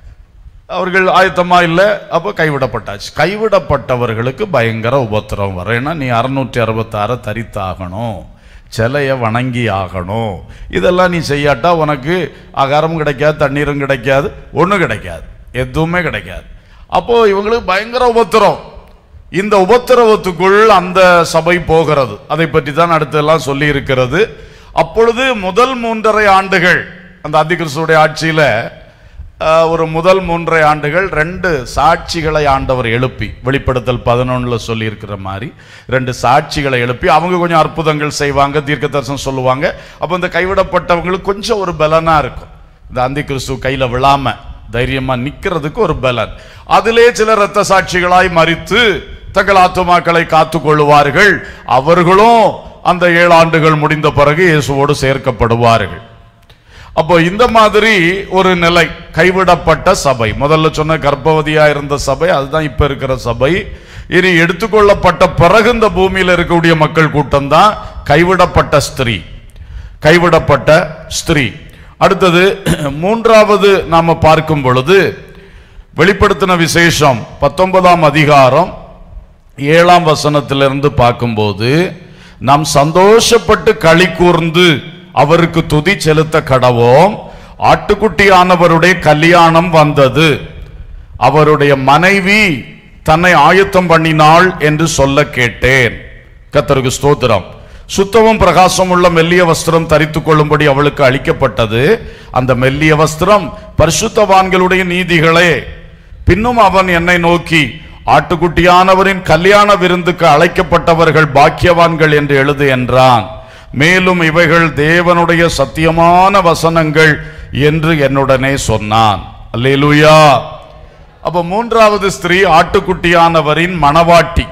அவர்கள் ஆயத்தமா இல்லை அப்போ கைவிடப்பட்டாச்சு கைவிடப்பட்டவர்களுக்கு பயங்கர உபத்திரம் வரும் ஏன்னா நீ அறுநூற்றி அறுபத்தாறு தரித்தாகணும் சிலைய வணங்கி ஆகணும் இதெல்லாம் நீ செய்யாட்டா உனக்கு ஆகாரமும் கிடைக்காது தண்ணீரும் கிடைக்காது ஒன்றும் கிடைக்காது எதுவுமே கிடைக்காது அப்போ இவங்களுக்கு பயங்கர உபத்திரம் இந்த உபத்திரவத்துக்குள் அந்த சபை போகிறது அதை பற்றி தான் அடுத்தெல்லாம் சொல்லி இருக்கிறது அப்பொழுது முதல் மூன்றரை ஆண்டுகள் அந்த அதிகிறிஸ்துடைய ஆட்சியில ஆஹ், ஒரு முதல் மூன்றரை ஆண்டுகள் ரெண்டு சாட்சிகளை ஆண்டவர் எழுப்பி வெளிப்படுத்தல் பதினொன்னுல சொல்லி இருக்கிற மாதிரி ரெண்டு சாட்சிகளை எழுப்பி அவங்க கொஞ்சம் அற்புதங்கள் செய்வாங்க தீர்க்க தரிசனம் சொல்லுவாங்க அப்போ இந்த கைவிடப்பட்டவங்களுக்கு கொஞ்சம் ஒரு பலனா இருக்கும் இந்த அந்தி கிறிஸ்து கையில விழாம தைரியமா நிக்கிறதுக்கு ஒரு பலன் அதிலே சில இரத்த சாட்சிகளாய் மறித்து தங்கள் ஆத்துமாக்களை காத்துக் கொள்ளுவார்கள் அவர்களும் அந்த ஏழு ஆண்டுகள் முடிந்த பிறகு இயேசுவோடு சேர்க்கப்படுவார்கள் அப்போ இந்த மாதிரி ஒரு நிலை கைவிடப்பட்ட சபை முதல்ல சொன்ன கர்ப்பவதியா இருந்த சபை அதுதான் இப்ப இருக்கிற சபை இனி எடுத்துக்கொள்ளப்பட்ட பிறகு இந்த பூமியில இருக்கக்கூடிய மக்கள் கூட்டம் தான் கைவிடப்பட்ட ஸ்திரீ கைவிடப்பட்ட ஸ்திரீ அடுத்தது மூன்றாவது நாம பார்க்கும் பொழுது வெளிப்படுத்தின விசேஷம் பத்தொன்பதாம் அதிகாரம் ஏழாம் வசனத்திலிருந்து பார்க்கும்போது நாம் சந்தோஷப்பட்டு களி கூர்ந்து அவருக்கு துதி செலுத்த கடவோம் ஆட்டுக்குட்டியானவருடைய கல்யாணம் வந்தது அவருடைய மனைவி தன்னை ஆயத்தம் பண்ணினாள் என்று சொல்ல கேட்டேன் கத்தருக்கு ஸ்தோத்திரம் சுத்தமும் பிரகாசம் உள்ள மெல்லிய வஸ்திரம் தரித்துக் கொள்ளும்படி அவளுக்கு அளிக்கப்பட்டது அந்த மெல்லிய வஸ்திரம் பரிசுத்தவான்களுடைய நீதிகளே பின்னும் அவன் என்னை நோக்கி ஆட்டுக்குட்டியானவரின் கல்யாண விருந்துக்கு அழைக்கப்பட்டவர்கள் பாக்கியவான்கள் என்று எழுது என்றான் மேலும் இவைகள் தேவனுடைய சத்தியமான வசனங்கள் என்று என்னுடனே சொன்னான் அல்லேலூயா அப்ப மூன்றாவது ஸ்திரீ ஆட்டுக்குட்டியானவரின் மணவாட்டி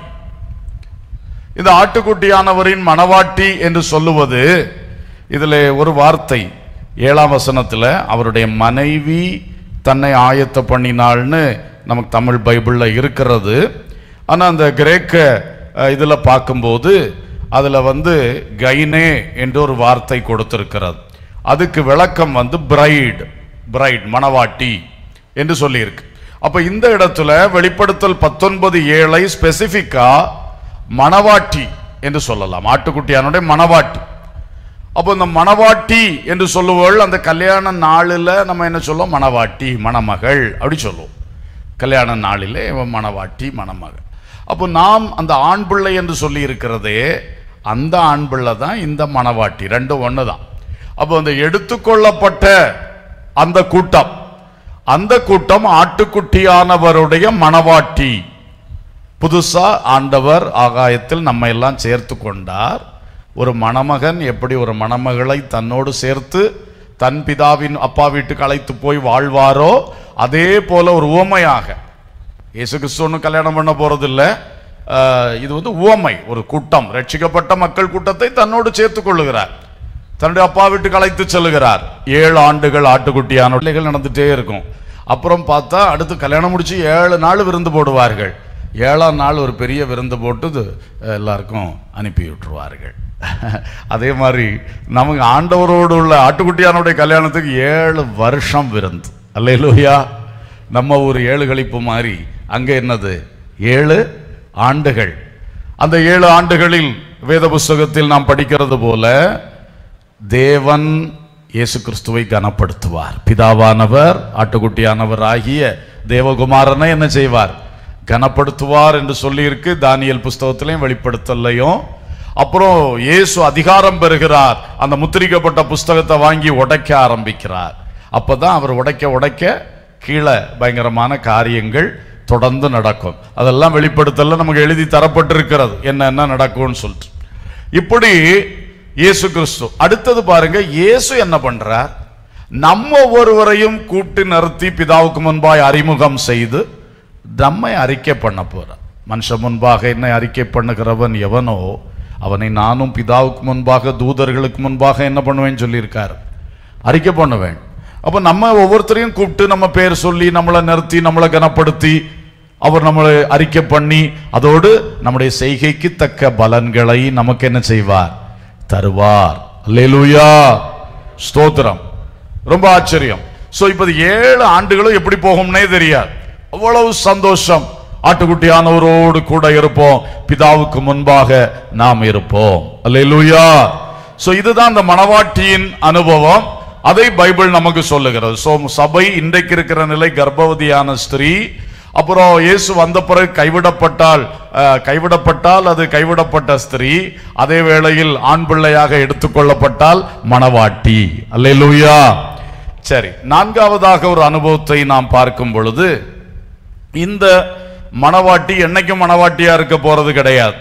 இந்த ஆட்டுக்குட்டியானவரின் மணவாட்டி என்று சொல்லுவது இதுல ஒரு வார்த்தை ஏழாம் வசனத்துல அவருடைய மனைவி தன்னை ஆயத்த பண்ணினாள்னு நமக்கு தமிழ் பைபிள்ல இருக்கிறது ஆனா அந்த கிரேக்க அஹ், இதுல பார்க்கும்போது அதுல வந்து கைனே என்று ஒரு வார்த்தை கொடுத்திருக்கிறது அதுக்கு விளக்கம் வந்து பிரைட் பிரைட் மணவாட்டி என்று சொல்லியிருக்கு அப்ப இந்த இடத்துல வெளிப்படுத்தல் பத்தொன்பது ஏழை ஸ்பெசிபிக்கா மணவாட்டி என்று சொல்லலாம் ஆட்டுக்குட்டியானுடைய மணவாட்டி அப்போ இந்த மணவாட்டி என்று சொல்லுவோள் அந்த கல்யாண நாளில் நம்ம என்ன சொல்லுவோம் மணவாட்டி மணமகள் அப்படி சொல்லுவோம் கல்யாண நாளிலே இவன் மணவாட்டி மணமகள் அப்போ நாம் அந்த ஆண் பிள்ளை என்று சொல்லி இருக்கிறதே அந்த ஆண் பிள்ளை தான் இந்த மணவாட்டி ரெண்டும் ஒன்று தான் அப்போ அந்த எடுத்துக்கொள்ளப்பட்ட அந்த கூட்டம் அந்த கூட்டம் ஆட்டுக்குட்டியானவருடைய மணவாட்டி புதுசா ஆண்டவர் ஆகாயத்தில் நம்ம எல்லாம் சேர்த்து கொண்டார் ஒரு மணமகன் எப்படி ஒரு மணமகளை தன்னோடு சேர்த்து தன் பிதாவின் அப்பா வீட்டுக்கு அழைத்து போய் வாழ்வாரோ அதே போல ஒரு உவமையாக இயேசு கிறிஸ்து ஒண்ணும் கல்யாணம் பண்ண போறதில்ல ஆஹ், இது வந்து உவமை ஒரு கூட்டம் ரட்சிக்கப்பட்ட மக்கள் கூட்டத்தை தன்னோடு சேர்த்துக் கொள்ளுகிறார் தன்னுடைய அப்பா வீட்டுக்கு அழைத்து செல்லுகிறார் ஏழு ஆண்டுகள் ஆட்டுக்குட்டியான பிள்ளைகள் நடந்துட்டே இருக்கும் அப்புறம் பார்த்தா அடுத்து கல்யாணம் முடிச்சு ஏழு நாள் விருந்து போடுவார்கள் ஏழாம் நாள் ஒரு பெரிய விருந்து போட்டு இது, அஹ், எல்லாருக்கும் அனுப்பி விட்டுருவார்கள் அதே மாதிரி நமக்கு ஆண்டவரோடு உள்ள ஆட்டுக்குட்டியானுடைய கல்யாணத்துக்கு ஏழு வருஷம் விருந்து அல்லேலூயா நம்ம ஒரு ஏழு கழிப்பு மாதிரி அங்க என்னது ஏழு ஆண்டுகள் அந்த ஏழு ஆண்டுகளில் வேத புஸ்தகத்தில் நாம் படிக்கிறது போல தேவன் இயேசு கிறிஸ்துவை கனப்படுத்துவார் பிதாவானவர் ஆட்டுக்குட்டியானவர் ஆகிய தேவகுமாரனை என்ன செய்வார் கனப்படுத்துவார் என்று சொல்லியிருக்கு தானியல் புஸ்தகத்திலையும் வெளிப்படுத்தலையும் அப்புறம் இயேசு அதிகாரம் பெறுகிறார் அந்த முத்திரிக்கப்பட்ட புஸ்தகத்தை வாங்கி உடைக்க ஆரம்பிக்கிறார் அப்பதான் அவர் உடைக்க உடைக்க கீழே பயங்கரமான காரியங்கள் தொடர்ந்து நடக்கும் அதெல்லாம் வெளிப்படுத்தல நமக்கு எழுதி தரப்பட்டிருக்கிறது என்ன என்ன நடக்கும்னு சொல்லிட்டு இப்படி இயேசு கிறிஸ்து அடுத்தது பாருங்க இயேசு என்ன பண்றார் நம்ம ஒவ்வொருவரையும் கூட்டி நிறுத்தி பிதாவுக்கு முன்பாய் அறிமுகம் செய்து நம்மை அறிக்கை பண்ண போறார் மனுஷன் முன்பாக என்னை அறிக்கை பண்ணுகிறவன் எவனோ அவனை நானும் பிதாவுக்கு முன்பாக தூதர்களுக்கு முன்பாக என்ன பண்ணுவேன்னு சொல்லியிருக்காரு அறிக்கை பண்ணுவேன் அப்ப நம்ம ஒவ்வொருத்தரையும் கூப்பிட்டு நம்ம பேர் சொல்லி நம்மளை நிறுத்தி நம்மளை கனப்படுத்தி அவர் நம்மளை அறிக்கை பண்ணி அதோடு நம்முடைய செய்கைக்கு தக்க பலன்களை நமக்கு என்ன செய்வார் தருவார் அல்லேலூயா ஸ்தோத்திரம் ரொம்ப ஆச்சரியம் சோ இப்ப இது ஏழு ஆண்டுகளும் எப்படி போகும்னே தெரியாது அவ்வளவு சந்தோஷம் ஆட்டுக்குட்டியானவரோடு கூட இருப்போம் பிதாவுக்கு முன்பாக நாம் இருப்போம் அல்லேலூயா சோ இதுதான் அந்த மணவாட்டியின் அனுபவம் அதை பைபிள் நமக்கு சொல்லுகிறது சோ சபை இன்றைக்கு இருக்கிற நிலை கர்ப்பவதியான ஸ்திரீ அப்புறம் இயேசு வந்த பிறகு கைவிடப்பட்டால் அஹ், கைவிடப்பட்டால் அது கைவிடப்பட்ட ஸ்திரீ அதே வேளையில் ஆண் பிள்ளையாக எடுத்துக்கொள்ளப்பட்டால் மணவாட்டி அல்லேலூயா சரி நான்காவதாக ஒரு அனுபவத்தை நாம் பார்க்கும் பொழுது இந்த மணவாட்டி என்னைக்கும் மணவாட்டியா இருக்க போறது கிடையாது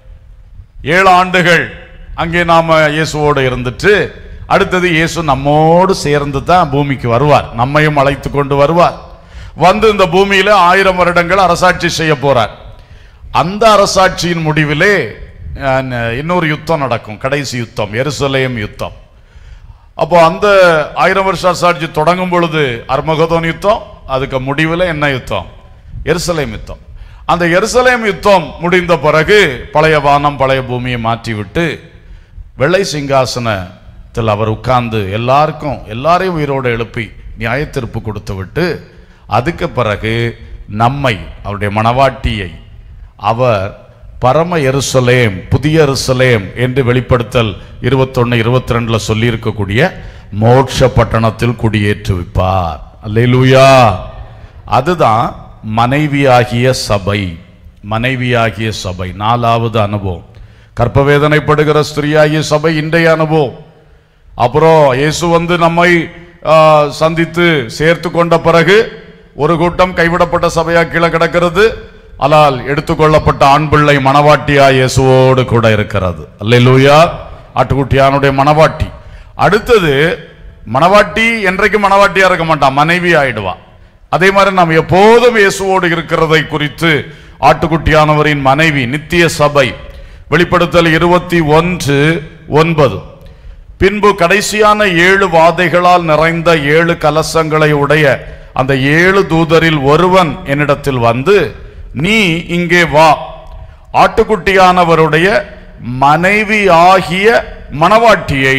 ஏழு ஆண்டுகள் அங்கே நாம இயேசுவோடு இருந்துட்டு அடுத்தது இயேசு நம்மோடு சேர்ந்து தான் பூமிக்கு வருவார் நம்மையும் அழைத்து கொண்டு வருவார் வந்து இந்த பூமியில ஆயிரம் வருடங்கள் அரசாட்சி செய்ய போறார் அந்த அரசாட்சியின் முடிவிலே அஹ், இன்னொரு யுத்தம் நடக்கும் கடைசி யுத்தம் எருசலேம் யுத்தம் அப்போ அந்த ஆயிரம் வருஷ அரசாட்சி தொடங்கும் பொழுது அர்மகதோன் யுத்தம் அதுக்கு முடிவில் என்ன யுத்தம் எருசலேம் யுத்தம் அந்த எருசலேம் யுத்தம் முடிந்த பிறகு பழைய வானம் பழைய பூமியை மாற்றிவிட்டு வெள்ளை சிங்காசனத்தில் அவர் உட்கார்ந்து எல்லாருக்கும் எல்லாரையும் உயிரோடு எழுப்பி நியாய தீர்ப்பு கொடுத்து விட்டு அதுக்கு பிறகு நம்மை அவருடைய மணவாட்டியை அவர் பரம எருசலேம் புதிய எருசலேம் என்று வெளிப்படுத்தல் இருபத்தொன்னு இருபத்தி ரெண்டுல சொல்லி இருக்கக்கூடிய மோட்ச பட்டணத்தில் குடியேற்றுவிப்பார் அல்லேலூயா அதுதான் மனைவியாகிய சபை மனைவியாகிய சபை நாலாவது அனுபவம் கற்பவேதனைப்படுகிற ஸ்திரீயாகிய சபை இன்றைய அனுபவம் அப்புறம் இயேசு வந்து நம்மை ஆ, சந்தித்து சேர்த்து கொண்ட பிறகு ஒரு கூட்டம் கைவிடப்பட்ட சபையா கீழே கிடக்கிறது ஆனால் எடுத்துக்கொள்ளப்பட்ட ஆண் பிள்ளை மணவாட்டியா இயேசுவோடு கூட இருக்கிறது அல்லேலூயா ஆட்டுக்குட்டியானுடைய மணவாட்டி அடுத்தது மணவாட்டி என்றைக்கு மணவாட்டியா இருக்க மாட்டான் மனைவி ஆயிடுவா அதே மாதிரி நாம் எப்போதும் இயேசுவோடு இருக்கிறதை குறித்து ஆட்டுக்குட்டியானவரின் மனைவி நித்திய சபை வெளிப்படுத்தல் இருபத்தி ஒன்று ஒன்பது பின்பு கடைசியான ஏழு வாதைகளால் நிறைந்த ஏழு கலசங்களை உடைய அந்த ஏழு தூதரில் ஒருவன் என்னிடத்தில் வந்து நீ இங்கே வா ஆட்டுக்குட்டியானவருடைய மனைவி ஆகிய மணவாட்டியை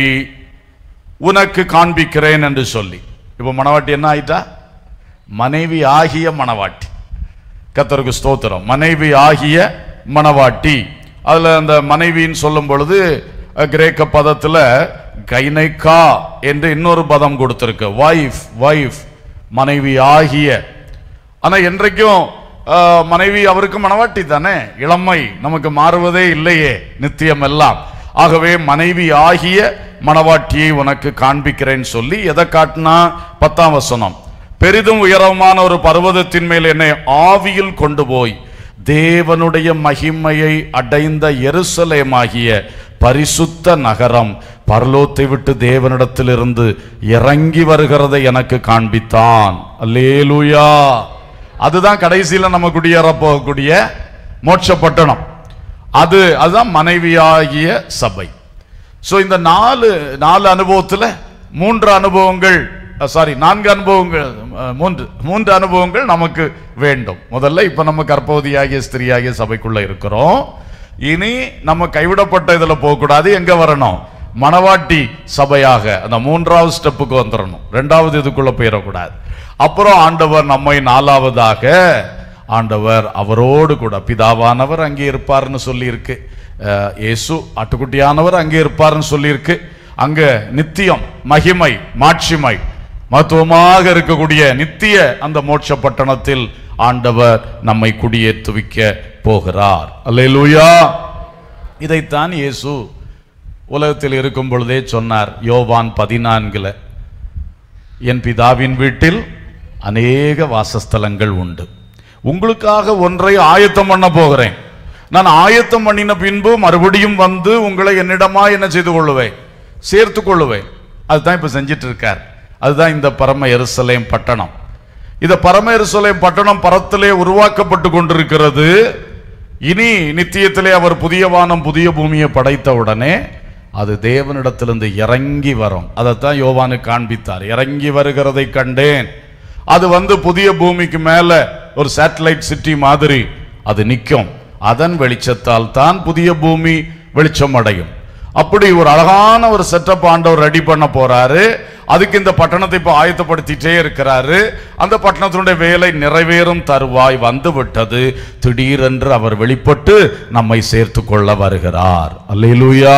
உனக்கு காண்பிக்கிறேன் என்று சொல்லி இப்ப மணவாட்டி என்ன ஆயிட்டா மனைவி ஆகிய மணவாட்டி கத்தருக்கு ஸ்தோத்திரம் மனைவி ஆகிய மணவாட்டி அதுல அந்த மனைவின்னு சொல்லும் பொழுது அஹ், கிரேக்க பதத்துல கைனைக்கா என்று இன்னொரு பதம் கொடுத்திருக்கு வைஃப் வைஃப் மனைவி ஆகிய ஆனா என்றைக்கும் அஹ், மனைவி அவருக்கு மணவாட்டி தானே இளமை நமக்கு மாறுவதே இல்லையே நித்தியம் எல்லாம் ஆகவே மனைவி ஆகிய மணவாட்டியை உனக்கு காண்பிக்கிறேன்னு சொல்லி எதை காட்டினா பத்தாம் வசனம் பெரிதும் உயரமான ஒரு பர்வதத்தின் மேல் என்னை ஆவியில் கொண்டு போய் தேவனுடைய மகிமையை அடைந்த எருசலேமாகிய பரிசுத்த நகரம் பரலோத்தை விட்டு தேவனிடத்திலிருந்து இறங்கி வருகிறதை எனக்கு காண்பித்தான் அல்லேலூயா அதுதான் கடைசியில நம்ம குடியேற போகக்கூடிய மோட்ச பட்டணம் அது அதுதான் மனைவியாகிய சபை சோ இந்த நாலு நாலு அனுபவத்துல மூன்று அனுபவங்கள் சாரி நான்கு அனுபவங்கள் அஹ், மூன்று மூன்று அனுபவங்கள் நமக்கு வேண்டும் முதல்ல இப்ப நம்ம கர்ப்பவதியாகிய ஸ்திரியாகிய சபைக்குள்ள இருக்கிறோம் இனி நம்ம கைவிடப்பட்ட இதுல போக கூடாது எங்க வரணும் மணவாட்டி சபையாக அந்த மூன்றாவது ஸ்டெப்புக்கு வந்துடணும் ரெண்டாவது இதுக்குள்ள போயிடக்கூடாது அப்புறம் ஆண்டவர் நம்மை நாலாவதாக ஆண்டவர் அவரோடு கூட பிதாவானவர் அங்கே இருப்பார்னு சொல்லியிருக்கு அஹ், இயேசு ஆட்டுக்குட்டியானவர் அங்கே இருப்பார்னு சொல்லியிருக்கு அங்க நித்தியம் மகிமை மாட்சிமை மகத்துவமாக இருக்கக்கூடிய நித்திய அந்த மோட்ச பட்டணத்தில் ஆண்டவர் நம்மை குடியேற்றுவிக்க போகிறார் அல்லேலூயா இதைத்தான் இயேசு உலகத்தில் இருக்கும் பொழுதே சொன்னார் யோவான் பதினான்குல என் பிதாவின் வீட்டில் அநேக வாசஸ்தலங்கள் உண்டு உங்களுக்காக ஒன்றை ஆயத்தம் பண்ண போகிறேன் நான் ஆயத்தம் பண்ணின பின்பு மறுபடியும் வந்து உங்களை என்னிடமா என்ன செய்து கொள்ளுவேன் சேர்த்து கொள்ளுவேன் அதுதான் இப்ப செஞ்சிட்டு இருக்கார் அதுதான் இந்த பரம எருசலேம் பட்டணம் இந்த பரம எருசலேம் பட்டணம் பரத்திலே உருவாக்கப்பட்டு கொண்டிருக்கிறது இனி நித்தியத்திலே அவர் புதிய வானம் புதிய பூமியை படைத்த உடனே அது தேவனிடத்திலிருந்து இறங்கி வரும் அதைத்தான் யோவானு காண்பித்தார் இறங்கி வருகிறதை கண்டேன் அது வந்து புதிய பூமிக்கு மேல ஒரு சேட்டலைட் சிட்டி மாதிரி அது நிற்கும் அதன் வெளிச்சத்தால் தான் புதிய பூமி வெளிச்சம் அடையும் அப்படி ஒரு அழகான ஒரு செட்டப் ஆண்டவர் ரெடி பண்ண போறாரு அதுக்கு இந்த பட்டணத்தை இப்போ ஆயத்தப்படுத்திட்டே இருக்கிறாரு அந்த பட்டணத்தினுடைய வேலை நிறைவேறும் தருவாய் வந்து விட்டது திடீரென்று அவர் வெளிப்பட்டு நம்மை சேர்த்து கொள்ள வருகிறார் அல்லேலூயா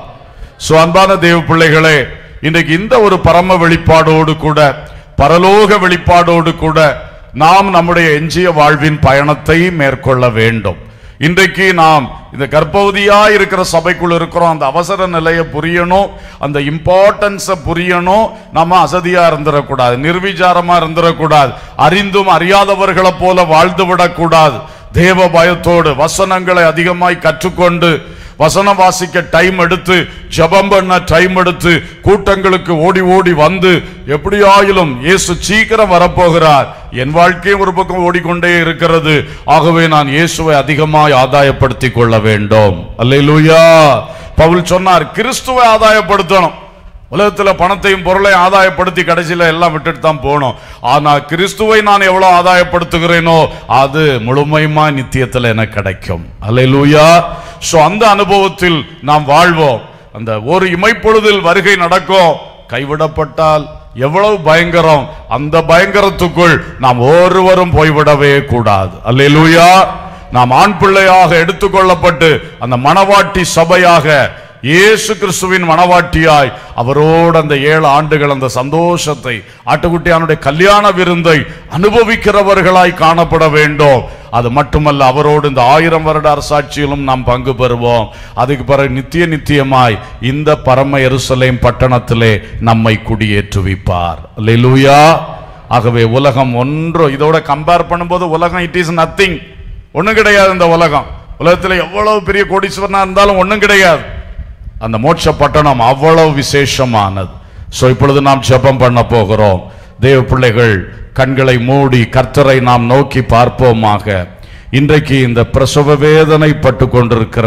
சோ அன்பான தேவ பிள்ளைகளே இன்றைக்கு இந்த ஒரு பரம வெளிப்பாடோடு கூட பரலோக வெளிப்பாடோடு கூட நாம் நம்முடைய எஞ்சிய வாழ்வின் பயணத்தை மேற்கொள்ள வேண்டும் இன்றைக்கு நாம் இந்த கர்ப்பவதியா இருக்கிற சபைக்குள்ள இருக்கிறோம் அந்த அவசர நிலையை புரியணும் அந்த இம்பார்ட்டன்ஸை புரியணும் நம்ம அசதியா இருந்துடக்கூடாது நிர்விசாரமா இருந்துடக்கூடாது அறிந்தும் அறியாதவர்களை போல வாழ்ந்து விடக்கூடாது தேவ பயத்தோடு வசனங்களை அதிகமாய் கற்றுக்கொண்டு வசனம் வாசிக்க டைம் எடுத்து ஜெபம் பண்ண டைம் எடுத்து கூட்டங்களுக்கு ஓடி ஓடி வந்து எப்படியாயிலும் இயேசு சீக்கிரம் வரப்போகிறார் என் வாழ்க்கையும் ஒரு பக்கம் ஓடிக்கொண்டே இருக்கிறது ஆகவே நான் இயேசுவை அதிகமாய் ஆதாயப்படுத்திக் கொள்ள வேண்டும் அல்லேலூயா பவுல் சொன்னார் கிறிஸ்துவை ஆதாயப்படுத்தணும் உலகத்துல பணத்தையும் பொருளையும் ஆதாயப்படுத்தி கடைசியில எல்லாம் விட்டுட்டு தான் போனோம் ஆனா கிறிஸ்துவை நான் எவ்வளவு ஆதாயப்படுத்துகிறேனோ அது முழுமையுமா நித்தியத்துல எனக்கு கிடைக்கும் அல்லேலூயா சோ அந்த அனுபவத்தில் நாம் வாழ்வோம் அந்த ஒரு இமைப்பொழுதில் வருகை நடக்கும் கைவிடப்பட்டால் எவ்வளவு பயங்கரம் அந்த பயங்கரத்துக்குள் நாம் ஒருவரும் போய்விடவே கூடாது அல்லேலூயா நாம் ஆண் பிள்ளையாக எடுத்துக்கொள்ளப்பட்டு அந்த மணவாட்டி சபையாக இயேசு கிறிஸ்துவின் மணவாட்டியாய் அவரோடு அந்த ஏழு ஆண்டுகள் அந்த சந்தோஷத்தை ஆட்டுக்குட்டியானுடைய கல்யாண விருந்தை அனுபவிக்கிறவர்களாய் காணப்பட வேண்டும் அது மட்டுமல்ல அவரோடு இந்த ஆயிரம் வருட அரசாட்சியிலும் நாம் பங்கு பெறுவோம் அதுக்கு பிறகு நித்திய நித்தியமாய் இந்த பரம எருசலேம் பட்டணத்திலே நம்மை குடியேற்றுவிப்பார் அல்லேலூயா ஆகவே உலகம் ஒன்று இதோட கம்பேர் பண்ணும்போது உலகம் இட் இஸ் நத்திங் ஒண்ணும் கிடையாது இந்த உலகம் உலகத்துல எவ்வளவு பெரிய கோடீஸ்வரனா இருந்தாலும் ஒண்ணும் கிடையாது அந்த மோட்ச பட்டணம் அவ்வளவு விசேஷமானது சோ இப்பொழுது நாம் ஜெபம் பண்ண போகிறோம் தேவ பிள்ளைகள் கண்களை மூடி கர்த்தரை நாம் நோக்கி பார்ப்போமாக இன்றைக்கு இந்த பிரசவ வேதனை பட்டு கொண்டிருக்கிற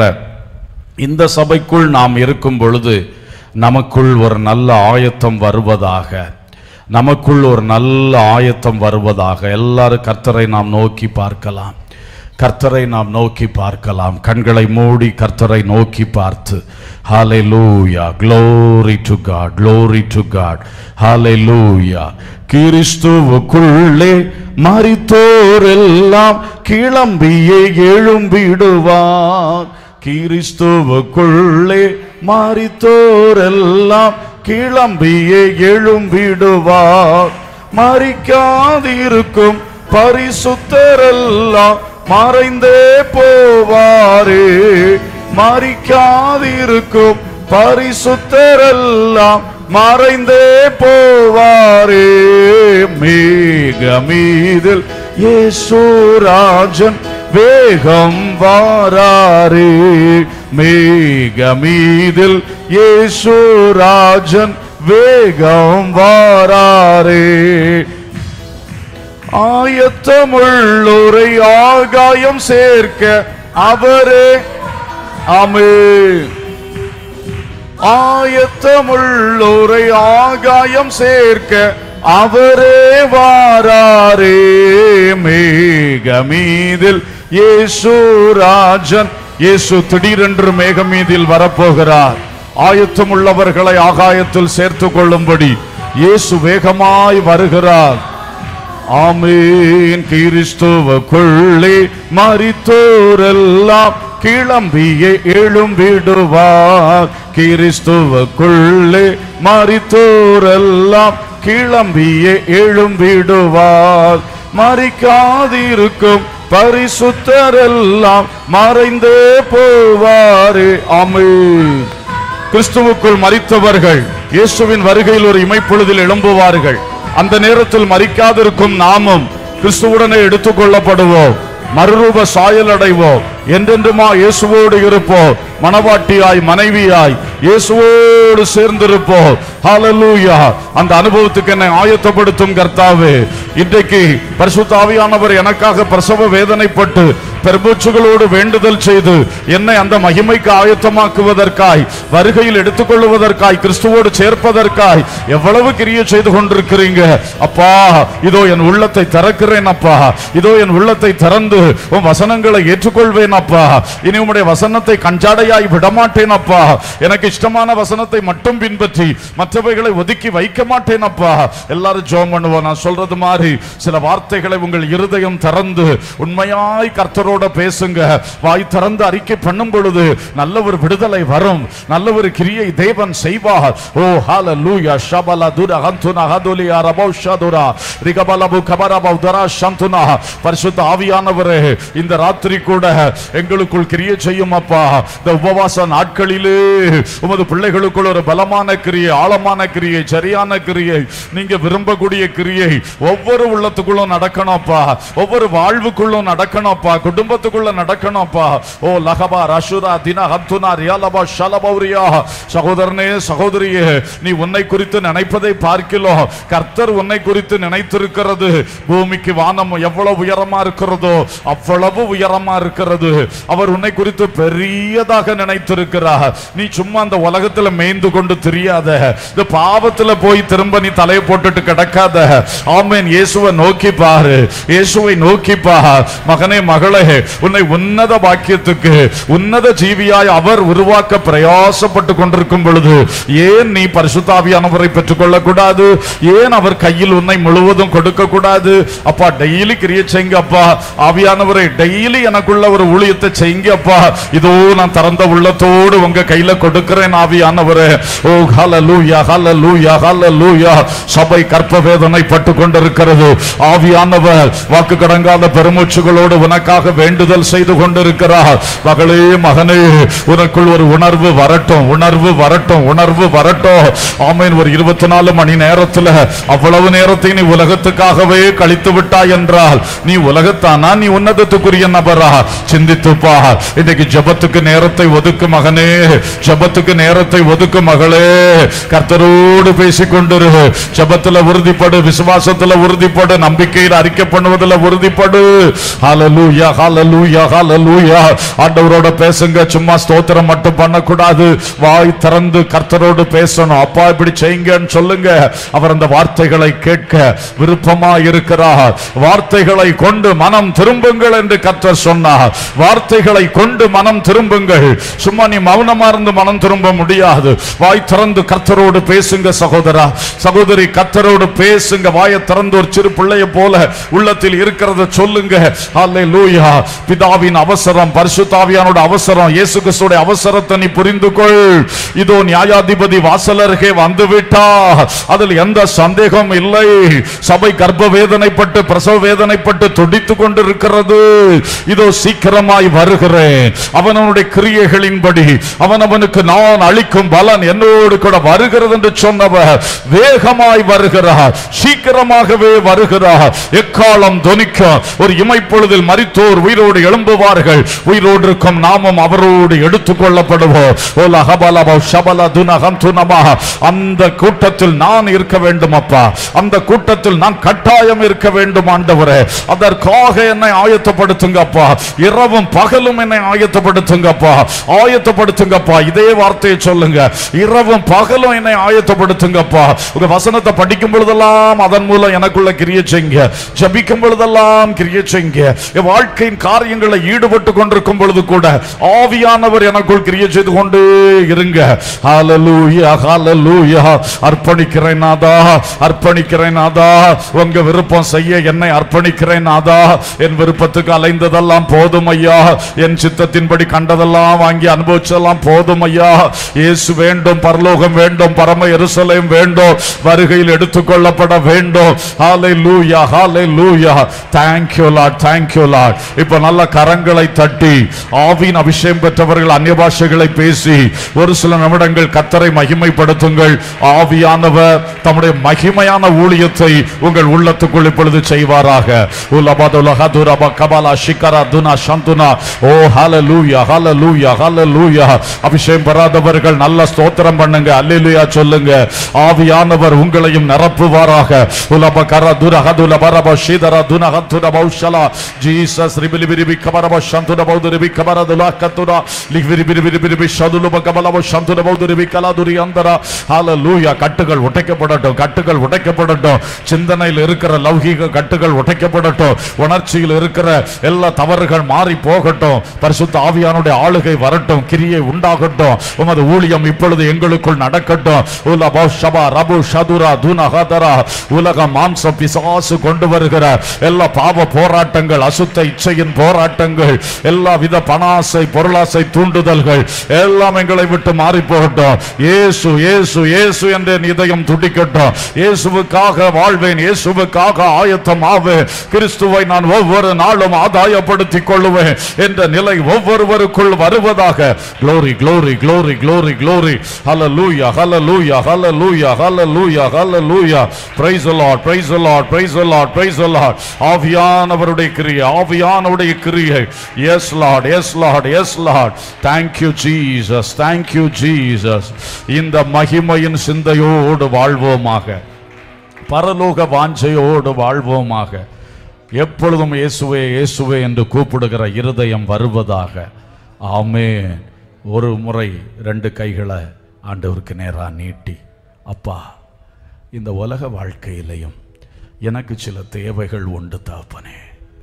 இந்த சபைக்குள் நாம் இருக்கும் பொழுது நமக்குள் ஒரு நல்ல ஆயத்தம் வருவதாக நமக்குள் ஒரு நல்ல ஆயத்தம் வருவதாக எல்லாரும் கர்த்தரை நாம் நோக்கி பார்க்கலாம் கர்த்தரை நாம் நோக்கி பார்க்கலாம் கண்களை மூடி கர்த்தரை நோக்கி பார்த்து ஹalleluya glory to god glory to god hallelujah கிறிஸ்துவுக்குள்ளே மரித்தோரெல்லாம் கிளம்பியே எழும்பிடுவார் கிறிஸ்துவுக்குள்ளே மரித்தோரெல்லாம் கிளம்பியே எழும்பிடுவார் மறிக்காதிருக்கும் பரிசுத்தரெல்லாம் மறைந்தே போவாரே மறிக்காதிருக்கும் பரிசுத்தரெல்லாம் மறைந்தே போவாரே மேகமீதில் இயேசுராஜன் வேகம் வாராரே மேகமீதில் இயேசுராஜன் வேகம் வாராரே ஆயத்தமுள்ளோரை ஆகாயம் சேர்க்க அவரே ஆமே ஆயத்தமுள்ளோரை ஆகாயம் சேர்க்க அவரே வாராரே மேகமீதில் இயேசு ராஜன் இயேசு திடீரென்று மேகமீதில் வரப்போகிறார் ஆயத்தம் உள்ளவர்களை ஆகாயத்தில் சேர்த்துக் கொள்ளும்படி இயேசு வேகமாய் வருகிறார் ஆமீன் கிறிஸ்துவுக்குள்ளே மரித்தோரெல்லாம் கிளம்பியே எழும் விடுவார் கிறிஸ்துவுக்குள்ளே மரித்தோரெல்லாம் கிளம்பியே எழும் விடுவார் மறிக்காதிருக்கும் பரிசுத்தரெல்லாம் மறைந்தே போவாரே ஆமென் கிறிஸ்துவுக்குள் மரித்தவர்கள் இயேசுவின் வருகையில் ஒரு இமைப்பொழுதில் எழும்புவார்கள் அந்த நேரத்தில் மறிக்காதிருக்கும் நாமும் கிறிஸ்துவுடனே எடுத்துக்கொள்ளப்படுவோம் மறுரூப சாயல் அடைவோம் என்றென்றுமா இயேசுவோடு இருப்போம் மணவாட்டியாய் மனைவியாய் இயேசுவோடு சேர்ந்திருப்போம் ஹalleluya அந்த அனுபவத்துக்கு என்னை ஆயத்தப்படுத்தும் கர்த்தாவே இன்றைக்கு பரிசுத்த ஆவியானவர் எனக்காக பிரசவ வேதனைப்பட்டு பெருமூச்சுகளோடு வேண்டுதல் செய்து என்னை அந்த மகிமைக்கு ஆயத்தமாக்குவதற்காய் வருகையில் எடுத்துக்கொள்வதற்காய் கிறிஸ்துவோடு சேர்ப்பதற்காய் எவ்வளவு கிரிய செய்து கொண்டிருக்கிறீங்க அப்பா இதோ என் உள்ளத்தை திறக்கிறேன் அப்பா இதோ என் உள்ளத்தை திறந்து உன் வசனங்களை ஏற்றுக்கொள்வேன் அப்பா இனி உம்முடைய வசனத்தை கஞ்சாடையாய் விடமாட்டேன் அப்பா எனக்கு இஷ்டமான வசனத்தை மட்டும் பின்பற்றி மற்றவைகளை ஒதுக்கி வைக்க மாட்டேன் அப்பா எல்லாரும் ஜோம் பண்ணுவோம் நான் சொல்றது மாதிரி சில வார்த்தைகளை உங்கள் இருதயம் திறந்து உண்மையாய் கர்த்தரோட பேசுங்க வாய் திறந்து அறிக்கை பண்ணும் பொழுது நல்ல ஒரு விடுதலை வரும் நல்ல ஒரு கிரியை தேவன் செய்வார் ஓ ஹalleluya ஷபல துர ஹந்துனா ஹதுலியா ரபௌ ஷதுரா ரிகபலபு கபரபௌ தரா சந்துனா பரிசுத்த ஆவியானவரே இந்த ராத்திரி கூட எங்களுக்குள் கிரியை செய்யும் அப்பா இந்த உபவாச நாட்களிலே உமது பிள்ளைகளுக்குள் ஒரு பலமான கிரியை ஆழமான கிரியை சரியான கிரியை நீங்க விரும்பக்கூடிய கிரியை ஒவ்வொரு உள்ளத்துக்குள்ளும் நடக்கணும்ப்பா ஒவ்வொரு வாழ்வுக்குள்ளும் நடக்கணும்ப்பா குடும்பத்துக்குள்ள நடக்கணும்ப்பா ஓ லகபா ரஷுரா தின ஹத்துனா ரியாலபா ஷலபௌரியா சகோதரனே சகோதரியே நீ உன்னை குறித்து நினைப்பதை பார்க்கிறோம் கர்த்தர் உன்னை குறித்து நினைத்திருக்கிறது பூமிக்கு வானம் எவ்வளவு உயரமா இருக்கிறதோ அவ்வளவு உயரமா இருக்கிறது அவர் உன்னை குறித்து பெரியதாக நினைத்திருக்கிறார் நீ சும்மா அந்த உலகத்துல மேய்ந்து கொண்டு தெரியாத இந்த பாவத்துல போய் திரும்ப நீ தலையை போட்டுட்டு கிடக்காத ஆமென் இயேசுவை நோக்கி பாரு இயேசுவை நோக்கி பார் மகனே மகளே உன்னை உன்னத பாக்கியத்துக்கு உன்னத ஜீவியாய் அவர் உருவாக்க பிரயாசப்பட்டு கொண்டிருக்கும் பொழுது ஏன் நீ பரிசுத்தாவியானவரை பெற்றுக்கொள்ள கூடாது ஏன் அவர் கையில் உன்னை முழுவதும் கொடுக்க கூடாது அப்பா டெய்லி கிரியை செய்யுங்க அப்பா ஆவியானவரை டெய்லி எனக்குள்ள ஒரு ஊழியத்தை செய்யுங்க அப்பா இதோ நான் திறந்த உள்ளத்தோடு உங்க கையில கொடுக்கிறேன் ஆவியானவரே ஓ ஹalleluya ஹalleluya ஹalleluya சபை கற்ப வேதனை பட்டு கொண்டிருக்கிறது ஆவியானவர் வாக்கு கடங்காத பெருமூச்சுகளோடு உனக்காக வேண்டுதல் செய்து கொண்டிருக்கிறார் மகளே மகனே உனக்குள் ஒரு உணர்வு வரட்டும் உணர்வு வரட்டும் உணர்வு வரட்டும் ஆமீன் ஒரு இருபத்தி நாலு மணி நேரத்துல அவ்வளவு நேரத்தை நீ உலகத்துக்காகவே கழித்து விட்டாய் என்றால் நீ உலகத்தானா நீ உன்னதத்துக்குரிய நபரா சிந்தித்து பார் இன்னைக்கு ஜெபத்துக்கு நேரத்தை ஒதுக்கு மகனே ஜெபத்துக்கு நேரத்தை ஒதுக்கு மகளே கர்த்தரோடு பேசிக் கொண்டிரு ஜெபத்துல உறுதிப்படு விசுவாசத்துல உறுதிப்படு நம்பிக்கையில் அறிக்கை பண்ணுவதில் உறுதிப்படு ஹalleluya ஹalleluya ஹalleluya ஆண்டவரோட பேசுங்க சும்மா ஸ்தோத்திரம் மட்டும் பண்ணக்கூடாது வாய் திறந்து கர்த்தரோடு பேசணும் அப்பா இப்படி செய்யுங்கன்னு சொல்லுங்க அவர் அந்த வார்த்தைகளை கேட்க விருப்பமா இருக்கிறார் வார்த்தைகளை கொண்டு மனம் திரும்புங்கள் என்று கர்த்தர் சொன்னார் வார்த்தைகளை கொண்டு மனம் திரும்புங்கள் சும்மா நீ மௌனமா இருந்து மனம் திரும்ப முடியாது வாய் திறந்து கர்த்தரோடு பேசுங்க சகோதரா சகோதரி கர்த்தரோடு பேசுங்க வாயை திறந்து ஒரு சிறு பிள்ளைய போல உள்ளத்தில் இருக்கிறத சொல்லுங்க ஹalleluya பிதாவின் அவசரம் பரிசுத்தாவியானோட அவசரம் இயேசு கிறிஸ்துவோட அவசரத்தை நீ புரிந்து கொள் இதோ நியாயாதிபதி வாசல் அருகே வந்து விட்டா அதில் எந்த சந்தேகம் இல்லை சபை கர்ப்ப வேதனைப்பட்டு பிரசவ வேதனைப்பட்டு துடித்து கொண்டிருக்கிறது இதோ சீக்கிரமாய் வருகிறேன் அவனவனுடைய கிரியைகளின்படி அவன் அவனுக்கு நான் அளிக்கும் பலன் என்னோடு கூட வருகிறது என்று சொன்னவர் வேகமாய் வருகிறார் சீக்கிரமாகவே வருகிறார் எக்காலம் துணிக்க ஒரு இமைப்பொழுதில் மரித்தோர் உயிரோடு எழும்புவார்கள் உயிரோடு இருக்கும் நாமும் அவரோடு எடுத்துக் கொள்ளப்படுவோம் ஓ லஹபலப ஷபல துனகம் துனமா அந்த கூட்டத்தில் நான் இருக்க வேண்டும் அப்பா அந்த கூட்டத்தில் நான் கட்டாயம் இருக்க வேண்டும் ஆண்டவரே அதற்காக என்னை ஆயத்தப்படுத்துங்க அப்பா இரவு இரவும் பகலும் என்னை ஆயத்தப்படுத்துங்கப்பா ஆயத்தப்படுத்துங்கப்பா இதே வார்த்தையை சொல்லுங்க இரவும் பகலும் என்னை ஆயத்தப்படுத்துங்கப்பா உங்க வசனத்தை படிக்கும் பொழுதெல்லாம் அதன் மூலம் எனக்குள்ள கிரிய செய்ங்க ஜபிக்கும் பொழுதெல்லாம் கிரிய செய்ங்க என் வாழ்க்கையின் காரியங்களை ஈடுபட்டு கொண்டிருக்கும் பொழுது கூட ஆவியானவர் எனக்குள் கிரிய செய்து கொண்டே இருங்க ஹalleluya ஹalleluya அர்ப்பணிக்கிறேன் நாதா அர்ப்பணிக்கிறேன் நாதா உங்க விருப்பம் செய்ய என்னை அர்ப்பணிக்கிறேன் நாதா என் விருப்பத்துக்கு அலைந்ததெல்லாம் போதும் ஐயா என் சித்தத்தின்படி கண்டதெல்லாம் வாங்கி அனுபவிச்சதெல்லாம் போதும் ஐயா இயேசு வேண்டும் பரலோகம் வேண்டும் பரம எருசலேம் வேண்டும் வருகையில் எடுத்துக்கொள்ளப்பட வேண்டும் ஹalleluya ஹalleluya thank you lord thank you lord இப்ப நல்ல கரங்களை தட்டி ஆவியின் அபிஷேகம் பெற்றவர்கள் அந்நிய பாஷைகளை பேசி ஒரு சில நிமிடங்கள் கத்தரை மகிமைப்படுத்துங்கள் ஆவியானவர் தம்முடைய மகிமையான ஊழியத்தை உங்கள் உள்ளத்துக்குள் இப்பொழுது செய்வாராக உலபதுலகதுரப கபாலா ஷிகரா துனா சந்துனா ஓ ஹalleluya ஹalleluya ஹalleluya அபிஷேகம் பெறாதவர்கள் நல்ல ஸ்தோத்திரம் பண்ணுங்க அல்லேலூயா சொல்லுங்க ஆவியானவர் உங்களையும் நிரப்புவாராக உலப கர துரஹதுல பரப ஷீதர துனஹதுர பௌஷலா ஜீசஸ் ரிபிலி பிரிபி கபரப சந்துர பௌதுரி பி கபரதுல கத்துரா லிவிரி பிரி பிரி பிரி ஷதுல கபலப சந்துர பௌதுரி பி கலாதுரி அந்தரா ஹalleluya கட்டுகள் உடைக்கப்படட்டும் கட்டுகள் உடைக்கப்படட்டும் சிந்தனையில் இருக்கிற லௌகீக கட்டுகள் உடைக்கப்படட்டும் உணர்ச்சியில் இருக்கிற எல்லா தவறுகள் மாறி போகட்டும் பரிசுத்த ஆவியானுடைய ஆளுகை வரட்டும் கிரியை உண்டாகட்டும் உமது ஊழியம் இப்பொழுது எங்களுக்குள் நடக்கட்டும் உலபோ ஷபா ரபு ஷதுரா துனஹதரா உலக மாம்சம் பிசாசு கொண்டு வருகிற எல்லா பாவ போராட்டங்கள் அசுத்த இச்சையின் போராட்டங்கள் எல்லா வித பணாசை பொருளாசை தூண்டுதல்கள் எல்லாம் எங்களை விட்டு மாறி போகட்டும் இயேசு இயேசு இயேசு என்ற இதயம் துடிக்கட்டும் இயேசுவுக்காக வாழ்வேன் இயேசுவுக்காக ஆயத்தம் ஆவேன் கிறிஸ்துவை நான் ஒவ்வொரு நாளும் ஆதாயப்படுத்திக் கொள்ளுவேன் என்ற நிலை ஒவ்வொருவருக்குள் வருவதாக glory glory glory glory glory hallelujah hallelujah hallelujah hallelujah hallelujah praise the lord praise the lord praise the lord praise the lord ஆவியானவருடைய கிரியை ஆவியானவருடைய கிரியை yes lord yes lord yes lord thank you jesus thank you jesus இந்த மகிமையின் சிந்தையோடு வாழ்வோமாக பரலோக வாஞ்சையோடு வாழ்வோமாக எப்பொழுதும் இயேசுவே இயேசுவே என்று கூப்பிடுகிற இருதயம் வருவதாக ஆமென் ஒரு முறை ரெண்டு கைகளை ஆண்டவருக்கு நேரா நீட்டி அப்பா இந்த உலக வாழ்க்கையிலையும் எனக்கு சில தேவைகள் உண்டு தாப்பனே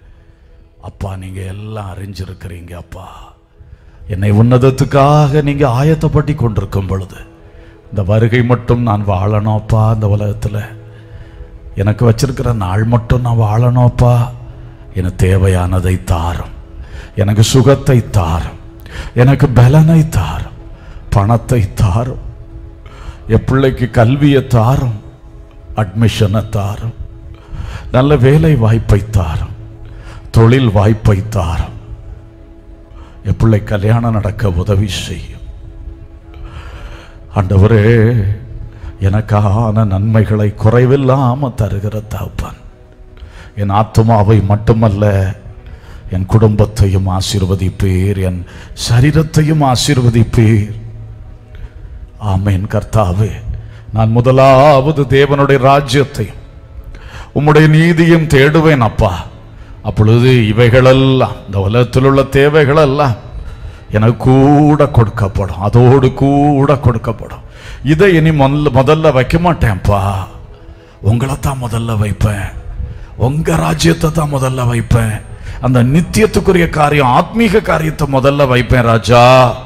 அப்பா நீங்க எல்லாம் அறிஞ்சிருக்கிறீங்க அப்பா என்னை உன்னதத்துக்காக நீங்க ஆயத்தப்பட்டி கொண்டிருக்கும் பொழுது இந்த வருகை மட்டும் நான் வாழணும் அப்பா இந்த உலகத்தில் எனக்கு வச்சிருக்கிற நாள் மட்டும் நான் வாழணும்ப்பா எனக்கு தேவையானதை தாரும் எனக்கு சுகத்தை தாரும் எனக்கு பலனை தாரும் பணத்தை தாரும் என் பிள்ளைக்கு கல்வியை தாரும் அட்மிஷனை தாரும் நல்ல வேலை வாய்ப்பை தாரும் தொழில் வாய்ப்பை தாரும் என் பிள்ளை கல்யாணம் நடக்க உதவி செய்யும் ஆண்டவரே எனக்கான நன்மைகளை குறைவில்லாம தருகிற தகப்பன் என் ஆத்மாவை மட்டுமல்ல என் குடும்பத்தையும் ஆசீர்வதிப்பீர் என் சரீரத்தையும் ஆசீர்வதிப்பீர் ஆமேன் கர்த்தாவே நான் முதலாவது தேவனுடைய ராஜ்யத்தையும் உம்முடைய நீதியும் தேடுவேன் அப்பா அப்பொழுது இவைகளெல்லாம் இந்த உலகத்தில் உள்ள தேவைகளெல்லாம் எனக்கு கூட கொடுக்கப்படும் அதோடு கூட கொடுக்கப்படும் இதை இனி முதல்ல முதல்ல வைக்க மாட்டேன்ப்பா உங்களை தான் முதல்ல வைப்பேன் உங்க ராஜ்யத்தை தான் முதல்ல வைப்பேன் அந்த நித்தியத்துக்குரிய காரியம் ஆத்மீக காரியத்தை முதல்ல வைப்பேன் ராஜா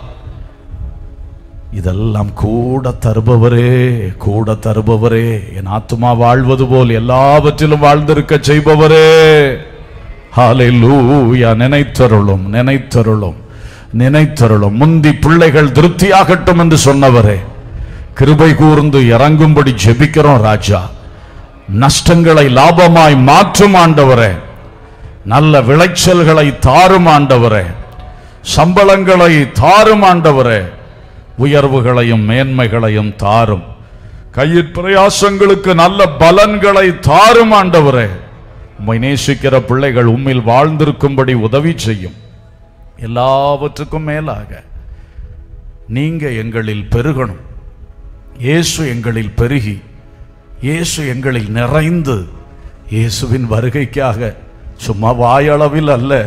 இதெல்லாம் கூட தருபவரே கூட தருபவரே என் ஆத்துமா வாழ்வது போல் எல்லாவற்றிலும் வாழ்ந்திருக்க செய்பவரே ஹalleluya நினைத்தருளும் நினைத்தருளும் நினைத்தருளும் முந்தி பிள்ளைகள் திருப்தியாகட்டும் என்று சொன்னவரே கிருபை கூர்ந்து இறங்கும்படி ஜெபிக்கிறோம் ராஜா நஷ்டங்களை லாபமாய் மாற்றும் ஆண்டவரே நல்ல விளைச்சல்களை தாரும் ஆண்டவரே சம்பளங்களை தாரும் ஆண்டவரே உயர்வுகளையும் மேன்மைகளையும் தாரும் கையில் பிரயாசங்களுக்கு நல்ல பலன்களை தாரும் ஆண்டவரே உம்மை நேசிக்கிற பிள்ளைகள் உம்மில் வாழ்ந்திருக்கும்படி உதவி செய்யும் எல்லாவற்றுக்கும் மேலாக நீங்க எங்களில் பெருகணும் இயேசு எங்களில் பெருகி இயேசு எங்களில் நிறைந்து இயேசுவின் வருகைக்காக சும்மா வாயளவில் அல்ல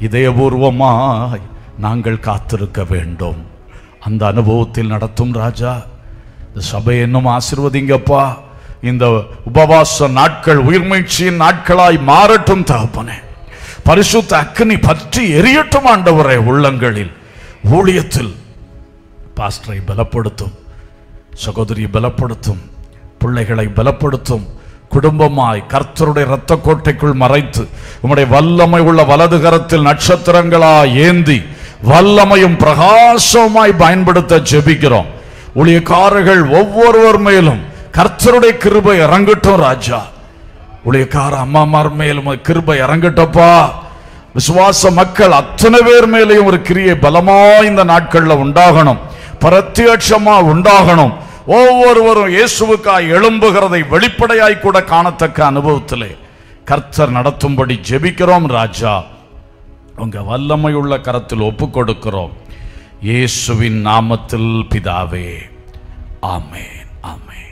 இதயபூர்வமாய் நாங்கள் காத்திருக்க வேண்டும் அந்த அனுபவத்தில் நடத்தும் ராஜா இந்த சபை இன்னும் ஆசிர்வதிங்கப்பா இந்த உபவாச நாட்கள் உயிர்மீழ்ச்சியின் நாட்களாய் மாறட்டும் தகப்பனே பரிசுத்த அக்கினி பற்றி எரியட்டும் ஆண்டவரே உள்ளங்களில் ஊழியத்தில் பாஸ்டரை பலப்படுத்தும் சகோதரியை பலப்படுத்தும் பிள்ளைகளை பலப்படுத்தும் குடும்பமாய் கர்த்தருடைய இரத்த கோட்டைக்குள் மறைத்து உம்முடைய வல்லமை உள்ள வலது கரத்தில் நட்சத்திரங்களா ஏந்தி வல்லமையும் பிரகாசமாய் பயன்படுத்த ஜெபிக்கிறோம் ஊழியக்காரர்கள் ஒவ்வொருவர் மேலும் கர்த்தருடைய கிருபை இறங்கட்டும் ராஜா ஊழியக்கார அம்மாமார் மேலும் ஒரு கிருபை இறங்கட்டப்பா விசுவாச மக்கள் அத்தனை பேர் மேலேயும் ஒரு கிரியை பலமா இந்த நாட்கள்ல உண்டாகணும் பிரத்யட்சமா உண்டாகணும் ஒவ்வொருவரும் இயேசுவுக்காய் எழும்புகிறதை வெளிப்படையாய் கூட காணத்தக்க அனுபவத்திலே கர்த்தர் நடத்தும்படி ஜெபிக்கிறோம் ராஜா உங்க வல்லமை உள்ள கரத்தில் ஒப்பு கொடுக்கிறோம் இயேசுவின் நாமத்தில் பிதாவே ஆமென் ஆமென்